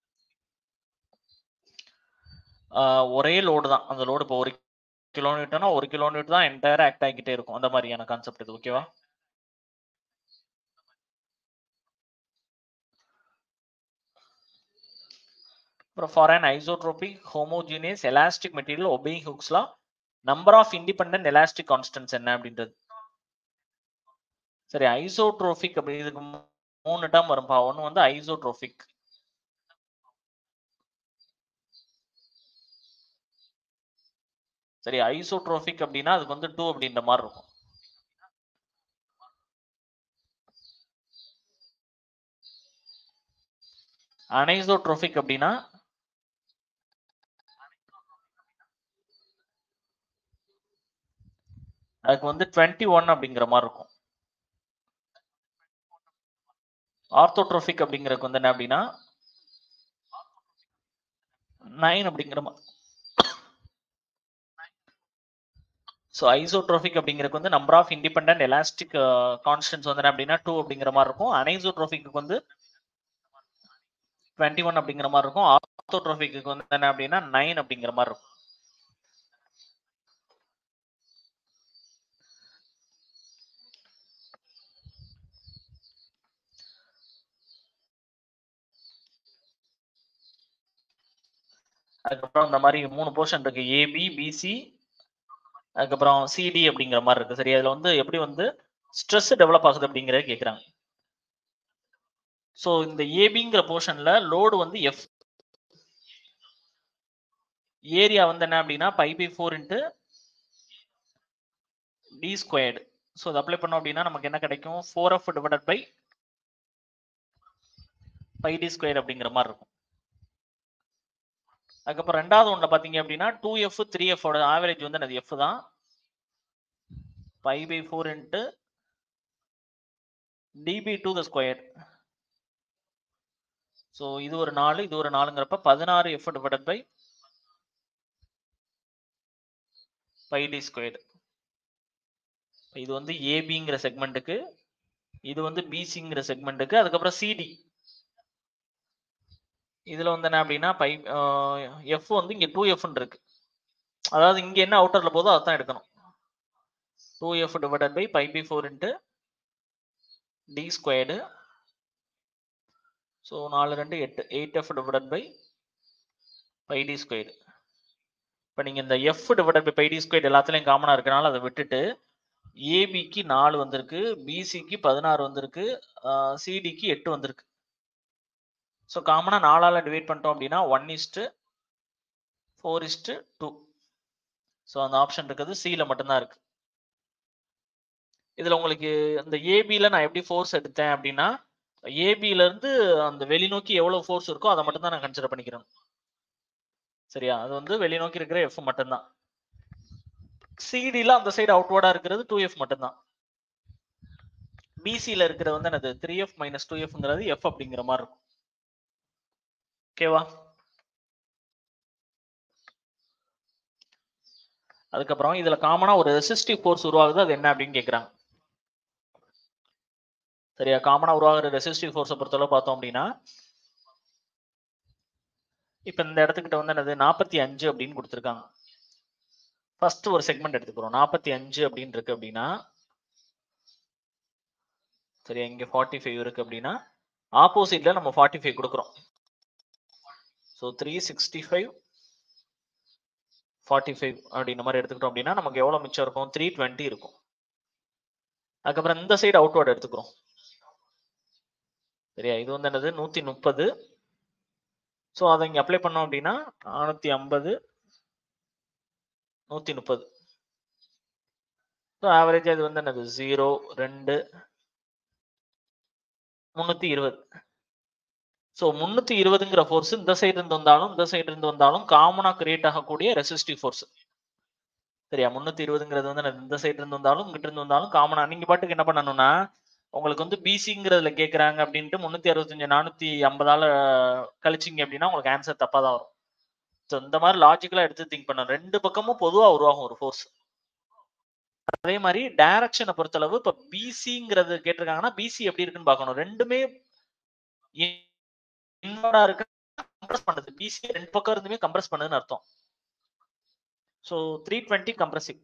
ஆஹ் ஒரே லோடு தான் அந்த லோடு இப்போ ஒரு கிலோமீட்டர்னா ஒரு கிலோமீட்டர் தான் என்டையரா ஆக்ட் ஆகிக்கிட்டே இருக்கும் அந்த மாதிரியான கான்செப்ட் இது ஓகேவா அப்புறம் for an isotropic homogeneous elastic material obeying Hooke's law number of independent elastic constants என்ன அப்படின்றது சரி ஐசோட்ரோபிக் அப்படி இதுக்கு மூணு டேர்ம் வரும்பா ஒன்று வந்து ஐசோட்ரோபிக் சரி ஐசோட்ரோபிக் அப்படின்னா அதுக்கு வந்து டூ அப்படின்ற மாதிரி இருக்கும் அனைசோட்ரோபிக் அப்படின்னா அதுக்கு வந்து டுவெண்ட்டி ஒன் அப்படிங்கிற மாதிரி இருக்கும் ஆர்த்தோட்ரோபிக் அப்படிங்கிறதுக்கு வந்து என்ன அப்படின்னா நைன் அப்படிங்கிற மாதிரி ஸோ ஐசோட்ரோபிக் அப்படிங்கிறதுக்கு வந்து number of independent elastic constants வந்து என்ன அப்படின்னா டூ அப்படிங்கிற மாதிரி இருக்கும் அனைசோட்ரோபிக்கு வந்து டுவெண்ட்டி ஒன் அப்படிங்கிற மாதிரி இருக்கும் ஆர்த்தோட்ரோபிக்கு வந்து என்ன அப்படின்னா நைன் அப்படிங்கிற மாதிரி இருக்கும் அதுக்கப்புறம் இந்த மாதிரி மூணு போர்ஷன் இருக்கு ஏபி பிசி அதுக்கப்புறம் சிடி அப்படிங்கிற மாதிரி இருக்கு சரி அதுல வந்து எப்படி வந்து ஸ்ட்ரெஸ் டெவலப் ஆகுது அப்படிங்கறத கேக்குறாங்க ஸோ இந்த ஏபிங்கிற போர்ஷன்ல லோடு வந்து எஃப் ஏரியா வந்து என்ன அப்படின்னா pi by four into D squared so அதை அப்ளை பண்ணோம் அப்படின்னா நமக்கு என்ன கிடைக்கும் four F divided by pi d square அப்படிங்கிற மாதிரி இருக்கும் அதுக்கப்புறம் ரெண்டாவது ஒன்றில் பார்த்தீங்க அப்படின்னா டூ எஃப் த்ரீ எஃபோட ஆவரேஜ் வந்து அது எஃப் தான் pi by four into DP two the square so இது ஒரு நாலு இது ஒரு நாலுங்கிறப்ப பதினாறு F divided by pi d square இது வந்து ஏபிங்கிற செக்மெண்ட்டுக்கு இது வந்து பிசிங்கிற செக்மெண்ட்டுக்கு அதுக்கப்புறம் சிடி இதுல வந்து என்ன அப்படின்னா பை எஃப் வந்து இங்க டூ எஃப்னு இருக்கு அதாவது இங்க என்ன அவுட்டர்ல போதோ அதான் எடுக்கணும் two F divided by pi by four into D squared so நாலு ரெண்டு எட்டு eight F divided by pi d squared இப்போ நீங்கள் இந்த F divided by pi d squared எல்லாத்துலேயும் காமனாக இருக்கனால அதை விட்டுட்டு ஏபிக்கு நாலு வந்திருக்கு பிசிக்கு பதினாறு வந்திருக்கு சிடிக்கு எட்டு வந்திருக்கு ஸோ காமனாக நாலால் டிவைட் பண்ணிட்டோம் அப்படின்னா one is to four is to two so அந்த ஆப்ஷன் இருக்குது சியில் மட்டும்தான் இருக்கு இதில் உங்களுக்கு அந்த ஏபியில் நான் எப்படி ஃபோர்ஸ் எடுத்தேன் அப்படின்னா ஏபியில இருந்து அந்த வெளிநோக்கி எவ்வளவு ஃபோர்ஸ் இருக்கோ அதை மட்டும் தான் நான் கன்சிடர் பண்ணிக்கிறேன் சரியா அது வந்து வெளிநோக்கி இருக்கிற எஃப் மட்டும்தான் சிடியில் அந்த சைடு அவுட்வர்டா இருக்கிறது டூ எஃப் மட்டும்தான் பிசியில் இருக்கிறது வந்து என்னது த்ரீ எஃப் மைனஸ் டூ எஃப்ங்கிறது எஃப் அப்படிங்கிற மாதிரி இருக்கும் ஓகேவா அதுக்கப்புறம் இதுல காமனா ஒரு ரெசிஸ்டிவ் ஃபோர்ஸ் உருவாகுது அது என்ன அப்படின்னு கேக்குறாங்க சரியா காமனா உருவாகிற ரெசிஸ்டிவ் ஃபோர்ஸை பொறுத்தளவு பார்த்தோம் அப்படின்னா இப்ப இந்த இடத்துக்கிட்ட வந்து என்னது நாற்பத்தி அஞ்சு அப்படின்னு கொடுத்துருக்காங்க ஃபர்ஸ்ட் ஒரு செக்மெண்ட் எடுத்துக்கிறோம் நாற்பத்தி அஞ்சு அப்படின்னு இருக்கு அப்படின்னா சரியா இங்க ஃபார்ட்டி ஃபைவ் இருக்கு அப்படின்னா ஆப்போசிட்ல நம்ம ஃபார்ட்டி ஃபைவ் கொடுக்குறோம் so three sixty five forty five அப்படின்ற மாதிரி எடுத்துக்கிட்டோம் அப்படின்னா நமக்கு எவ்வளோ மிச்சம் இருக்கும் த்ரீ டுவெண்ட்டி இருக்கும் அதுக்கப்புறம் இந்த சைடு அவுட்வர்ட் எடுத்துக்கிறோம் சரியா இது வந்து என்னது நூற்றி முப்பது ஸோ அதை இங்கே அப்ளை பண்ணோம் அப்படின்னா நானூற்றி ஐம்பது நூற்றி முப்பது ஸோ ஆவரேஜ் இது வந்து என்னது ஜீரோ ரெண்டு முந்நூற்றி இருபது ஸோ முந்நூற்றி இருபதுங்கிற ஃபோர்ஸ் இந்த சைடு இருந்து வந்தாலும் இந்த சைடு இருந்து வந்தாலும் காமனாக கிரியேட் ஆகக்கூடிய ரெசிஸ்டிவ் ஃபோர்ஸ் சரியா முந்நூற்றி இருபதுங்கிறது வந்து என்னது? இந்த சைடு இருந்து வந்தாலும் இங்கிட்ட இருந்து வந்தாலும் காமனாக நீங்கள் பாட்டுக்கு என்ன பண்ணணும்னா உங்களுக்கு வந்து பிசிங்கிறதுல கேட்குறாங்க அப்படின்ட்டு முந்நூற்றி அறுபத்தஞ்சு நானூற்றி ஐம்பதால கழிச்சிங்க அப்படின்னா உங்களுக்கு ஆன்சர் தப்பாக தான் வரும் ஸோ இந்த மாதிரி லாஜிக்கலாக எடுத்து திங்க் பண்ணணும் ரெண்டு பக்கமும் பொதுவாக உருவாகும் ஒரு ஃபோர்ஸ் அதே மாதிரி டைரக்ஷனை பொறுத்தளவு இப்போ பிசிங்கிறது கேட்டிருக்காங்கன்னா பிசி எப்படி இருக்குன்னு பார்க்கணும் ரெண்டுமே இன்வர்டா இருக்கு கம்ப்ரஸ் பண்ணுது பிசி ரெண்டு பக்கம் இருந்துமே கம்ப்ரஸ் பண்ணுதுன்னு அர்த்தம் ஸோ த்ரீ டுவெண்ட்டி கம்ப்ரசிவ்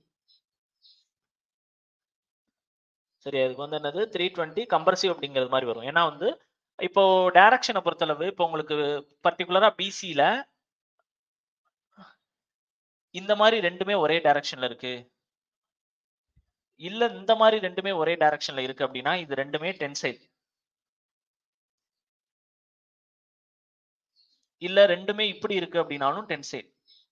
சரி அதுக்கு வந்து என்னது த்ரீ டுவெண்ட்டி கம்ப்ரசிவ் அப்படிங்கிறது மாதிரி வரும் ஏன்னா வந்து இப்போ டைரக்ஷனை பொறுத்தளவு இப்போ உங்களுக்கு பர்டிகுலரா பிசியில இந்த மாதிரி ரெண்டுமே ஒரே டைரக்ஷன்ல இருக்கு இல்ல இந்த மாதிரி ரெண்டுமே ஒரே டைரக்ஷன்ல இருக்கு அப்படின்னா இது ரெண்டுமே டென்சைல் இல்ல ரெண்டுமே இப்படி இருக்கு அப்படின்னாலும் டென்சைல்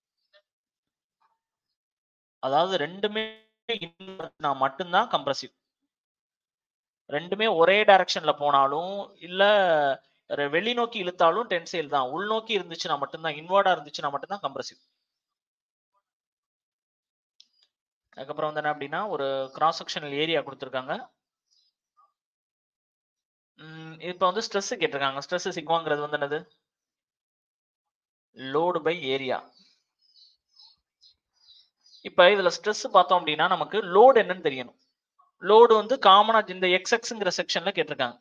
அதாவது ரெண்டுமே invertனா மட்டும்தான் கம்ப்ரசிவ் ரெண்டுமே ஒரே டைரக்ஷன்ல போனாலும் இல்ல ரெ- வெளிநோக்கி இழுத்தாலும் டென்சைல் தான் உள்நோக்கி இருந்துச்சுன்னா மட்டும்தான் இன்வர்டா இருந்துச்சுன்னா மட்டும்தான் கம்ப்ரசிவ் அதுக்கப்புறம் வந்து என்ன அப்படின்னா ஒரு கிராஸ் செக்ஷனல் ஏரியா கொடுத்துருக்காங்க இப்போ வந்து ஸ்ட்ரெஸ் கேட்டிருக்காங்க ஸ்ட்ரெஸ் சிக்வாங்கிறது வந்து என்னது லோடு பை ஏரியா இப்போ இதுல ஸ்ட்ரெஸ் பார்த்தோம் அப்படின்னா நமக்கு லோடு என்னன்னு தெரியணும் லோடு வந்து காமனா இந்த எக்ஸ்எக்ஸ்ங்கிற செக்ஷன்ல கேட்டிருக்காங்க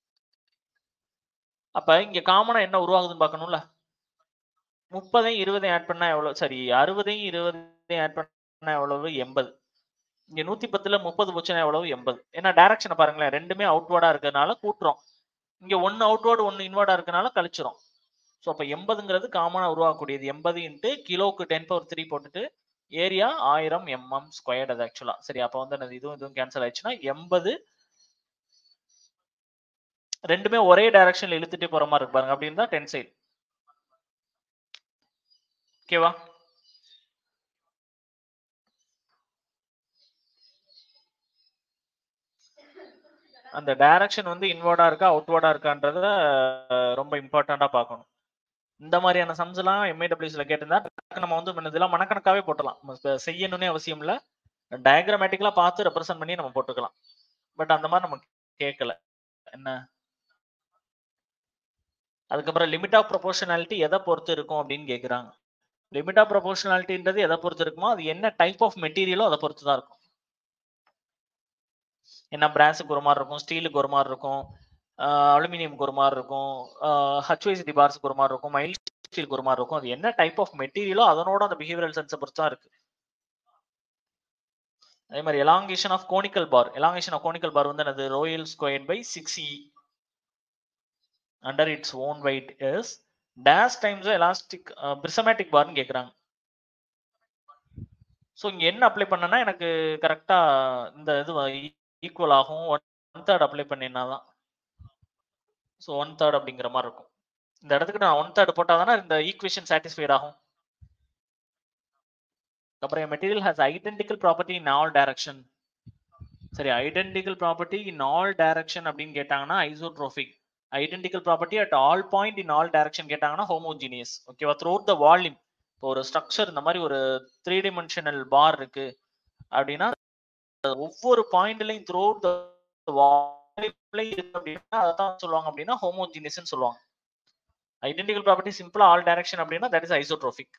அப்ப இங்க காமனா என்ன உருவாகுதுன்னு பார்க்கணும்ல முப்பதையும் இருபதையும் ஆட் பண்ணா எவ்வளவு சரி அறுபதையும் இருபதையும் ஆட் பண்ணா எவ்வளவு எண்பது இங்க நூத்தி பத்துல முப்பது போச்சுன்னா எவ்வளவு எண்பது ஏன்னா டைரக்ஷனை பாருங்களேன் ரெண்டுமே அவுட்வர்டா இருக்கிறதுனால கூட்டுறோம் இங்க ஒன்னு அவுட்வர்டு ஒன்னு இன்வர்டா இருக்கனால கழிச்சிரும் ஸோ அப்போ எண்பதுங்கிறது காமனா உருவாக்கக்கூடியது எண்பது இன்ட்டு கிலோக்கு டென் பவர் த்ரீ போட்டுட்டு ஏரியா ஆயிரம் எம்எம் ஸ்கொயர்ட் அது ஆக்சுவலா சரி அப்போ வந்து என்னது இதுவும் இதுவும் கேன்சல் ஆயிடுச்சுன்னா எண்பது ரெண்டுமே ஒரே டைரக்ஷன்ல இழுத்துட்டே போற மாதிரி இருக்கு பாருங்க அப்படின்னு தான் டென் சைடு ஓகேவா அந்த டைரக்ஷன் வந்து இன்வர்டா இருக்கா அவுட்வர்டா இருக்கான்றத அஹ், ரொம்ப இம்பார்ட்டண்டா பார்க்கணும் இந்த மாதிரியான சம்ஸ் எல்லாம் எம்ஐடபிள்யூஸ்ல கேட்டிருந்தா டக்குனு நம்ம வந்து இதெல்லாம் மனக்கணக்காவே போட்டலாம் நம்ம இப்ப செய்யணும்னே அவசியம் இல்ல டயக்ராமேட்டிக்கலா பார்த்து ரெப்ரசென்ட் பண்ணி நம்ம போட்டுக்கலாம் பட் அந்த மாதிரி நம்ம கேட்கல என்ன அதுக்கப்புறம் லிமிட் ஆஃப் ப்ரொபோர்ஷனாலிட்டி எதை பொறுத்து இருக்கும் அப்படின்னு கேக்குறாங்க லிமிட் ஆஃப் ப்ரொபோர்ஷனாலிட்டின்றது எதை பொறுத்து இருக்குமோ அது என்ன டைப் ஆஃப் மெட்டீரியலோ அதை பொறுத்து தான் இருக்கும் என்ன பிரான்ஸுக்கு ஒரு மாதிரி இருக்கும் ஸ்டீலுக்கு ஒரு மாதிரி இருக்கும் அலுமினியம்க்கு ஒரு மாதிரி இருக்கும் ஹச்வைசி பார்ஸுக்கு ஒரு மாதிரி இருக்கும் மைல் ஸ்டீலுக்கு ஒரு மாதிரி இருக்கும் அது என்ன டைப் ஆஃப் மெட்டீரியலோ அதனோட அந்த பிஹேவியரல் சென்ஸை பொறுத்து தான் இருக்கு அதே மாதிரி elongation of conical bar elongation of conical bar வந்து என்னது rho l square by six E under its own weight is dash times elastic prismatic பார்னு கேட்குறாங்க ஸோ இங்க என்ன அப்ளை பண்ணனா எனக்கு கரெக்டா இந்த இது ஈக்குவல் ஆகும் ஒன் தேர்ட் அப்ளை பண்ணினா தான் ஸோ ஒன் தேர்ட் அப்படிங்கிற மாதிரி இருக்கும் இந்த இடத்துக்கு நான் ஒன் தேர்ட் போட்டால் தானே இந்த ஈக்குவேஷன் சாட்டிஸ்ஃபைட் ஆகும் அப்புறம் material has identical property in all direction சரி identical property in all direction அப்படின்னு கேட்டாங்கன்னா isotropic identical property at all point in all direction கேட்டாங்கன்னா ஹோமோஜினியஸ் ஓகேவா த்ரூ த வால்யூம் இப்போ ஒரு ஸ்ட்ரக்சர் இந்த மாதிரி ஒரு த்ரீ டிமென்ஷனல் பார் இருக்கு அப்படின்னா ஒவ்வொரு பாயிண்ட்லையும் த்ரூ த வால்யூம்லையும் இருக்கு அப்படின்னா அதான் சொல்லுவாங்க அப்படின்னா ஹோமோஜினியஸ்னு சொல்லுவாங்க ஐடென்டிக்கல் ப்ராப்பர்ட்டி சிம்பிளா ஆல் டைரக்ஷன் அப்படின்னா தட் இஸ் ஐசோட்ரோபிக்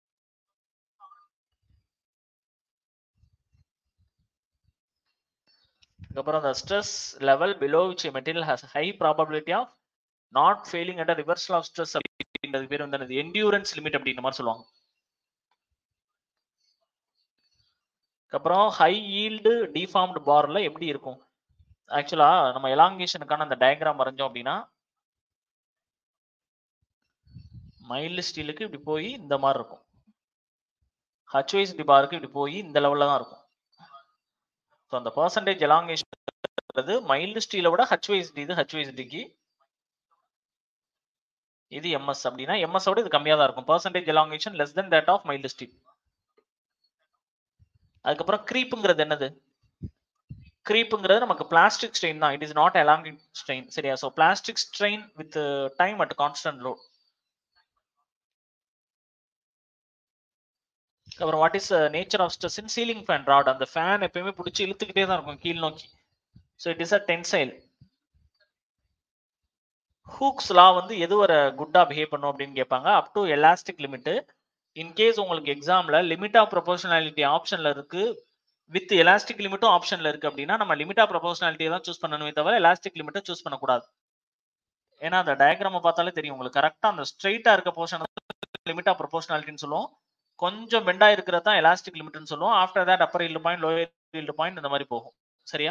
அதுக்கப்புறம் the stress level below which a material has high probability of not failing at a reversal of stress அப்படின்றது பேர் வந்து என்னது endurance limit அப்படின்ற மாதிரி சொல்லுவாங்க அப்புறம் ஹை ஈல்டு டிஃபார்ம்டு பார்ல எப்படி இருக்கும் ஆக்சுவலா நம்ம எலாங்கேஷனுக்கான அந்த டயக்ராம் வரைஞ்சோம் அப்படின்னா மைல்டு ஸ்டீலுக்கு இப்படி போய் இந்த மாதிரி இருக்கும் ஹச்வைஸ் டி பாருக்கு இப்படி போய் இந்த லெவல்ல தான் இருக்கும் ஸோ அந்த பர்சன்டேஜ் எலாங்கேஷன் மைல்டு ஸ்டீலை விட ஹச்வைஎஸ்டி இது ஹச்வைஎஸ்டிக்கு இது எம்எஸ் அப்படின்னா எம்எஸ் விட இது கம்மியாக தான் இருக்கும் percentage elongation less than that of mild steel அதுக்கப்புறம் க்ரீப்புங்கிறது என்னது க்ரீப்புங்கிறது நமக்கு பிளாஸ்டிக் ஸ்ட்ரெயின் தான் it is not elastic strain சரியா so plastic strain with time at constant load அப்புறம் what is nature of stress in ceiling fan rod அந்த fan எப்பயுமே பிடிச்சி இழுத்துக்கிட்டே தான் இருக்கும் கீழ் நோக்கி so it is a tensile Hooke's law வந்து எது வர குட்டா பிஹேவ் பண்ணும் அப்படின்னு கேட்பாங்க up to elastic limit in case உங்களுக்கு எக்ஸாம்ல லிமிட் ஆஃப் ப்ரொபோஷனாலிட்டி ஆப்ஷன்ல இருக்கு வித் எலாஸ்டிக் லிமிட்டும் ஆப்ஷன்ல இருக்கு அப்படின்னா நம்ம லிமிட் ஆஃப் ப்ரொபோஷனாலிட்டியை தான் சூஸ் பண்ணணுமே தவிர எலாஸ்டிக் லிமிட்டை சூஸ் பண்ணக்கூடாது ஏன்னா அந்த டயக்ராமை பார்த்தாலே தெரியும் உங்களுக்கு கரெக்டா அந்த ஸ்ட்ரைட்டா இருக்க போர்ஷன் லிமிட் ஆஃப் ப்ரொபோஷனாலிட்டின்னு சொல்லுவோம் கொஞ்சம் பெண்டா இருக்கிறது தான் எலாஸ்டிக் லிமிட்னு சொல்லுவோம் after that upper yield point lower yield point இந்த மாதிரி போகும் சரியா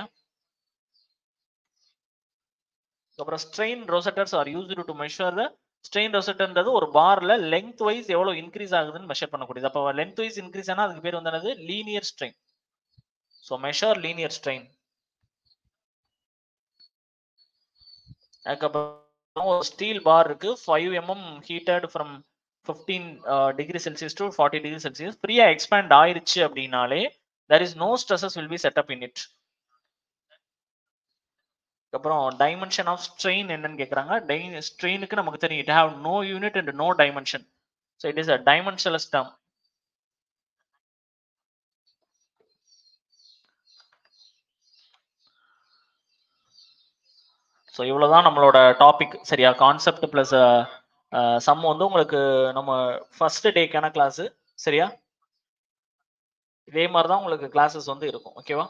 அப்புறம் strain rosettes are used to measure the strain ரொசட்டர்ன்றது ஒரு பார்ல லென்த் வைஸ் எவ்வளவு இன்க்ரீஸ் ஆகுதுன்னு மெஷர் பண்ணக்கூடியது அப்போ லென்த் வைஸ் இன்க்ரீஸ் ஆனா அதுக்கு பேர் வந்து என்னது linear strain so measure linear strain அதுக்கப்புறம் ஒரு ஸ்டீல் பார் இருக்கு five mm heated from fifteen degree Celsius to forty degree Celsius ஃப்ரீயா எக்ஸ்பேண்ட் ஆயிருச்சு அப்படின்னாலே there is no stresses will be set up in it அப்புறம் டைமென்ஷன் ஆஃப் ஸ்ட்ரெயின் என்னன்னு கேட்குறாங்க டை ஸ்ட்ரெயினுக்கு நமக்கு தெரியும் it have no unit and no dimension so it is a dimensionless term so இவ்வளோதான் நம்மளோட டாபிக் சரியா கான்செப்ட் ப்ளஸ் சம் வந்து உங்களுக்கு நம்ம ஃபர்ஸ்ட் டேக்கான கிளாஸ் சரியா இதே மாதிரி தான் உங்களுக்கு கிளாஸஸ் வந்து இருக்கும் ஓகேவா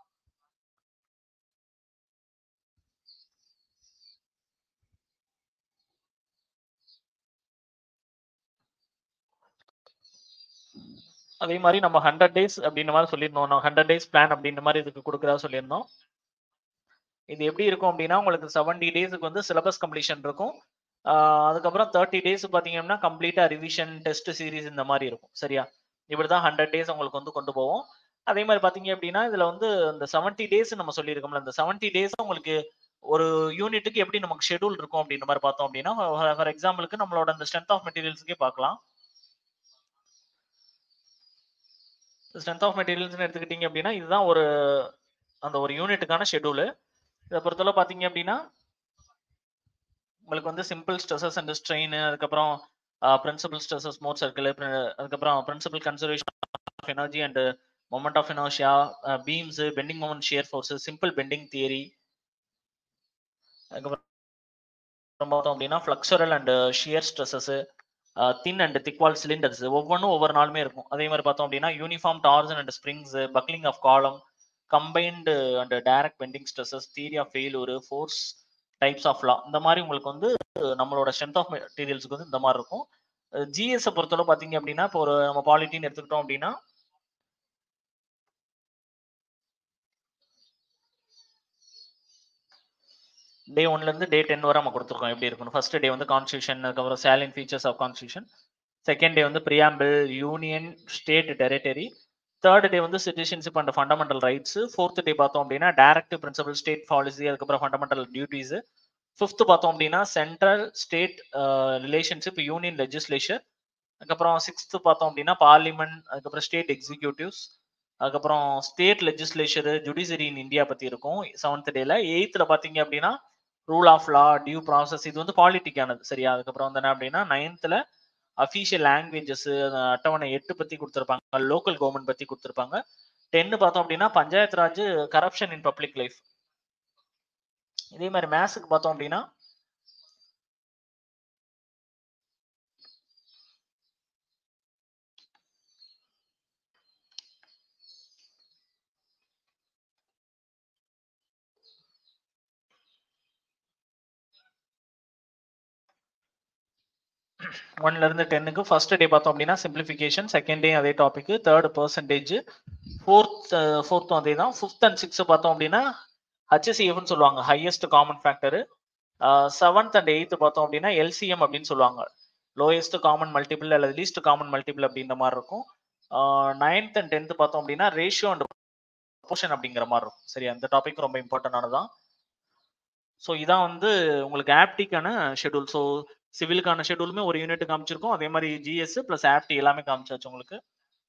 அதே மாதிரி நம்ம ஹண்ட்ரட் டேஸ் அப்படின்ற மாதிரி சொல்லியிருந்தோம் நம்ம ஹண்ட்ரட் டேஸ் பிளான் அப்படின்ற மாதிரி இதுக்கு கொடுக்குறதா சொல்லியிருந்தோம் இது எப்படி இருக்கும் அப்படின்னா உங்களுக்கு செவன்டி டேஸுக்கு வந்து சிலபஸ் கம்ப்ளீஷன் இருக்கும் அதுக்கப்புறம் தேர்ட்டி டேஸ் பார்த்தீங்கன்னா கம்ப்ளீட்டா ரிவிஷன் டெஸ்ட் சீரிஸ் இந்த மாதிரி இருக்கும் சரியா இப்படி தான் ஹண்ட்ரட் டேஸ் உங்களுக்கு வந்து கொண்டு போவோம் அதே மாதிரி பார்த்தீங்க அப்படின்னா இதுல வந்து இந்த செவன்டி டேஸ் நம்ம சொல்லியிருக்கோம்ல இந்த செவன்டி டேஸ் உங்களுக்கு ஒரு யூனிட்டுக்கு எப்படி நமக்கு ஷெடியூல் இருக்கும் அப்படின்ற மாதிரி பார்த்தோம் அப்படின்னா ஃபார் எக்ஸாம்பிளுக்கு நம்மளோட அந்த ஸ்ட்ரென்த் ஆஃப் மெட்டீரியல்ஸ்க்கே பார்க்கலாம் ஸ்ட்ரென்த் ஆஃப் மெட்டீரியல்ஸ்னு எடுத்துக்கிட்டீங்க அப்படின்னா இதுதான் ஒரு அந்த ஒரு யூனிட்டுக்கான ஷெடியூலு இதை பொறுத்தவரை பார்த்தீங்க அப்படின்னா உங்களுக்கு வந்து சிம்பிள் ஸ்ட்ரெஸஸ் அண்ட் ஸ்ட்ரெயின் அதுக்கப்புறம் பிரின்சிபல் ஸ்ட்ரெஸஸ் மோர் சர்க்கிள் அதுக்கப்புறம் principal conservation of energy and moment of இனோஷியா beams bending moment shear forces simple bending theory அதுக்கப்புறம் பார்த்தோம் அப்படின்னா flexural and shear stresses thin and thick wall cylinders ஒவ்வொன்றும் ஒவ்வொரு நாளுமே இருக்கும் அதே மாதிரி பார்த்தோம் அப்படின்னா uniform torsion and springs buckling of column combined and direct bending stresses theory of failure force types of law இந்த மாதிரி உங்களுக்கு வந்து நம்மளோட ஸ்ட்ரென்த் ஆஃப் மெட்டீரியல்ஸ்க்கு வந்து இந்த மாதிரி இருக்கும் ஜிஎஸ் பொறுத்தளவு பார்த்தீங்க அப்படின்னா இப்போ ஒரு நம்ம பாலிட்டின்னு எடுத்துக்கிட்டோம் அப்படின்னா டே ஒன்ல இருந்து டே டென் வரை நம்ம கொடுத்துருக்கோம் எப்படி இருக்கணும் ஃபர்ஸ்ட் டே வந்து கான்ஸ்டியூஷன் அதுக்கப்புறம் salient features of constitution second day வந்து preamble union state territory third day வந்து citizenship and fundamental rights fourth day பார்த்தோம் அப்படின்னா டைரக்டிவ் பிரின்சிபல் ஸ்டேட் பாலிசி அதுக்கப்புறம் ஃபண்டமெண்டல் டியூட்டிஸ் ஃபிஃப்த் பார்த்தோம் அப்படின்னா central state relationship union legislature அதுக்கப்புறம் sixth பார்த்தோம் அப்படின்னா பார்லிமெண்ட் அதுக்கப்புறம் ஸ்டேட் எக்ஸிக்யூட்டிவ்ஸ் அதுக்கப்புறம் state legislature judiciary in India பத்தி இருக்கும் செவன்த் டேல எயித்துல பாத்தீங்க அப்படின்னா rule of law due process இது வந்து பாலிட்டிக்கானது சரியா அதுக்கப்புறம் வந்து என்ன அப்படின்னா நைன்த்ல அஃபீஷியல் லாங்குவேஜஸ் அட்டவணை எட்டு பத்தி கொடுத்துருப்பாங்க லோக்கல் கவர்மெண்ட் பத்தி கொடுத்துருப்பாங்க டென்னு பார்த்தோம் அப்படின்னா panchayat raj corruption in public life இதே மாதிரி மேத்ஸுக்கு பார்த்தோம் அப்படின்னா ஒன்ல இருந்து டென்னுக்கு ஃபர்ஸ்ட் டே பார்த்தோம் அப்படின்னா சிம்பிளிஃபிகேஷன் செகண்ட் டே அதே டாபிக் தேர்ட் பர்சன்டேஜ் ஃபோர்த் ஃபோர்த்தும் அதே தான் ஃபிஃப்த் அண்ட் சிக்ஸ்த் பார்த்தோம் அப்படின்னா ஹெச்எஸ்சிஎஃப்னு சொல்லுவாங்க highest common factor seventh and eighth பார்த்தோம் அப்படின்னா எல்சிஎம் அப்படின்னு சொல்லுவாங்க லோயஸ்ட் காமன் மல்டிபிள் அல்லது லீஸ்ட் காமன் மல்டிபிள் அப்படின்ற மாதிரி இருக்கும் நைன்த் அண்ட் டென்த் பார்த்தோம் அப்படின்னா ரேஷியோ அண்ட் ப்ரொபோர்ஷன் அப்படிங்கிற மாதிரி இருக்கும் சரி அந்த டாபிக் ரொம்ப இம்பார்ட்டன்டானதான் ஸோ இதான் வந்து உங்களுக்கு ஆப்டிக்கான ஷெடியூல் ஸோ சிவிலுக்கான ஷெடியூலுமே ஒரு யூனிட் காமிச்சிருக்கோம் அதே மாதிரி ஜிஎஸ் பிளஸ் ஆப்டி எல்லாமே காமிச்சாச்சு உங்களுக்கு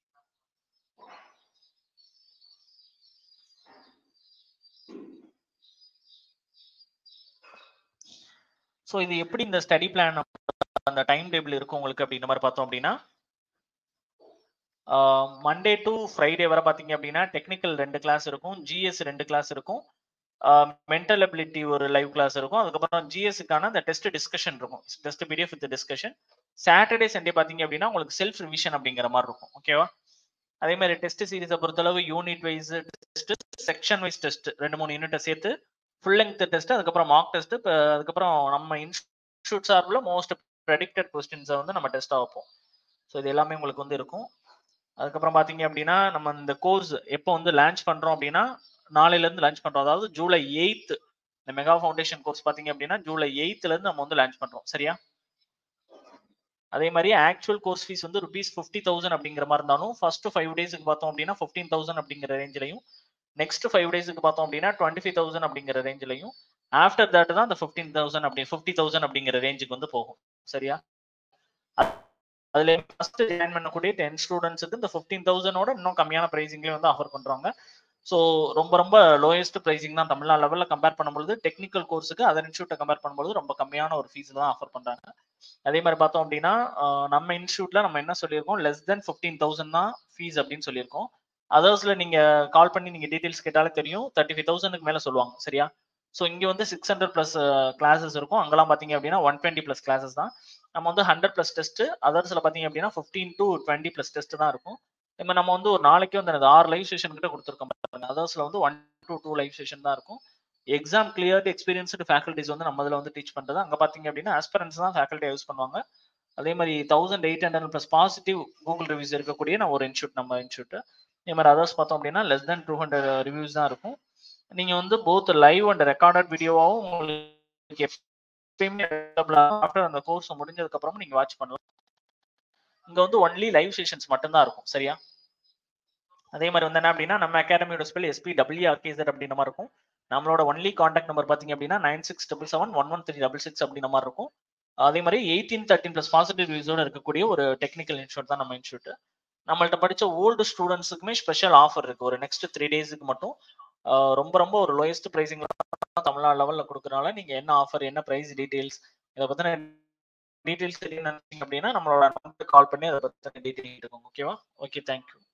ஸோ இது எப்படி இந்த ஸ்டடி பிளான் அந்த டைம் டேபிள் இருக்கும் உங்களுக்கு அப்படின்ற மாதிரி பார்த்தோம் அப்படின்னா மண்டே டு ஃப்ரைடே வரை பார்த்தீங்க அப்படின்னா டெக்னிக்கல் ரெண்டு கிளாஸ் இருக்கும் ஜிஎஸ் ரெண்டு கிளாஸ் இருக்கும் மென்டல் அபிலிட்டி ஒரு லைவ் கிளாஸ் இருக்கும் அதுக்கப்புறம் ஜிஎஸ்க்கான அந்த டெஸ்ட் டிஸ்கஷன் இருக்கும் test PDF with discussion Saturday Sunday பார்த்தீங்க அப்படின்னா உங்களுக்கு செல்ஃப் ரிவிஷன் அப்படிங்கிற மாதிரி இருக்கும் ஓகேவா அதே மாதிரி டெஸ்ட் சீரீஸை பொறுத்தளவு unit wise test section wise test ரெண்டு மூணு யூனிட்டை சேர்த்து ஃபுல் லெங்க் டெஸ்ட் அதுக்கப்புறம் மார்க் டெஸ்ட் அதுக்கப்புறம் நம்ம இன்ஸ்டியூட் சார்பில் மோஸ்ட் ப்ரெடிக்டட் கொஸ்டின்ஸை வந்து நம்ம டெஸ்ட்டாக வைப்போம் ஸோ இது எல்லாமே உங்களுக்கு வந்து இருக்கும் அதுக்கப்புறம் பார்த்தீங்க அப்படின்னா நம்ம இந்த கோர்ஸ் எப்போ வந்து லான்ச் பண்ணுறோம் அப்படின்னா நாளையிலேருந்து லான்ச் பண்ணுறோம் அதாவது ஜூலை எயித்து இந்த மெகா ஃபவுண்டேஷன் கோர்ஸ் பார்த்தீங்க அப்படின்னா ஜூலை எயித்துலேருந்து நம்ம வந்து லான்ச் பண்ணுறோம் சரியா அதே மாதிரி ஆக்சுவல் கோர்ஸ் ஃபீஸ் வந்து ருபீஸ் ஃபிஃப்டி தௌசண்ட் அப்படிங்கிற மாதிரி இருந்தாலும் ஃபர்ஸ்ட் ஃபைவ் டேஸுக்கு பார்த்தோம் அப்படின்னா ஃபிஃப்டீன் தௌசண்ட் அப்படிங்கிற ரேஞ்சிலையும் நெக்ஸ்ட் ஃபைவ் டேஸுக்கு பார்த்தோம் அப்படின்னா டுவெண்ட்டி ஃபைவ் தௌசண்ட் அப்படிங்கிற ரேஞ்சிலையும் ஆஃப்டர் தட் தான் அந்த ஃபிஃப்டீன் தௌசண்ட் அப்படி ஃபிஃப்டி தௌசண்ட் அப்படிங்கிற ரேஞ்சுக்கு வந்து போகும் சரியா அதுல ஃபர்ஸ்ட் ஜாயின் பண்ணக்கூடிய டென் ஸ்டூடெண்ட்ஸுக்கு இந்த ஃபிஃப்டீன் தௌசண்டோட இன்னும் கம்மியான ப்ரைஸிங்லேயே வந்து ஆஃபர் பண்றாங்க ஸோ ரொம்ப ரொம்ப லோயஸ்ட் ப்ரைஸிங் தான் தமிழ்நாடு லெவலில் கம்பேர் பண்ணும்போது டெக்னிக்கல் கோர்ஸுக்கு அதர் இன்ஸ்டியூட்டை கம்பேர் பண்ணும்போது ரொம்ப கம்மியான ஒரு ஃபீஸ் தான் ஆஃபர் பண்றாங்க அதே மாதிரி பார்த்தோம் அப்படின்னா நம்ம இன்ஸ்டியூட்ல நம்ம என்ன சொல்லியிருக்கோம் லெஸ் தென் ஃபிஃப்டீன் தௌசண்ட் தான் ஃபீஸ் அப்படின்னு சொல்லியிருக்கோம் அதர்ஸ்ல நீங்க கால் பண்ணி நீங்க டீடைல்ஸ் கேட்டாலே தெரியும் தேர்ட்டி ஃபைவ் தௌசண்ட்க்கு மேல சொல்லுவாங்க சரியா ஸோ இங்க வந்து சிக்ஸ் ஹண்ட்ரட் பிளஸ் கிளாஸஸ் இருக்கும் அங்கெல்லாம் பாத்தீங்க அப்படின்னா ஒன் டுவெண்ட்டி பிளஸ் கிளாஸஸ் தான் நம்ம வந்து ஹண்ட்ரட் பிளஸ் டெஸ்ட் அதர்ஸ்ல பாத்தீங்க அப்படின்னா fifteen to twenty plus test தான் இருக்கும் இப்போ நம்ம வந்து ஒரு நாளைக்கு வந்து ஆறு லைவ் செஷன் கிட்ட கொடுத்துருக்கோம் பாருங்க அதர்ஸ்ல வந்து one to two live session தான் இருக்கும் எக்ஸாம் கிளியர்டு எக்ஸ்பீரியன்ஸ்டு ஃபேக்கல்டிஸ் வந்து நம்ம இதில் வந்து டீச் பண்ணுறது அங்கே பார்த்தீங்க அப்படின்னா ஆஸ்பரன்ஸ் தான் ஃபேக்கல்ட்டியாக யூஸ் பண்ணுவாங்க அதே மாதிரி thousand eight hundred plus positive Google reviews இருக்கக்கூடிய நான் ஒரு இன்ஸ்டியூட் நம்ம இன்ஸ்டியூட் இதே மாதிரி அதர்ஸ் பார்த்தோம் அப்படின்னா less than two hundred reviews தான் இருக்கும் நீங்க வந்து போத் லைவ் அண்ட் ரெக்கார்டட் வீடியோவாகவும் உங்களுக்கு எப்பயுமே ஆஃப்டர் அந்த கோர்ஸ் முடிஞ்சதுக்கு அப்புறமும் நீங்க வாட்ச் பண்ணலாம் இங்க வந்து ஒன்லி லைவ் செஷன்ஸ் மட்டும்தான் இருக்கும் சரியா அதே மாதிரி வந்து என்ன அப்படின்னா நம்ம அகாடமியோட ஸ்பெல் எஸ்பி டபிள்யூ ஆர்கேசட் அப்படின்ற மாதிரி இருக்கும் நம்மளோட ஒன்லி காண்டாக்ட் நம்பர் பாத்தீங்க அப்படின்னா nine six double seven one one three double six அப்படின்ற மாதிரி இருக்கும் அதே மாதிரி எயிட்டீன் தேர்ட்டின் பிளஸ் பாசிட்டிவ் ரிவ்யூஸோட இருக்கக்கூடிய ஒரு டெக்னிக்கல் இன்ஸ்டியூட் தான் நம்ம இன்ஸ்டியூட் நம்மள்ட்ட படிச்ச ஓல்டு ஸ்டூடெண்ட்ஸுக்குமே ஸ்பெஷல் ஆஃபர் இருக்கு ஒரு நெக்ஸ்ட் த்ரீ டேஸுக்கு மட்டும் ரொம்ப ரொம்ப ஒரு லோயஸ்ட் ப்ரைஸிங்ல தமிழ்நாடு லெவல்ல கொடுக்கறனால நீங்க என்ன ஆஃபர் என்ன ப்ரைஸ் டீடைல்ஸ் இதை பத்தின டீடைல்ஸ் தெரியும் அப்படின்னா நம்மளோட நம்பருக்கு கால் பண்ணி அதை பத்தின டீடைல் எடுக்கோங்க ஓகேவா ஓகே தேங்க்யூ